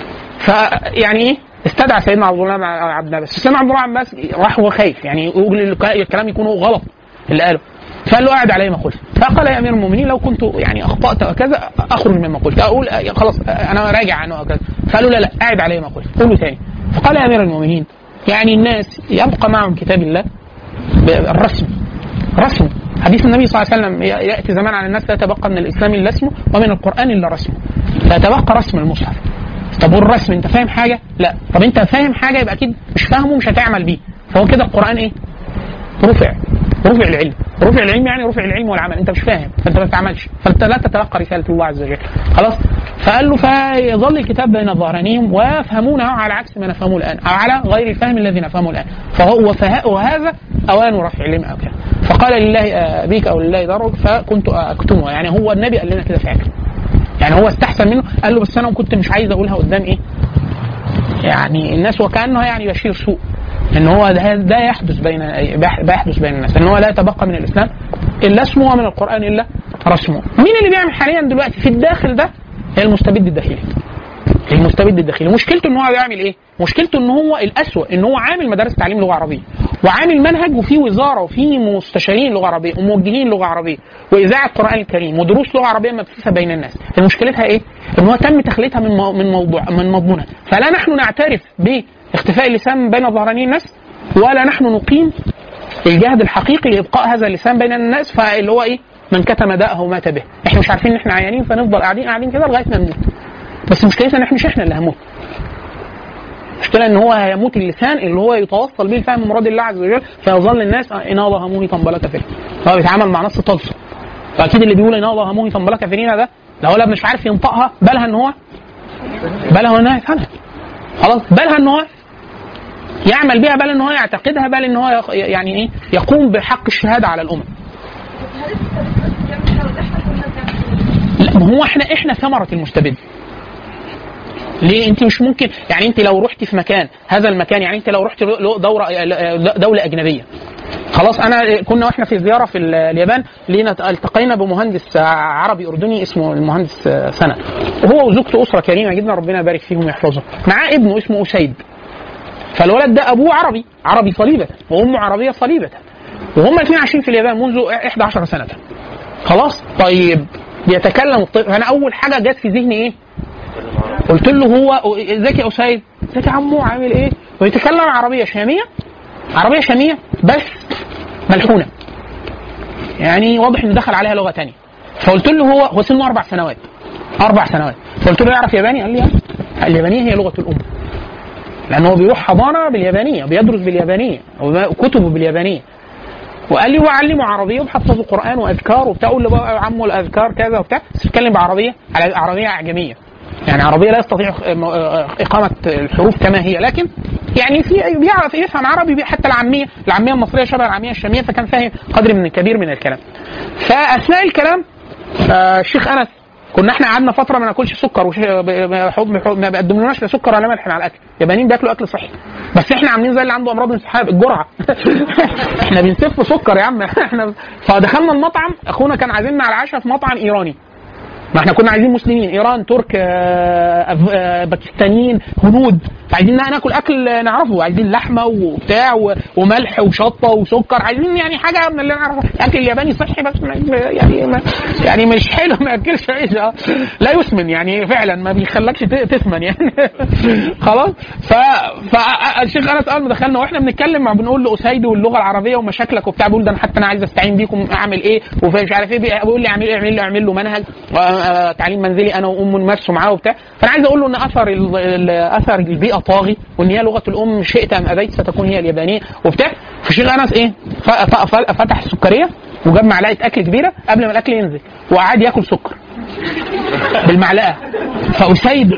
Speaker 2: فيعني ايه استدعى سيدنا عبد الله بن عبد عباس سيدنا عبد الله بن عباس راح وهو خايف يعني يقول الك- الكلام يكون غلط اللي قاله فقال له قاعد علي ما قلت فقال يا امير المؤمنين لو كنت يعني اخطات وكذا اخرج مما قلت اقول آه، خلاص آه، انا راجع عنه وكذا فقال له لا لا قاعد علي ما قلت قوله تاني فقال يا امير المؤمنين يعني الناس يبقى معهم كتاب الله بالرسم رسم حديث النبي صلى الله عليه وسلم ياتي زمان على الناس لا يتبقى من الاسلام الا اسمه ومن القران الا رسمه فيتبقى رسم المصحف طب والرسم انت فاهم حاجه؟ لا طب انت فاهم حاجه يبقى اكيد مش فاهمه مش هتعمل بيه فهو كده القران ايه؟ رفع رفع العلم رفع العلم يعني رفع العلم والعمل انت مش فاهم فانت ما بتعملش فانت لا تتلقى رساله الله عز وجل خلاص فقال له فيظل الكتاب بين ظهرانيهم ويفهمونه على عكس ما نفهمه الان او على غير الفهم الذي نفهمه الان فهو وفه- وهذا اوان رفع العلم او كده فقال لله ابيك او لله ضرك فكنت اكتمه يعني هو النبي قال لنا كده فعلا يعني هو استحسن منه قال له بس انا كنت مش عايز اقولها قدام ايه يعني الناس وكانه يعني بشير سوء ان هو ده, ده يحدث بين يحدث بين الناس ان هو لا يتبقى من الاسلام الا اسمه ومن القران الا رسمه مين اللي بيعمل حاليا دلوقتي في الداخل ده المستبد الداخلي المستبد الداخلي مشكلته ان هو بيعمل ايه مشكلته ان هو الاسوأ ان هو عامل مدارس تعليم لغه عربيه وعامل منهج وفي وزاره وفي مستشارين لغه عربيه وموجهين لغه عربيه واذاعه القران الكريم ودروس لغه عربيه مبثوثه بين الناس مشكلتها ايه ان هو تم تخليتها من مو- من موضوع من مضمونها فلا نحن نعترف باختفاء اللسان بين ظهراني الناس ولا نحن نقيم الجهد الحقيقي لابقاء هذا اللسان بين الناس فاللي هو ايه من كتم داءه مات به احنا مش عارفين ان احنا عيانين فنفضل قاعدين قاعدين كده لغايه ما نموت بس مشكلتنا ان احنا مش احنا اللي هنموت المشكله ان هو هيموت اللسان اللي هو يتوصل به لفهم مراد الله عز وجل فيظل الناس ان الله هموني طنبله كافرين هو بيتعامل مع نص طلسم فاكيد اللي بيقول ان الله هموني طنبله كافرين ده لو ولا مش عارف ينطقها بالها ان هو بالها ان هو يفهمها خلاص بالها ان هو يعمل بها بل ان هو يعتقدها بل ان هو يق- يعني ايه يقوم بحق الشهاده على الامم
Speaker 5: هل التدريس بيعمل كده ولا احنا كنا بنعمل
Speaker 2: لا ما هو احنا احنا ثمره المستبد ليه انت مش ممكن يعني انت لو رحتي في مكان هذا المكان يعني انت لو رحت له دوره دوله اجنبيه خلاص انا كنا واحنا في زياره في ال- اليابان لينا التقينا بمهندس عربي اردني اسمه المهندس سنه وهو وزوجته اسره كريمه جدا ربنا يبارك فيهم ويحفظهم معاه ابنه اسمه اسيد فالولد ده ابوه عربي عربي صليبه وامه عربيه صليبه وهم الاثنين عايشين في اليابان منذ 11 سنه خلاص طيب بيتكلم الطفل فانا اول حاجه جت في ذهني ايه؟ قلت له هو ازيك يا اسيد؟ ازيك يا عمو عامل ايه؟ ويتكلم عربيه شاميه عربيه شاميه بس ملحونه يعني واضح انه دخل عليها لغه تانية فقلت له هو هو سنه اربع سنوات اربع سنوات فقلت له يعرف ياباني؟ قال لي آه. اليابانيه هي لغه الام لان هو بيروح حضانه باليابانيه بيدرس باليابانيه وكتبه باليابانيه وقال لي وعلمه عربيه وحفظه قران واذكار وبتاع قول له بقى يا عمو الاذكار كذا وبتاع بس بيتكلم بعربيه على عربيه اعجميه يعني عربيه لا يستطيع اقامه الحروف كما هي لكن يعني في بيعرف يفهم عربي حتى العاميه العاميه المصريه شبه العاميه الشاميه فكان فاهم قدر من كبير من الكلام فاثناء الكلام آه، الشيخ انس كنا احنا قعدنا فتره ما ناكلش سكر وش... ب- ب- حب- حب- ما بيقدمولناش لا سكر ولا ملح مع الاكل اليابانيين بياكلوا اكل صحي بس احنا عاملين زي اللي عنده امراض انسحاب الجرعه احنا بنسف سكر يا عم احنا فدخلنا المطعم اخونا كان عازمنا على العشاء في مطعم ايراني ما احنا كنا عايزين مسلمين ايران ترك آه، أف- آه، باكستانيين هنود فعايزين ناكل اكل نعرفه عايزين لحمه وبتاع و- وملح وشطه وسكر عايزين يعني حاجه من اللي نعرفه الاكل الياباني صحي بس ما يعني ما يعني مش حلو ما ياكلش عيش آه. لا يسمن يعني فعلا ما بيخلكش ت- تسمن يعني خلاص ف فالشيخ انس اول ما دخلنا واحنا بنتكلم مع بنقول له اسيد واللغه العربيه ومشاكلك وبتاع بيقول ده انا حتى انا عايز استعين بيكم اعمل ايه ومش عارف ايه بيقول لي اعمل اعمل له اعمل له منهج آه، تعليم منزلي انا وامه نمارسه معاه وبتاع فانا عايز اقول له ان اثر ال- ال- اثر البيئه طاغي وان هي لغه الام شئت ام ابيت ستكون هي اليابانيه وبتاع فالشيخ انس ايه ف- ف- ف- فتح السكريه وجاب معلقه اكل كبيره قبل ما الاكل ينزل وقعد ياكل سكر بالمعلقه فاسيد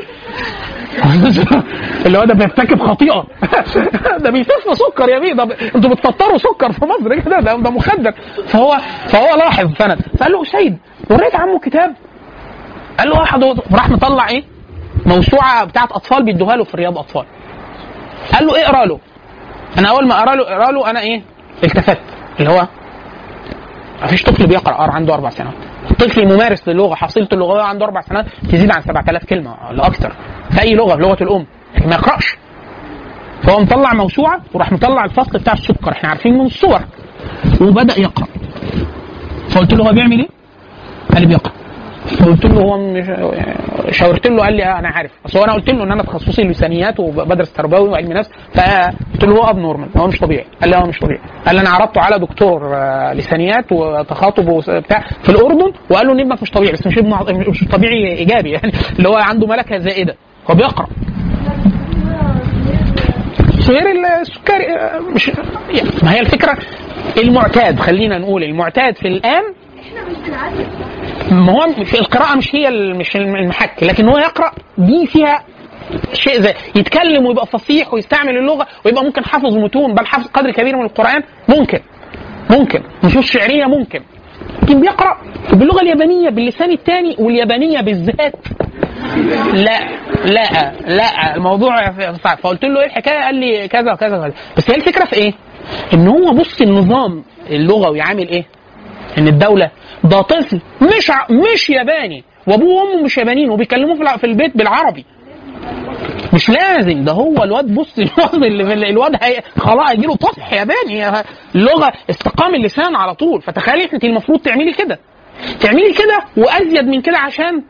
Speaker 2: اللي هو ده بيرتكب خطيئه ده بيسف سكر يا بيه ده ب- انتوا بتفطروا سكر في مصر كده ده, ده مخدر فهو فهو لاحظ سند فقال له سيد وريت عمه كتاب قال له واحد راح مطلع ايه موسوعه بتاعت اطفال بيدوها له في رياض اطفال قال له اقرا له انا اول ما اقرا له اقرا له انا ايه التفت اللي هو ما فيش طفل بيقرا قرا عنده اربع سنوات طفل ممارس للغه حصيلته اللغويه عنده اربع سنوات تزيد عن 7000 كلمه ولا اكثر في اي لغه في لغه الام لكن ما يقراش فهو مطلع موسوعه وراح مطلع الفصل بتاع السكر احنا عارفين من الصور وبدا يقرا فقلت له هو بيعمل ايه؟ قال لي بيقرا فقلت له هو مش شاورت له قال لي آه انا عارف اصل هو انا قلت له ان انا تخصصي لسانيات وبدرس تربوي وعلم نفس فقلت له هو اب نورمال هو مش طبيعي قال لي هو مش طبيعي قال لي انا عرضته على دكتور آه، لسانيات وتخاطب وبتاع في الاردن وقال له ان ابنك مش طبيعي بس مش ابنه مش طبيعي ايجابي يعني اللي هو عنده ملكه زائده هو بيقرا غير السكري آه، مش يعني ما هي الفكره المعتاد خلينا نقول المعتاد في الان
Speaker 5: احنا مش بنعلم
Speaker 2: ما هو في القراءة مش هي ال- مش المحك لكن هو يقرأ دي فيها شيء زي يتكلم ويبقى فصيح ويستعمل اللغة ويبقى ممكن حافظ متون بل حافظ قدر كبير من القرآن ممكن ممكن نصوص شعرية ممكن لكن بيقرأ باللغة اليابانية باللسان الثاني واليابانية بالذات لا لا لا الموضوع صعب فقلت له ايه الحكايه قال لي كذا وكذا وكذا بس هي الفكره في ايه؟ ان هو بص النظام اللغوي عامل ايه؟ ان الدوله ده طفل مش ع... مش ياباني وابوه وامه مش يابانيين وبيكلموه في الع- في البيت بالعربي مش لازم ده هو الواد بص الواد اللي الواد هي خلاص هيجي له طفح ياباني اللغه استقام اللسان على طول فتخيلي انت المفروض تعملي كده تعملي كده وازيد من كده عشان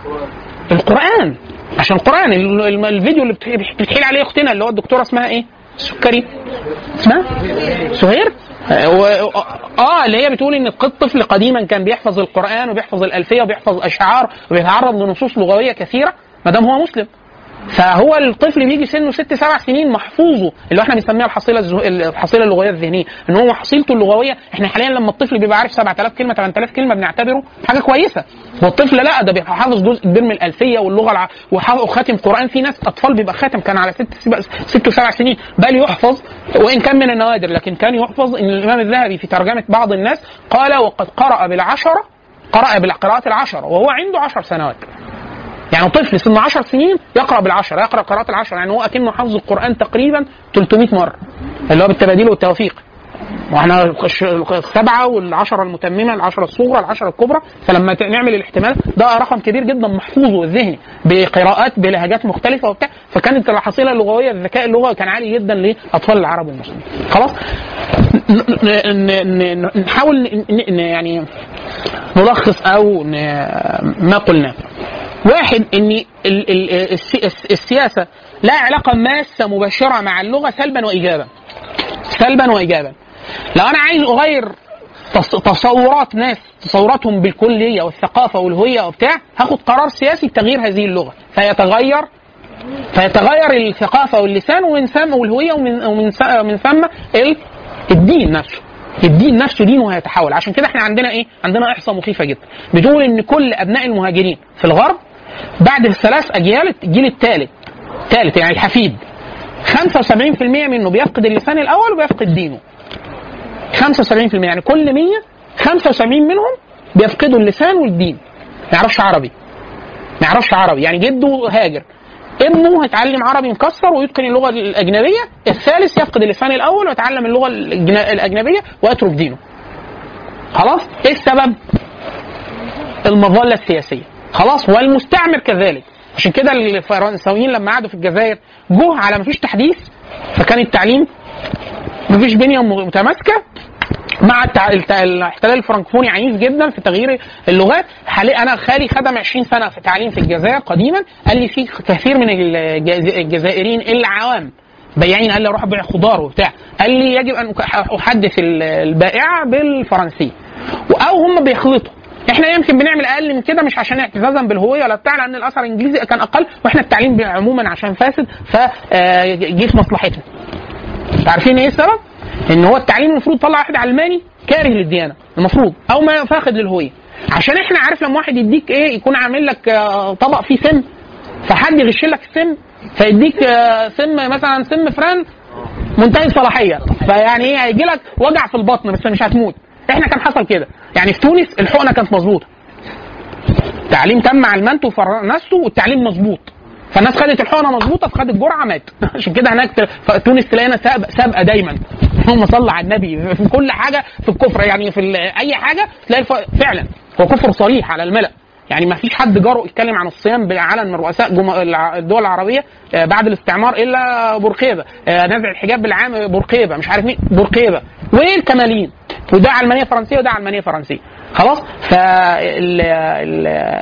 Speaker 2: القران عشان القران ال- ال- الفيديو اللي بتح- بتحيل عليه اختنا اللي هو الدكتوره اسمها ايه؟ سكري اسمها سهير آه، و- اه اللي هي بتقول ان الطفل قديما كان بيحفظ القران وبيحفظ الالفيه وبيحفظ اشعار وبيتعرض لنصوص لغويه كثيره ما دام هو مسلم فهو الطفل بيجي سنه ست سبع سنين محفوظه اللي احنا بنسميها الحصيله الزه... الحصيله اللغويه الذهنيه ان هو حصيلته اللغويه احنا حاليا لما الطفل بيبقى عارف 7000 كلمه 8000 كلمه بنعتبره حاجه كويسه والطفل لا ده بيبقى حافظ جزء كبير من الالفيه واللغه الع... وحا- وخاتم قران في ناس اطفال بيبقى خاتم كان على ست سب... ست وسبع سنين بل يحفظ وان كان من النوادر لكن كان يحفظ ان الامام الذهبي في ترجمه بعض الناس قال وقد قرأ بالعشره قرأ بالقراءات العشره وهو عنده عشر سنوات يعني طفل سنه 10 سنين يقرا بالعشره يقرا قراءات العشره يعني هو اكنه حافظ القران تقريبا 300 مره اللي هو بالتباديل والتوفيق واحنا الش- السبعه والعشره المتممه العشره الصغرى العشره الكبرى فلما ت- نعمل الاحتمال ده رقم كبير جدا محفوظ والذهني بقراءات بلهجات مختلفه وبتاع فكانت الحصيله اللغويه الذكاء اللغوي كان عالي جدا لاطفال العرب والمسلمين خلاص ن- ن- ن- ن- نحاول ن- ن- ن- يعني نلخص او ن- ما قلناه واحد ان ال- ال- السي- الس- السياسه لا علاقه ماسه مباشره مع اللغه سلبا وايجابا سلبا وايجابا لو انا عايز اغير تص- تصورات ناس تصوراتهم بالكليه والثقافه والهويه وبتاع هاخد قرار سياسي بتغيير هذه اللغه فيتغير فيتغير الثقافه واللسان ومن ثم والهويه ومن ومن ث- من ثم ال- الدين نفسه الدين نفسه دينه هيتحول عشان كده احنا عندنا ايه عندنا احصاء مخيفه جدا بتقول ان كل ابناء المهاجرين في الغرب بعد الثلاث اجيال الجيل الثالث ثالث يعني الحفيد 75% منه بيفقد اللسان الاول وبيفقد دينه 75% يعني كل 100 75 منهم بيفقدوا اللسان والدين ما يعرفش عربي ما يعرفش عربي يعني جده هاجر ابنه هيتعلم عربي مكسر ويتقن اللغه الاجنبيه الثالث يفقد اللسان الاول ويتعلم اللغه الأجن- الاجنبيه ويترك دينه خلاص ايه السبب المظله السياسيه خلاص والمستعمر كذلك عشان كده الفرنساويين لما قعدوا في الجزائر جه على مفيش تحديث فكان التعليم مفيش بنيه متماسكه مع التع... الت- الاحتلال الفرنكفوني عنيف جدا في تغيير اللغات حالي انا خالي خدم 20 سنه في تعليم في الجزائر قديما قال لي في كثير من الجز- الجزائريين العوام بياعين قال لي اروح ابيع خضار وبتاع قال لي يجب ان أك- احدث ال- البائعه بالفرنسيه او هم بيخلطوا احنا يمكن بنعمل اقل من كده مش عشان اعتزازا بالهويه ولا بتاع لان الاثر الانجليزي كان اقل واحنا التعليم عموما عشان فاسد فجه في مصلحتنا انتوا عارفين ايه السبب؟ ان هو التعليم المفروض يطلع واحد علماني كاره للديانه المفروض او ما فاقد للهويه عشان احنا عارف لما واحد يديك ايه يكون عامل لك آه، طبق فيه سم فحد يغش لك السم فيديك آه، سم مثلا سم فران منتهي الصلاحيه فيعني ايه هيجي لك وجع في البطن بس مش هتموت احنا كان حصل كده يعني في تونس الحقنه كانت مظبوطه التعليم تم علمنته وفرنسته والتعليم مظبوط فالناس خدت الحقنه مظبوطه فخدت جرعه مات عشان كده هناك ت- ف- تونس تلاقينا سابقه سابقه دايما اللهم صل على النبي في كل حاجه في الكفر يعني في ال- اي حاجه تلاقي الف... فعلا هو كفر صريح على الملأ يعني ما فيش حد جرؤ يتكلم عن الصيام بعلن من رؤساء جم... الع- الدول العربيه آه، بعد الاستعمار الا بورقيبه آه، نزع الحجاب بالعام بورقيبه مش عارف مين بورقيبه والكمالين وده علمانيه فرنسيه وده علمانيه فرنسيه خلاص فال ال...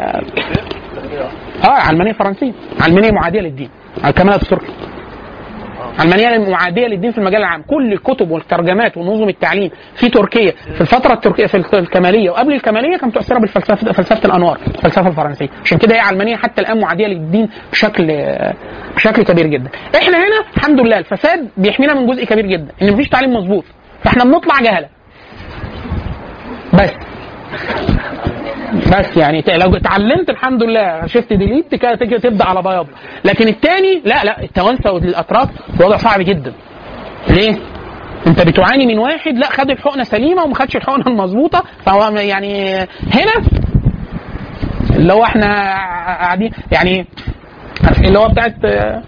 Speaker 2: اه علمانيه فرنسيه علمانيه معاديه للدين كما التركي علمانيه معاديه للدين في المجال العام كل الكتب والترجمات ونظم التعليم في تركيا في الفتره التركيه في الكماليه وقبل الكماليه كانت متاثره بالفلسفه فلسفه الانوار الفلسفه الفرنسيه عشان كده هي علمانيه حتى الان معاديه للدين بشكل بشكل كبير جدا احنا هنا الحمد لله الفساد بيحمينا من جزء كبير جدا ان مفيش تعليم مظبوط فاحنا بنطلع جهله بس بس يعني ت- لو اتعلمت الحمد لله شفت ديليت كده تيجي تبدا على بياض لكن الثاني لا لا التوانسه والاتراك وضع صعب جدا ليه؟ انت بتعاني من واحد لا خد الحقنه سليمه وما خدش الحقنه المظبوطه فهو يعني هنا اللي هو احنا قاعدين يعني عارف اللي هو بتاعت آه،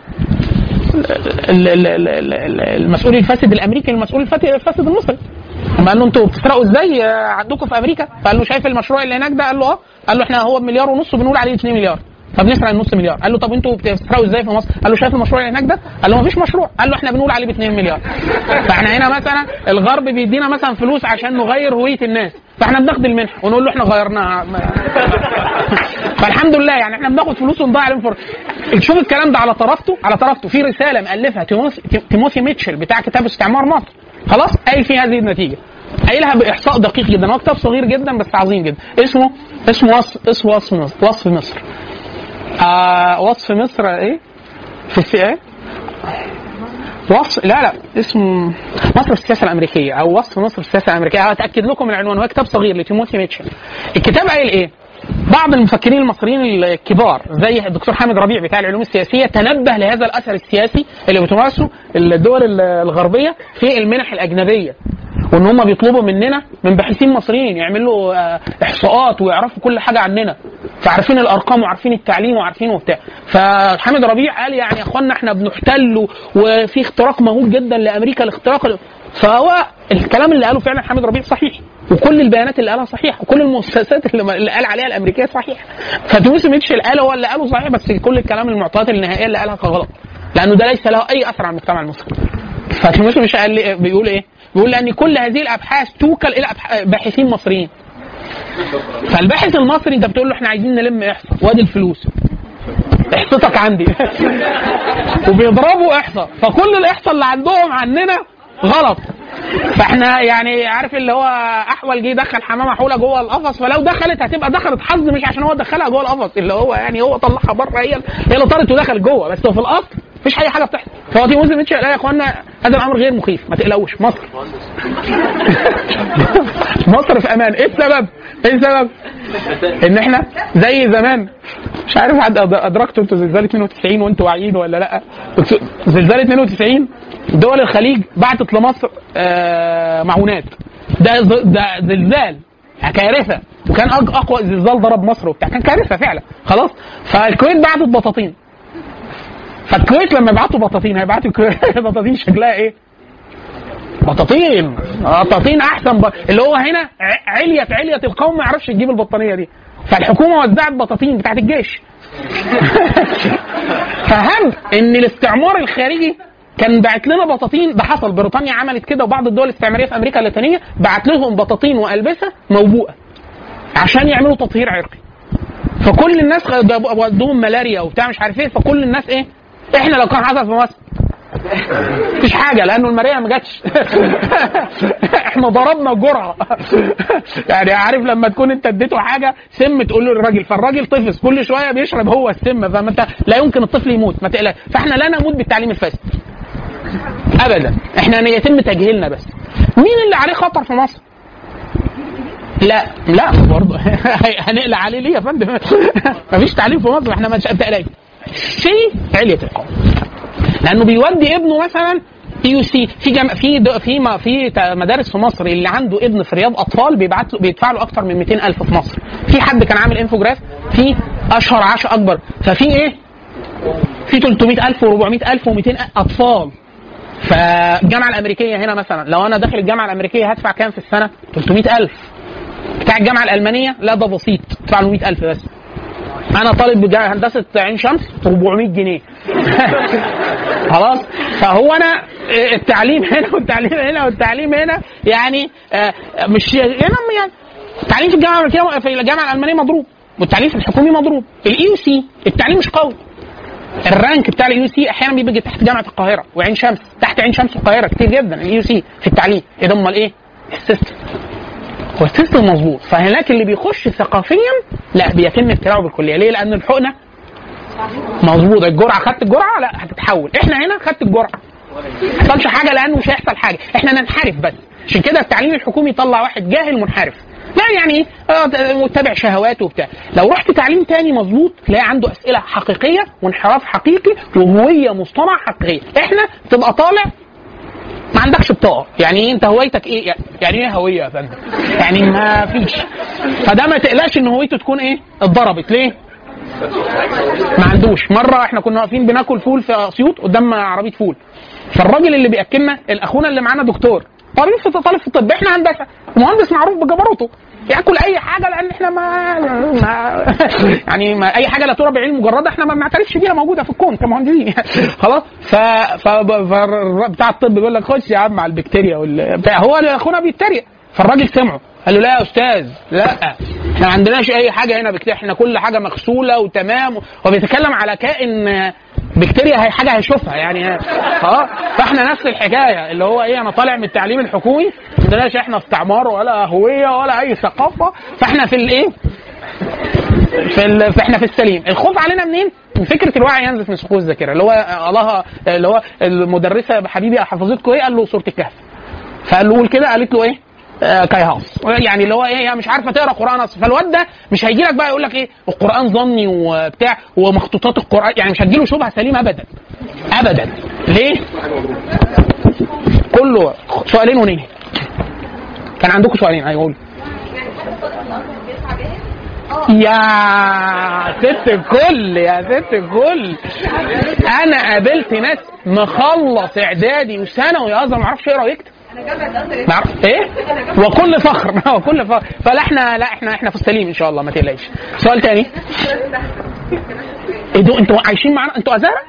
Speaker 2: ال- ال- ال- ال- ال- المسؤول الفاسد الامريكي المسؤول الفات- الفاسد المصري لما قال له انتوا بتسرقوا ازاي آه، عندكم في امريكا فقال له شايف المشروع اللي هناك ده قال له اه قال له احنا هو بمليار ونص وبنقول عليه 2 مليار فبنسرق النص مليار قال له طب انتوا بتسرقوا ازاي في مصر قال له شايف المشروع اللي هناك ده قال له ما فيش مشروع قال له احنا بنقول عليه ب 2 مليار فاحنا هنا مثلا الغرب بيدينا مثلا فلوس عشان نغير هويه الناس فاحنا بناخد المنحه ونقول له احنا غيرناها فالحمد لله يعني احنا بناخد فلوس ونضيع عليهم فرص شوف الكلام ده على طرفته على طرفته في رساله مالفها تيموثي, تيموثي ميتشل بتاع كتاب استعمار مصر خلاص قايل فيه هذه النتيجه قايلها باحصاء دقيق جدا هو كتاب صغير جدا بس عظيم جدا اسمه اسمه وصف اسمه وصف مصر وصف مصر آه وصف مصر ايه في السي ايه وصف لا لا اسمه مصر في السياسه الامريكيه او وصف مصر في السياسه الامريكيه هتاكد لكم العنوان هو كتاب صغير لتيموثي ميتشل الكتاب قايل ايه؟ بعض المفكرين المصريين الكبار زي الدكتور حامد ربيع بتاع العلوم السياسيه تنبه لهذا الاثر السياسي اللي بتمارسه الدول الغربيه في المنح الاجنبيه وان هم بيطلبوا مننا من باحثين مصريين يعملوا آه، احصاءات ويعرفوا كل حاجه عننا فعارفين الارقام وعارفين التعليم وعارفين وبتاع فحامد ربيع قال يعني يا اخوانا احنا بنحتل وفي اختراق مهول جدا لامريكا الاختراق ال- فهو الكلام اللي قاله فعلا حامد ربيع صحيح وكل البيانات اللي قالها صحيحه وكل المؤسسات اللي, اللي قال عليها الامريكيه صحيحه فتوماس ميتشل قال هو اللي قاله صحيح بس كل الكلام المعطيات النهائيه اللي قالها كان غلط لانه ده ليس له اي اثر على المجتمع المصري فتوماس ميتشل قال لي بيقول ايه؟ بيقول لان كل هذه الابحاث توكل الى أبح- باحثين مصريين فالباحث المصري انت بتقول له احنا عايزين نلم احصاء وادي الفلوس احصتك عندي وبيضربوا احصاء فكل الاحصاء اللي عندهم عننا غلط فاحنا يعني عارف اللي هو احول جه دخل حمامه حوله جوه القفص فلو دخلت هتبقى دخلت حظ مش عشان هو دخلها جوه القفص اللي هو يعني هو طلعها بره هي هي اللي طارت ودخلت جوه بس هو في الاصل مفيش اي حاجه بتحصل فهو دي مسلم ميتشل قال يا اخوانا هذا الامر غير مخيف ما تقلقوش مصر مصر في امان ايه السبب؟ ايه السبب؟ ان احنا زي زمان مش عارف حد أد- ادركتوا انتوا زلزال 92 وانتوا واعيين ولا لا زلزال 92 دول الخليج بعتت لمصر آه، معونات ده ز- ده زلزال كارثه وكان أق- اقوى زلزال ضرب مصر وبتاع كان كارثه فعلا خلاص فالكويت بعتت بطاطين فالكويت لما يبعتوا بطاطين هيبعتوا الكويت بطاطين شكلها ايه؟ بطاطين بطاطين احسن ب... اللي هو هنا ع- علية علية القوم ما يعرفش يجيب البطانيه دي فالحكومه وزعت بطاطين بتاعت الجيش فهم ان الاستعمار الخارجي كان باعت لنا بطاطين ده حصل بريطانيا عملت كده وبعض الدول الاستعماريه في امريكا اللاتينيه بعت لهم بطاطين والبسه موبوءه عشان يعملوا تطهير عرقي فكل الناس خ- جابوا- ودوهم ملاريا وبتاع مش عارف ايه فكل الناس ايه احنا لو كان حصل في مصر مفيش حاجه لانه الماريه ما جاتش احنا ضربنا الجرعه يعني عارف لما تكون انت اديته حاجه سم تقول له للراجل فالراجل طفس كل شويه بيشرب هو السم فما انت لا يمكن الطفل يموت ما تقلقش فاحنا لا نموت بالتعليم الفاسد ابدا احنا يتم تجهيلنا بس مين اللي عليه خطر في مصر لا لا برضه هنقلع عليه ليه يا فندم مفيش تعليم في مصر احنا ما تقلقش في علية القوم لانه بيودي ابنه مثلا يو سي في جم... في د... في ما... في ت- مدارس في مصر اللي عنده ابن في رياض اطفال بيبعت له بيدفع له اكتر من 200 الف في مصر في حد كان عامل انفوجراف في اشهر عشاء اكبر ففي ايه في 300 الف و400 الف و200 اطفال فالجامعه الامريكيه هنا مثلا لو انا داخل الجامعه الامريكيه هدفع كام في السنه 300 الف بتاع الجامعه الالمانيه لا ده بسيط ادفع له 100 الف بس انا طالب بجا- هندسه عين شمس 400 جنيه خلاص فهو انا التعليم هنا والتعليم هنا والتعليم هنا يعني آه، مش هنا يعني التعليم في الجامعه الامريكيه في الجامعه الالمانيه مضروب والتعليم في الحكومي مضروب الاي يو سي التعليم مش قوي الرانك بتاع الاي يو سي احيانا بيجي تحت جامعه القاهره وعين شمس تحت عين شمس والقاهره كتير جدا الاي يو سي في التعليم ايه ده امال ايه؟ السيستم هو السيستم مظبوط فهناك اللي بيخش ثقافيا لا بيتم ابتلاعه بالكليه ليه؟ لان الحقنه مظبوط الجرعه خدت الجرعه لا هتتحول احنا هنا خدت الجرعه ما حصلش حاجه لانه مش هيحصل حاجه احنا ننحرف بس عشان كده التعليم الحكومي يطلع واحد جاهل منحرف لا يعني ايه آه، متبع شهواته وبتاع لو رحت تعليم تاني مظبوط تلاقي عنده اسئله حقيقيه وانحراف حقيقي وهويه مصطنع حقيقيه احنا تبقى طالع ما عندكش بطاقه يعني ايه انت هويتك ايه يعني ايه هويه يا فندم يعني ما فيش فده ما تقلقش ان هويته تكون ايه اتضربت ليه ما عندوش مره احنا كنا واقفين بناكل فول في اسيوط قدام عربيه فول فالراجل اللي بياكلنا الاخونا اللي معانا دكتور طالب في طالب في الطب احنا هندسه مهندس معروف بجبروته ياكل اي حاجه لان احنا ما, ما يعني ما اي حاجه لا ترى بعين مجرده احنا ما بنعترفش بيها موجوده في الكون كمهندسين خلاص ف, ف... ف... بتاع الطب بيقول لك خش يا عم على البكتيريا وال... بتاع هو اخونا بيتريق فالراجل سمعه قال له لا يا استاذ لا احنا ما عندناش اي حاجه هنا بكتيريا احنا كل حاجه مغسوله وتمام هو بيتكلم على كائن بكتيريا هي حاجه هيشوفها يعني اه فاحنا نفس الحكايه اللي هو ايه انا طالع من التعليم الحكومي ما عندناش احنا استعمار ولا هويه ولا اي ثقافه فاحنا في الايه في ال... فاحنا في السليم الخوف علينا منين من فكره الوعي ينزف من سقوط الذاكره اللي هو الله اللي هو المدرسه حبيبي حفظتكم ايه قال له سوره الكهف فقال له قول كده قالت له ايه آه كاي هاوس يعني اللي هو ايه يعني مش عارفه تقرا قران اصلا فالواد ده مش هيجي لك بقى يقول لك ايه القران ظني وبتاع ومخطوطات القران يعني مش هتجيله شبهه سليمه ابدا ابدا ليه؟ كله سؤالين وننهي كان عندكم سؤالين ايوه قول يا ست الكل يا ست الكل انا قابلت ناس مخلص اعدادي وثانوي اصلا ما اعرفش يقرا ويكتب معرف ايه وكل فخر وكل فخر فلا احنا لا احنا احنا في السليم ان شاء الله ما تقلقش سؤال تاني ايه دو انتوا عايشين معانا انتوا ازهر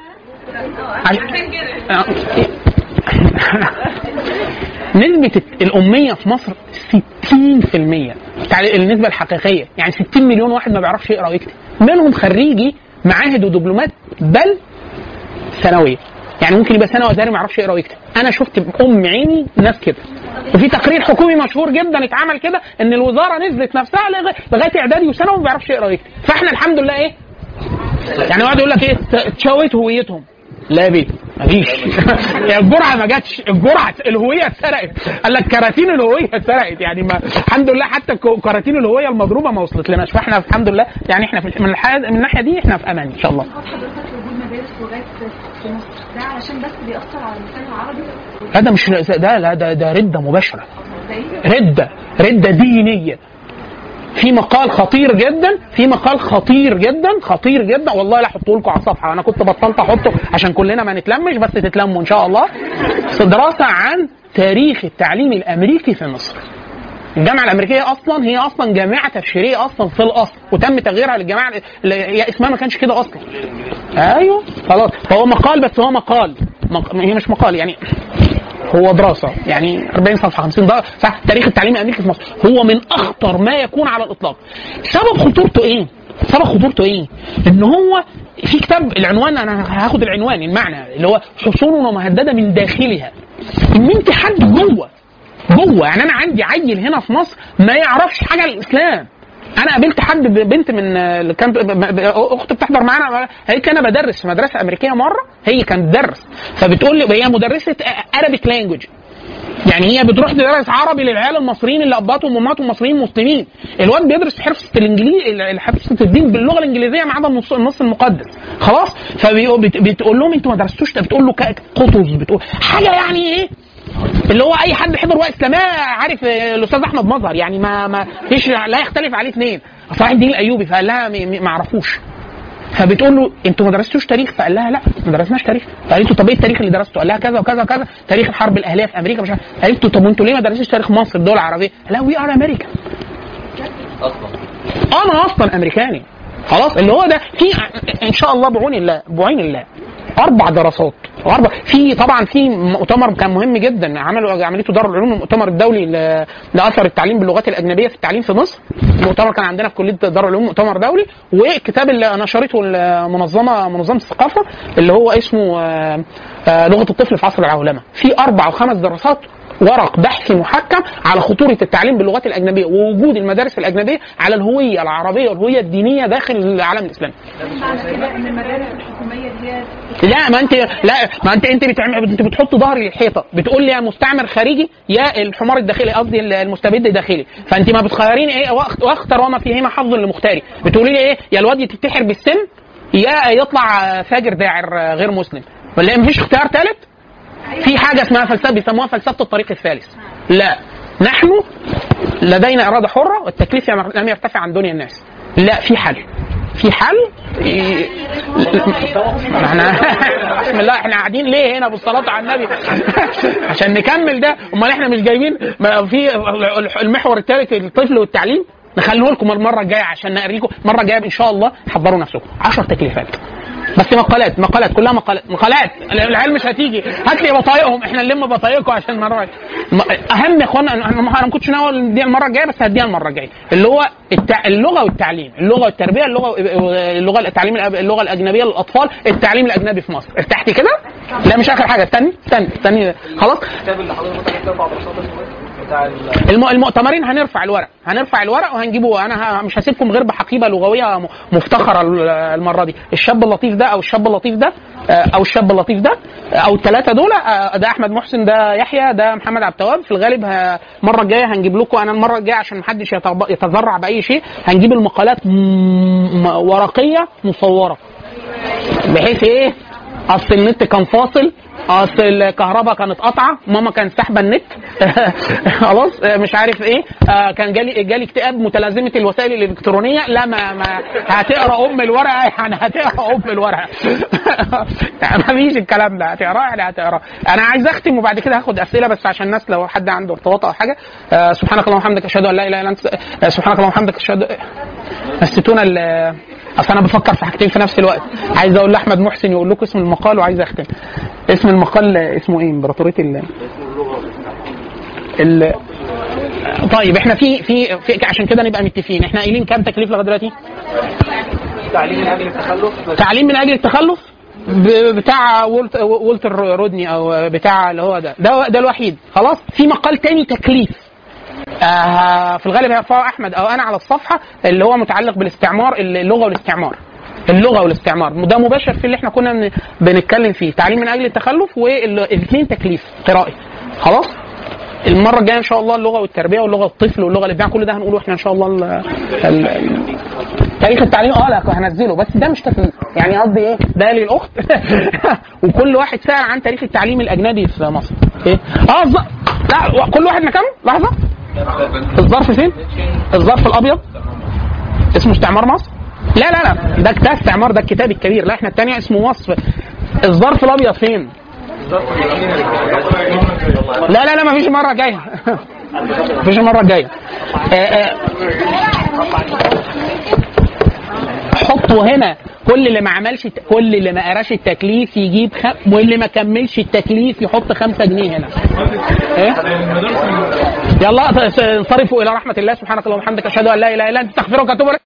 Speaker 2: نسبة الأمية في مصر 60% بتاع النسبة الحقيقية يعني 60 مليون واحد ما بيعرفش يقرا ويكتب منهم خريجي معاهد ودبلومات بل ثانوية يعني ممكن يبقى ثانوي ازهري ما يعرفش يقرا ويكتب انا شفت بام عيني ناس كده وفي تقرير حكومي مشهور جدا اتعمل كده ان الوزاره نزلت نفسها لغايه اعدادي وثانوي ما بيعرفش يقرا ويكتب فاحنا الحمد لله ايه يعني واحد يقول لك ايه اتشوت هويتهم لا بيه مفيش الجرعه ما جاتش الجرعه الهويه اتسرقت قال لك كراتين الهويه اتسرقت يعني ما الحمد لله حتى كراتين الهويه المضروبه ما وصلت لناش فاحنا الحمد لله يعني احنا في من, الحياة من الناحيه دي احنا في امان ان شاء الله
Speaker 5: ده علشان بس بيأثر على اللسان العربي
Speaker 2: هذا مش ده لا ده ده رده مباشره رده رده دينيه في مقال خطير جدا في مقال خطير جدا خطير جدا والله لا احطه لكم على الصفحه انا كنت بطلت احطه عشان كلنا ما نتلمش بس تتلموا ان شاء الله دراسه عن تاريخ التعليم الامريكي في مصر الجامعه الامريكيه اصلا هي اصلا جامعه تبشيريه اصلا في الاصل وتم تغييرها للجامعه هي اسمها ما كانش كده اصلا ايوه خلاص فهو مقال بس هو مقال مق... هي مش مقال يعني هو دراسه يعني 40 صفحه 50 درجه صح تاريخ التعليم الامريكي في مصر هو من اخطر ما يكون على الاطلاق سبب خطورته ايه؟ سبب خطورته ايه؟ ان هو في كتاب العنوان انا هاخد العنوان المعنى اللي هو حصون مهدده من داخلها ان انت حد جوه جوه يعني انا عندي عيل هنا في مصر ما يعرفش حاجه عن الاسلام انا قابلت حد بنت من اللي كانت اخت بتحضر معانا قالت لي انا بدرس في مدرسه امريكيه مره هي كانت بتدرس فبتقول لي هي مدرسه ارابيك لانجوج يعني هي بتروح تدرس عربي للعيال المصريين اللي اباتهم وامهاتهم مصريين مسلمين الواد بيدرس في حفظه الانجليزي حفظه الدين باللغه الانجليزيه ما عدا النص, النص المقدس خلاص فبتقول لهم انتوا ما درستوش بتقول له قطز بتقول حاجه يعني ايه اللي هو اي حد حضر وقت اسلاميه عارف الاستاذ احمد مظهر يعني ما ما فيش لا يختلف عليه اثنين صلاح الدين الايوبي فقال لها ما اعرفوش فبتقول له انتوا ما درستوش تاريخ فقال لها لا ما درسناش تاريخ فقالت له طب ايه التاريخ اللي درسته؟ قال لها كذا وكذا وكذا تاريخ الحرب الاهليه في امريكا مش عارف قالت له طب وانتوا ليه ما درستوش تاريخ مصر الدول العربيه؟ قال لها وي ار امريكا انا اصلا امريكاني خلاص اللي هو ده في ان شاء الله بعون الله بعين الله اربع دراسات واربع في طبعا في مؤتمر كان مهم جدا عملوا عملته دار العلوم المؤتمر الدولي لاثر التعليم باللغات الاجنبيه في التعليم في مصر المؤتمر كان عندنا في كليه دار العلوم مؤتمر دولي والكتاب اللي نشرته المنظمه منظمه الثقافه اللي هو اسمه لغه الطفل في عصر العولمه في اربع او خمس دراسات ورق بحثي محكم على خطوره التعليم باللغات الاجنبيه ووجود المدارس الاجنبيه على الهويه العربيه والهويه الدينيه داخل العالم الاسلامي.
Speaker 5: معنى كده ان المدارس الحكوميه هي
Speaker 2: لا ما انت لا ما انت انت بتعمل انت بتحط ظهري للحيطه بتقول لي يا مستعمر خارجي يا الحمار الداخلي قصدي المستبد الداخلي فانت ما بتخيرين ايه واختر وما فيهما حظ لمختاري بتقولي لي ايه يا الواد يتتحر بالسن يا يطلع فاجر داعر غير مسلم ولا مفيش اختيار ثالث؟ في حاجه اسمها فلسفه بيسموها فلسفه الطريق الثالث لا نحن لدينا اراده حره والتكليف لم يرتفع عن دنيا الناس لا في حل في حل إيه، ما احنا بسم الله احنا قاعدين ليه هنا بالصلاه على النبي عشان نكمل ده امال احنا مش جايبين ما في المحور الثالث الطفل والتعليم نخليه لكم المره الجايه عشان نوريكم المره الجايه ان شاء الله حضروا نفسكم 10 تكليفات بس مقالات مقالات كلها مقالات مقالات العيال مش هتيجي هات لي بطايقهم احنا نلم بطايقكم عشان المره م- اهم يا اخوانا انا انا ما كنتش ناوي اديها المره الجايه بس هديها المره الجايه اللي هو التع... اللغه والتعليم اللغه والتربيه اللغه اللغه التعليم الأب- اللغه الاجنبيه للاطفال التعليم الاجنبي في مصر ارتحتي كده لا مش اخر حاجه استني استني استني خلاص
Speaker 6: الكتاب اللي حضرتك مثلا كتاب بعض الرسائل اسمه ايه؟ بتاع ال-
Speaker 2: الم... المؤتمرين هنرفع الورق هنرفع الورق وهنجيبه انا ه... مش هسيبكم غير بحقيبه لغويه م- مفتخره ال- المره دي الشاب اللطيف ده او الشاب اللطيف ده آه، او الشاب اللطيف ده آه، او الثلاثه دول آه، ده احمد محسن ده يحيى ده محمد عبد التواب في الغالب ه... المره الجايه هنجيب لكم انا المره الجايه عشان محدش يتب- يتذرع باي شيء هنجيب المقالات م... م- ورقيه مصوره بحيث ايه اصل النت كان فاصل اصل الكهرباء كانت قاطعه ماما كانت ساحبه النت خلاص آه، مش عارف ايه آه، كان جالي جالي اكتئاب متلازمه الوسائل الالكترونيه لا ما, ما هتقرا ام الورقه يعني هتقرا ام الورقه ما فيش الكلام ده هتقرا يعني هتقرا انا عايز اختم وبعد كده هاخد اسئله بس عشان الناس لو حد عنده ارتباط او حاجه آه، سبحانك اللهم وبحمدك اشهد ان لا اله الا انت آه، سبحانك اللهم وبحمدك اشهد نسيتونا ال- اصل انا بفكر في حاجتين في نفس الوقت عايز اقول لاحمد محسن يقول لكم اسم المقال وعايز اختم اسم المقال اسمه ايه امبراطوريه ال ال طيب احنا في في, في عشان كده نبقى متفقين احنا قايلين كام تكليف لغايه دلوقتي؟
Speaker 6: تعليم من اجل التخلف
Speaker 2: تعليم من اجل التخلف ب- بتاع وولت وولتر رودني او بتاع اللي هو ده ده ده الوحيد خلاص في مقال تاني تكليف آه في الغالب هيرفعه احمد او انا على الصفحه اللي هو متعلق بالاستعمار اللغه والاستعمار اللغه والاستعمار ده مباشر في اللي احنا كنا بن- بنتكلم فيه تعليم من اجل التخلف والاثنين تكليف قرائي خلاص المره الجايه ان شاء الله اللغه والتربيه واللغه الطفل واللغه الابداع كل ده هنقوله احنا ان شاء الله ال ال ال تاريخ التعليم اه لا هنزله بس ده مش تكليف يعني قصدي ايه ده للاخت وكل واحد سال عن تاريخ التعليم الاجنبي في مصر ايه اه الظ- لا كل واحد مكانه لحظه الظرف فين الظرف الابيض اسمه استعمار مصر لا لا لا ده ده استعمار ده الكتاب الكبير لا احنا الثانيه اسمه وصف الظرف الابيض فين لا لا لا مفيش مره جايه مفيش المره الجايه آه، آه. حطوا هنا كل اللي ما عملش كل اللي ما قراش التكليف يجيب خم... واللي ما كملش التكليف يحط خمسة جنيه هنا ايه يلا انصرفوا الى رحمه الله سبحانك اللهم وبحمدك اشهد ان لا اله الا انت استغفرك واتوب اليك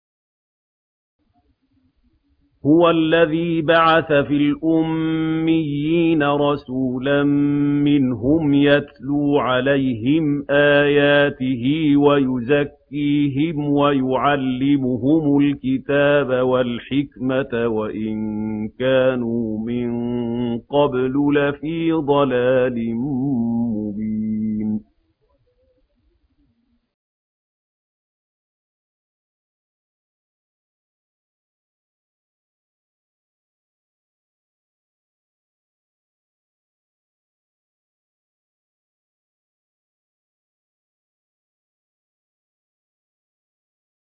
Speaker 7: هو الذي بعث في الأميين رسولا منهم يتلو عليهم آياته ويزكيهم ويعلمهم الكتاب والحكمة وإن كانوا من قبل لفي ضلال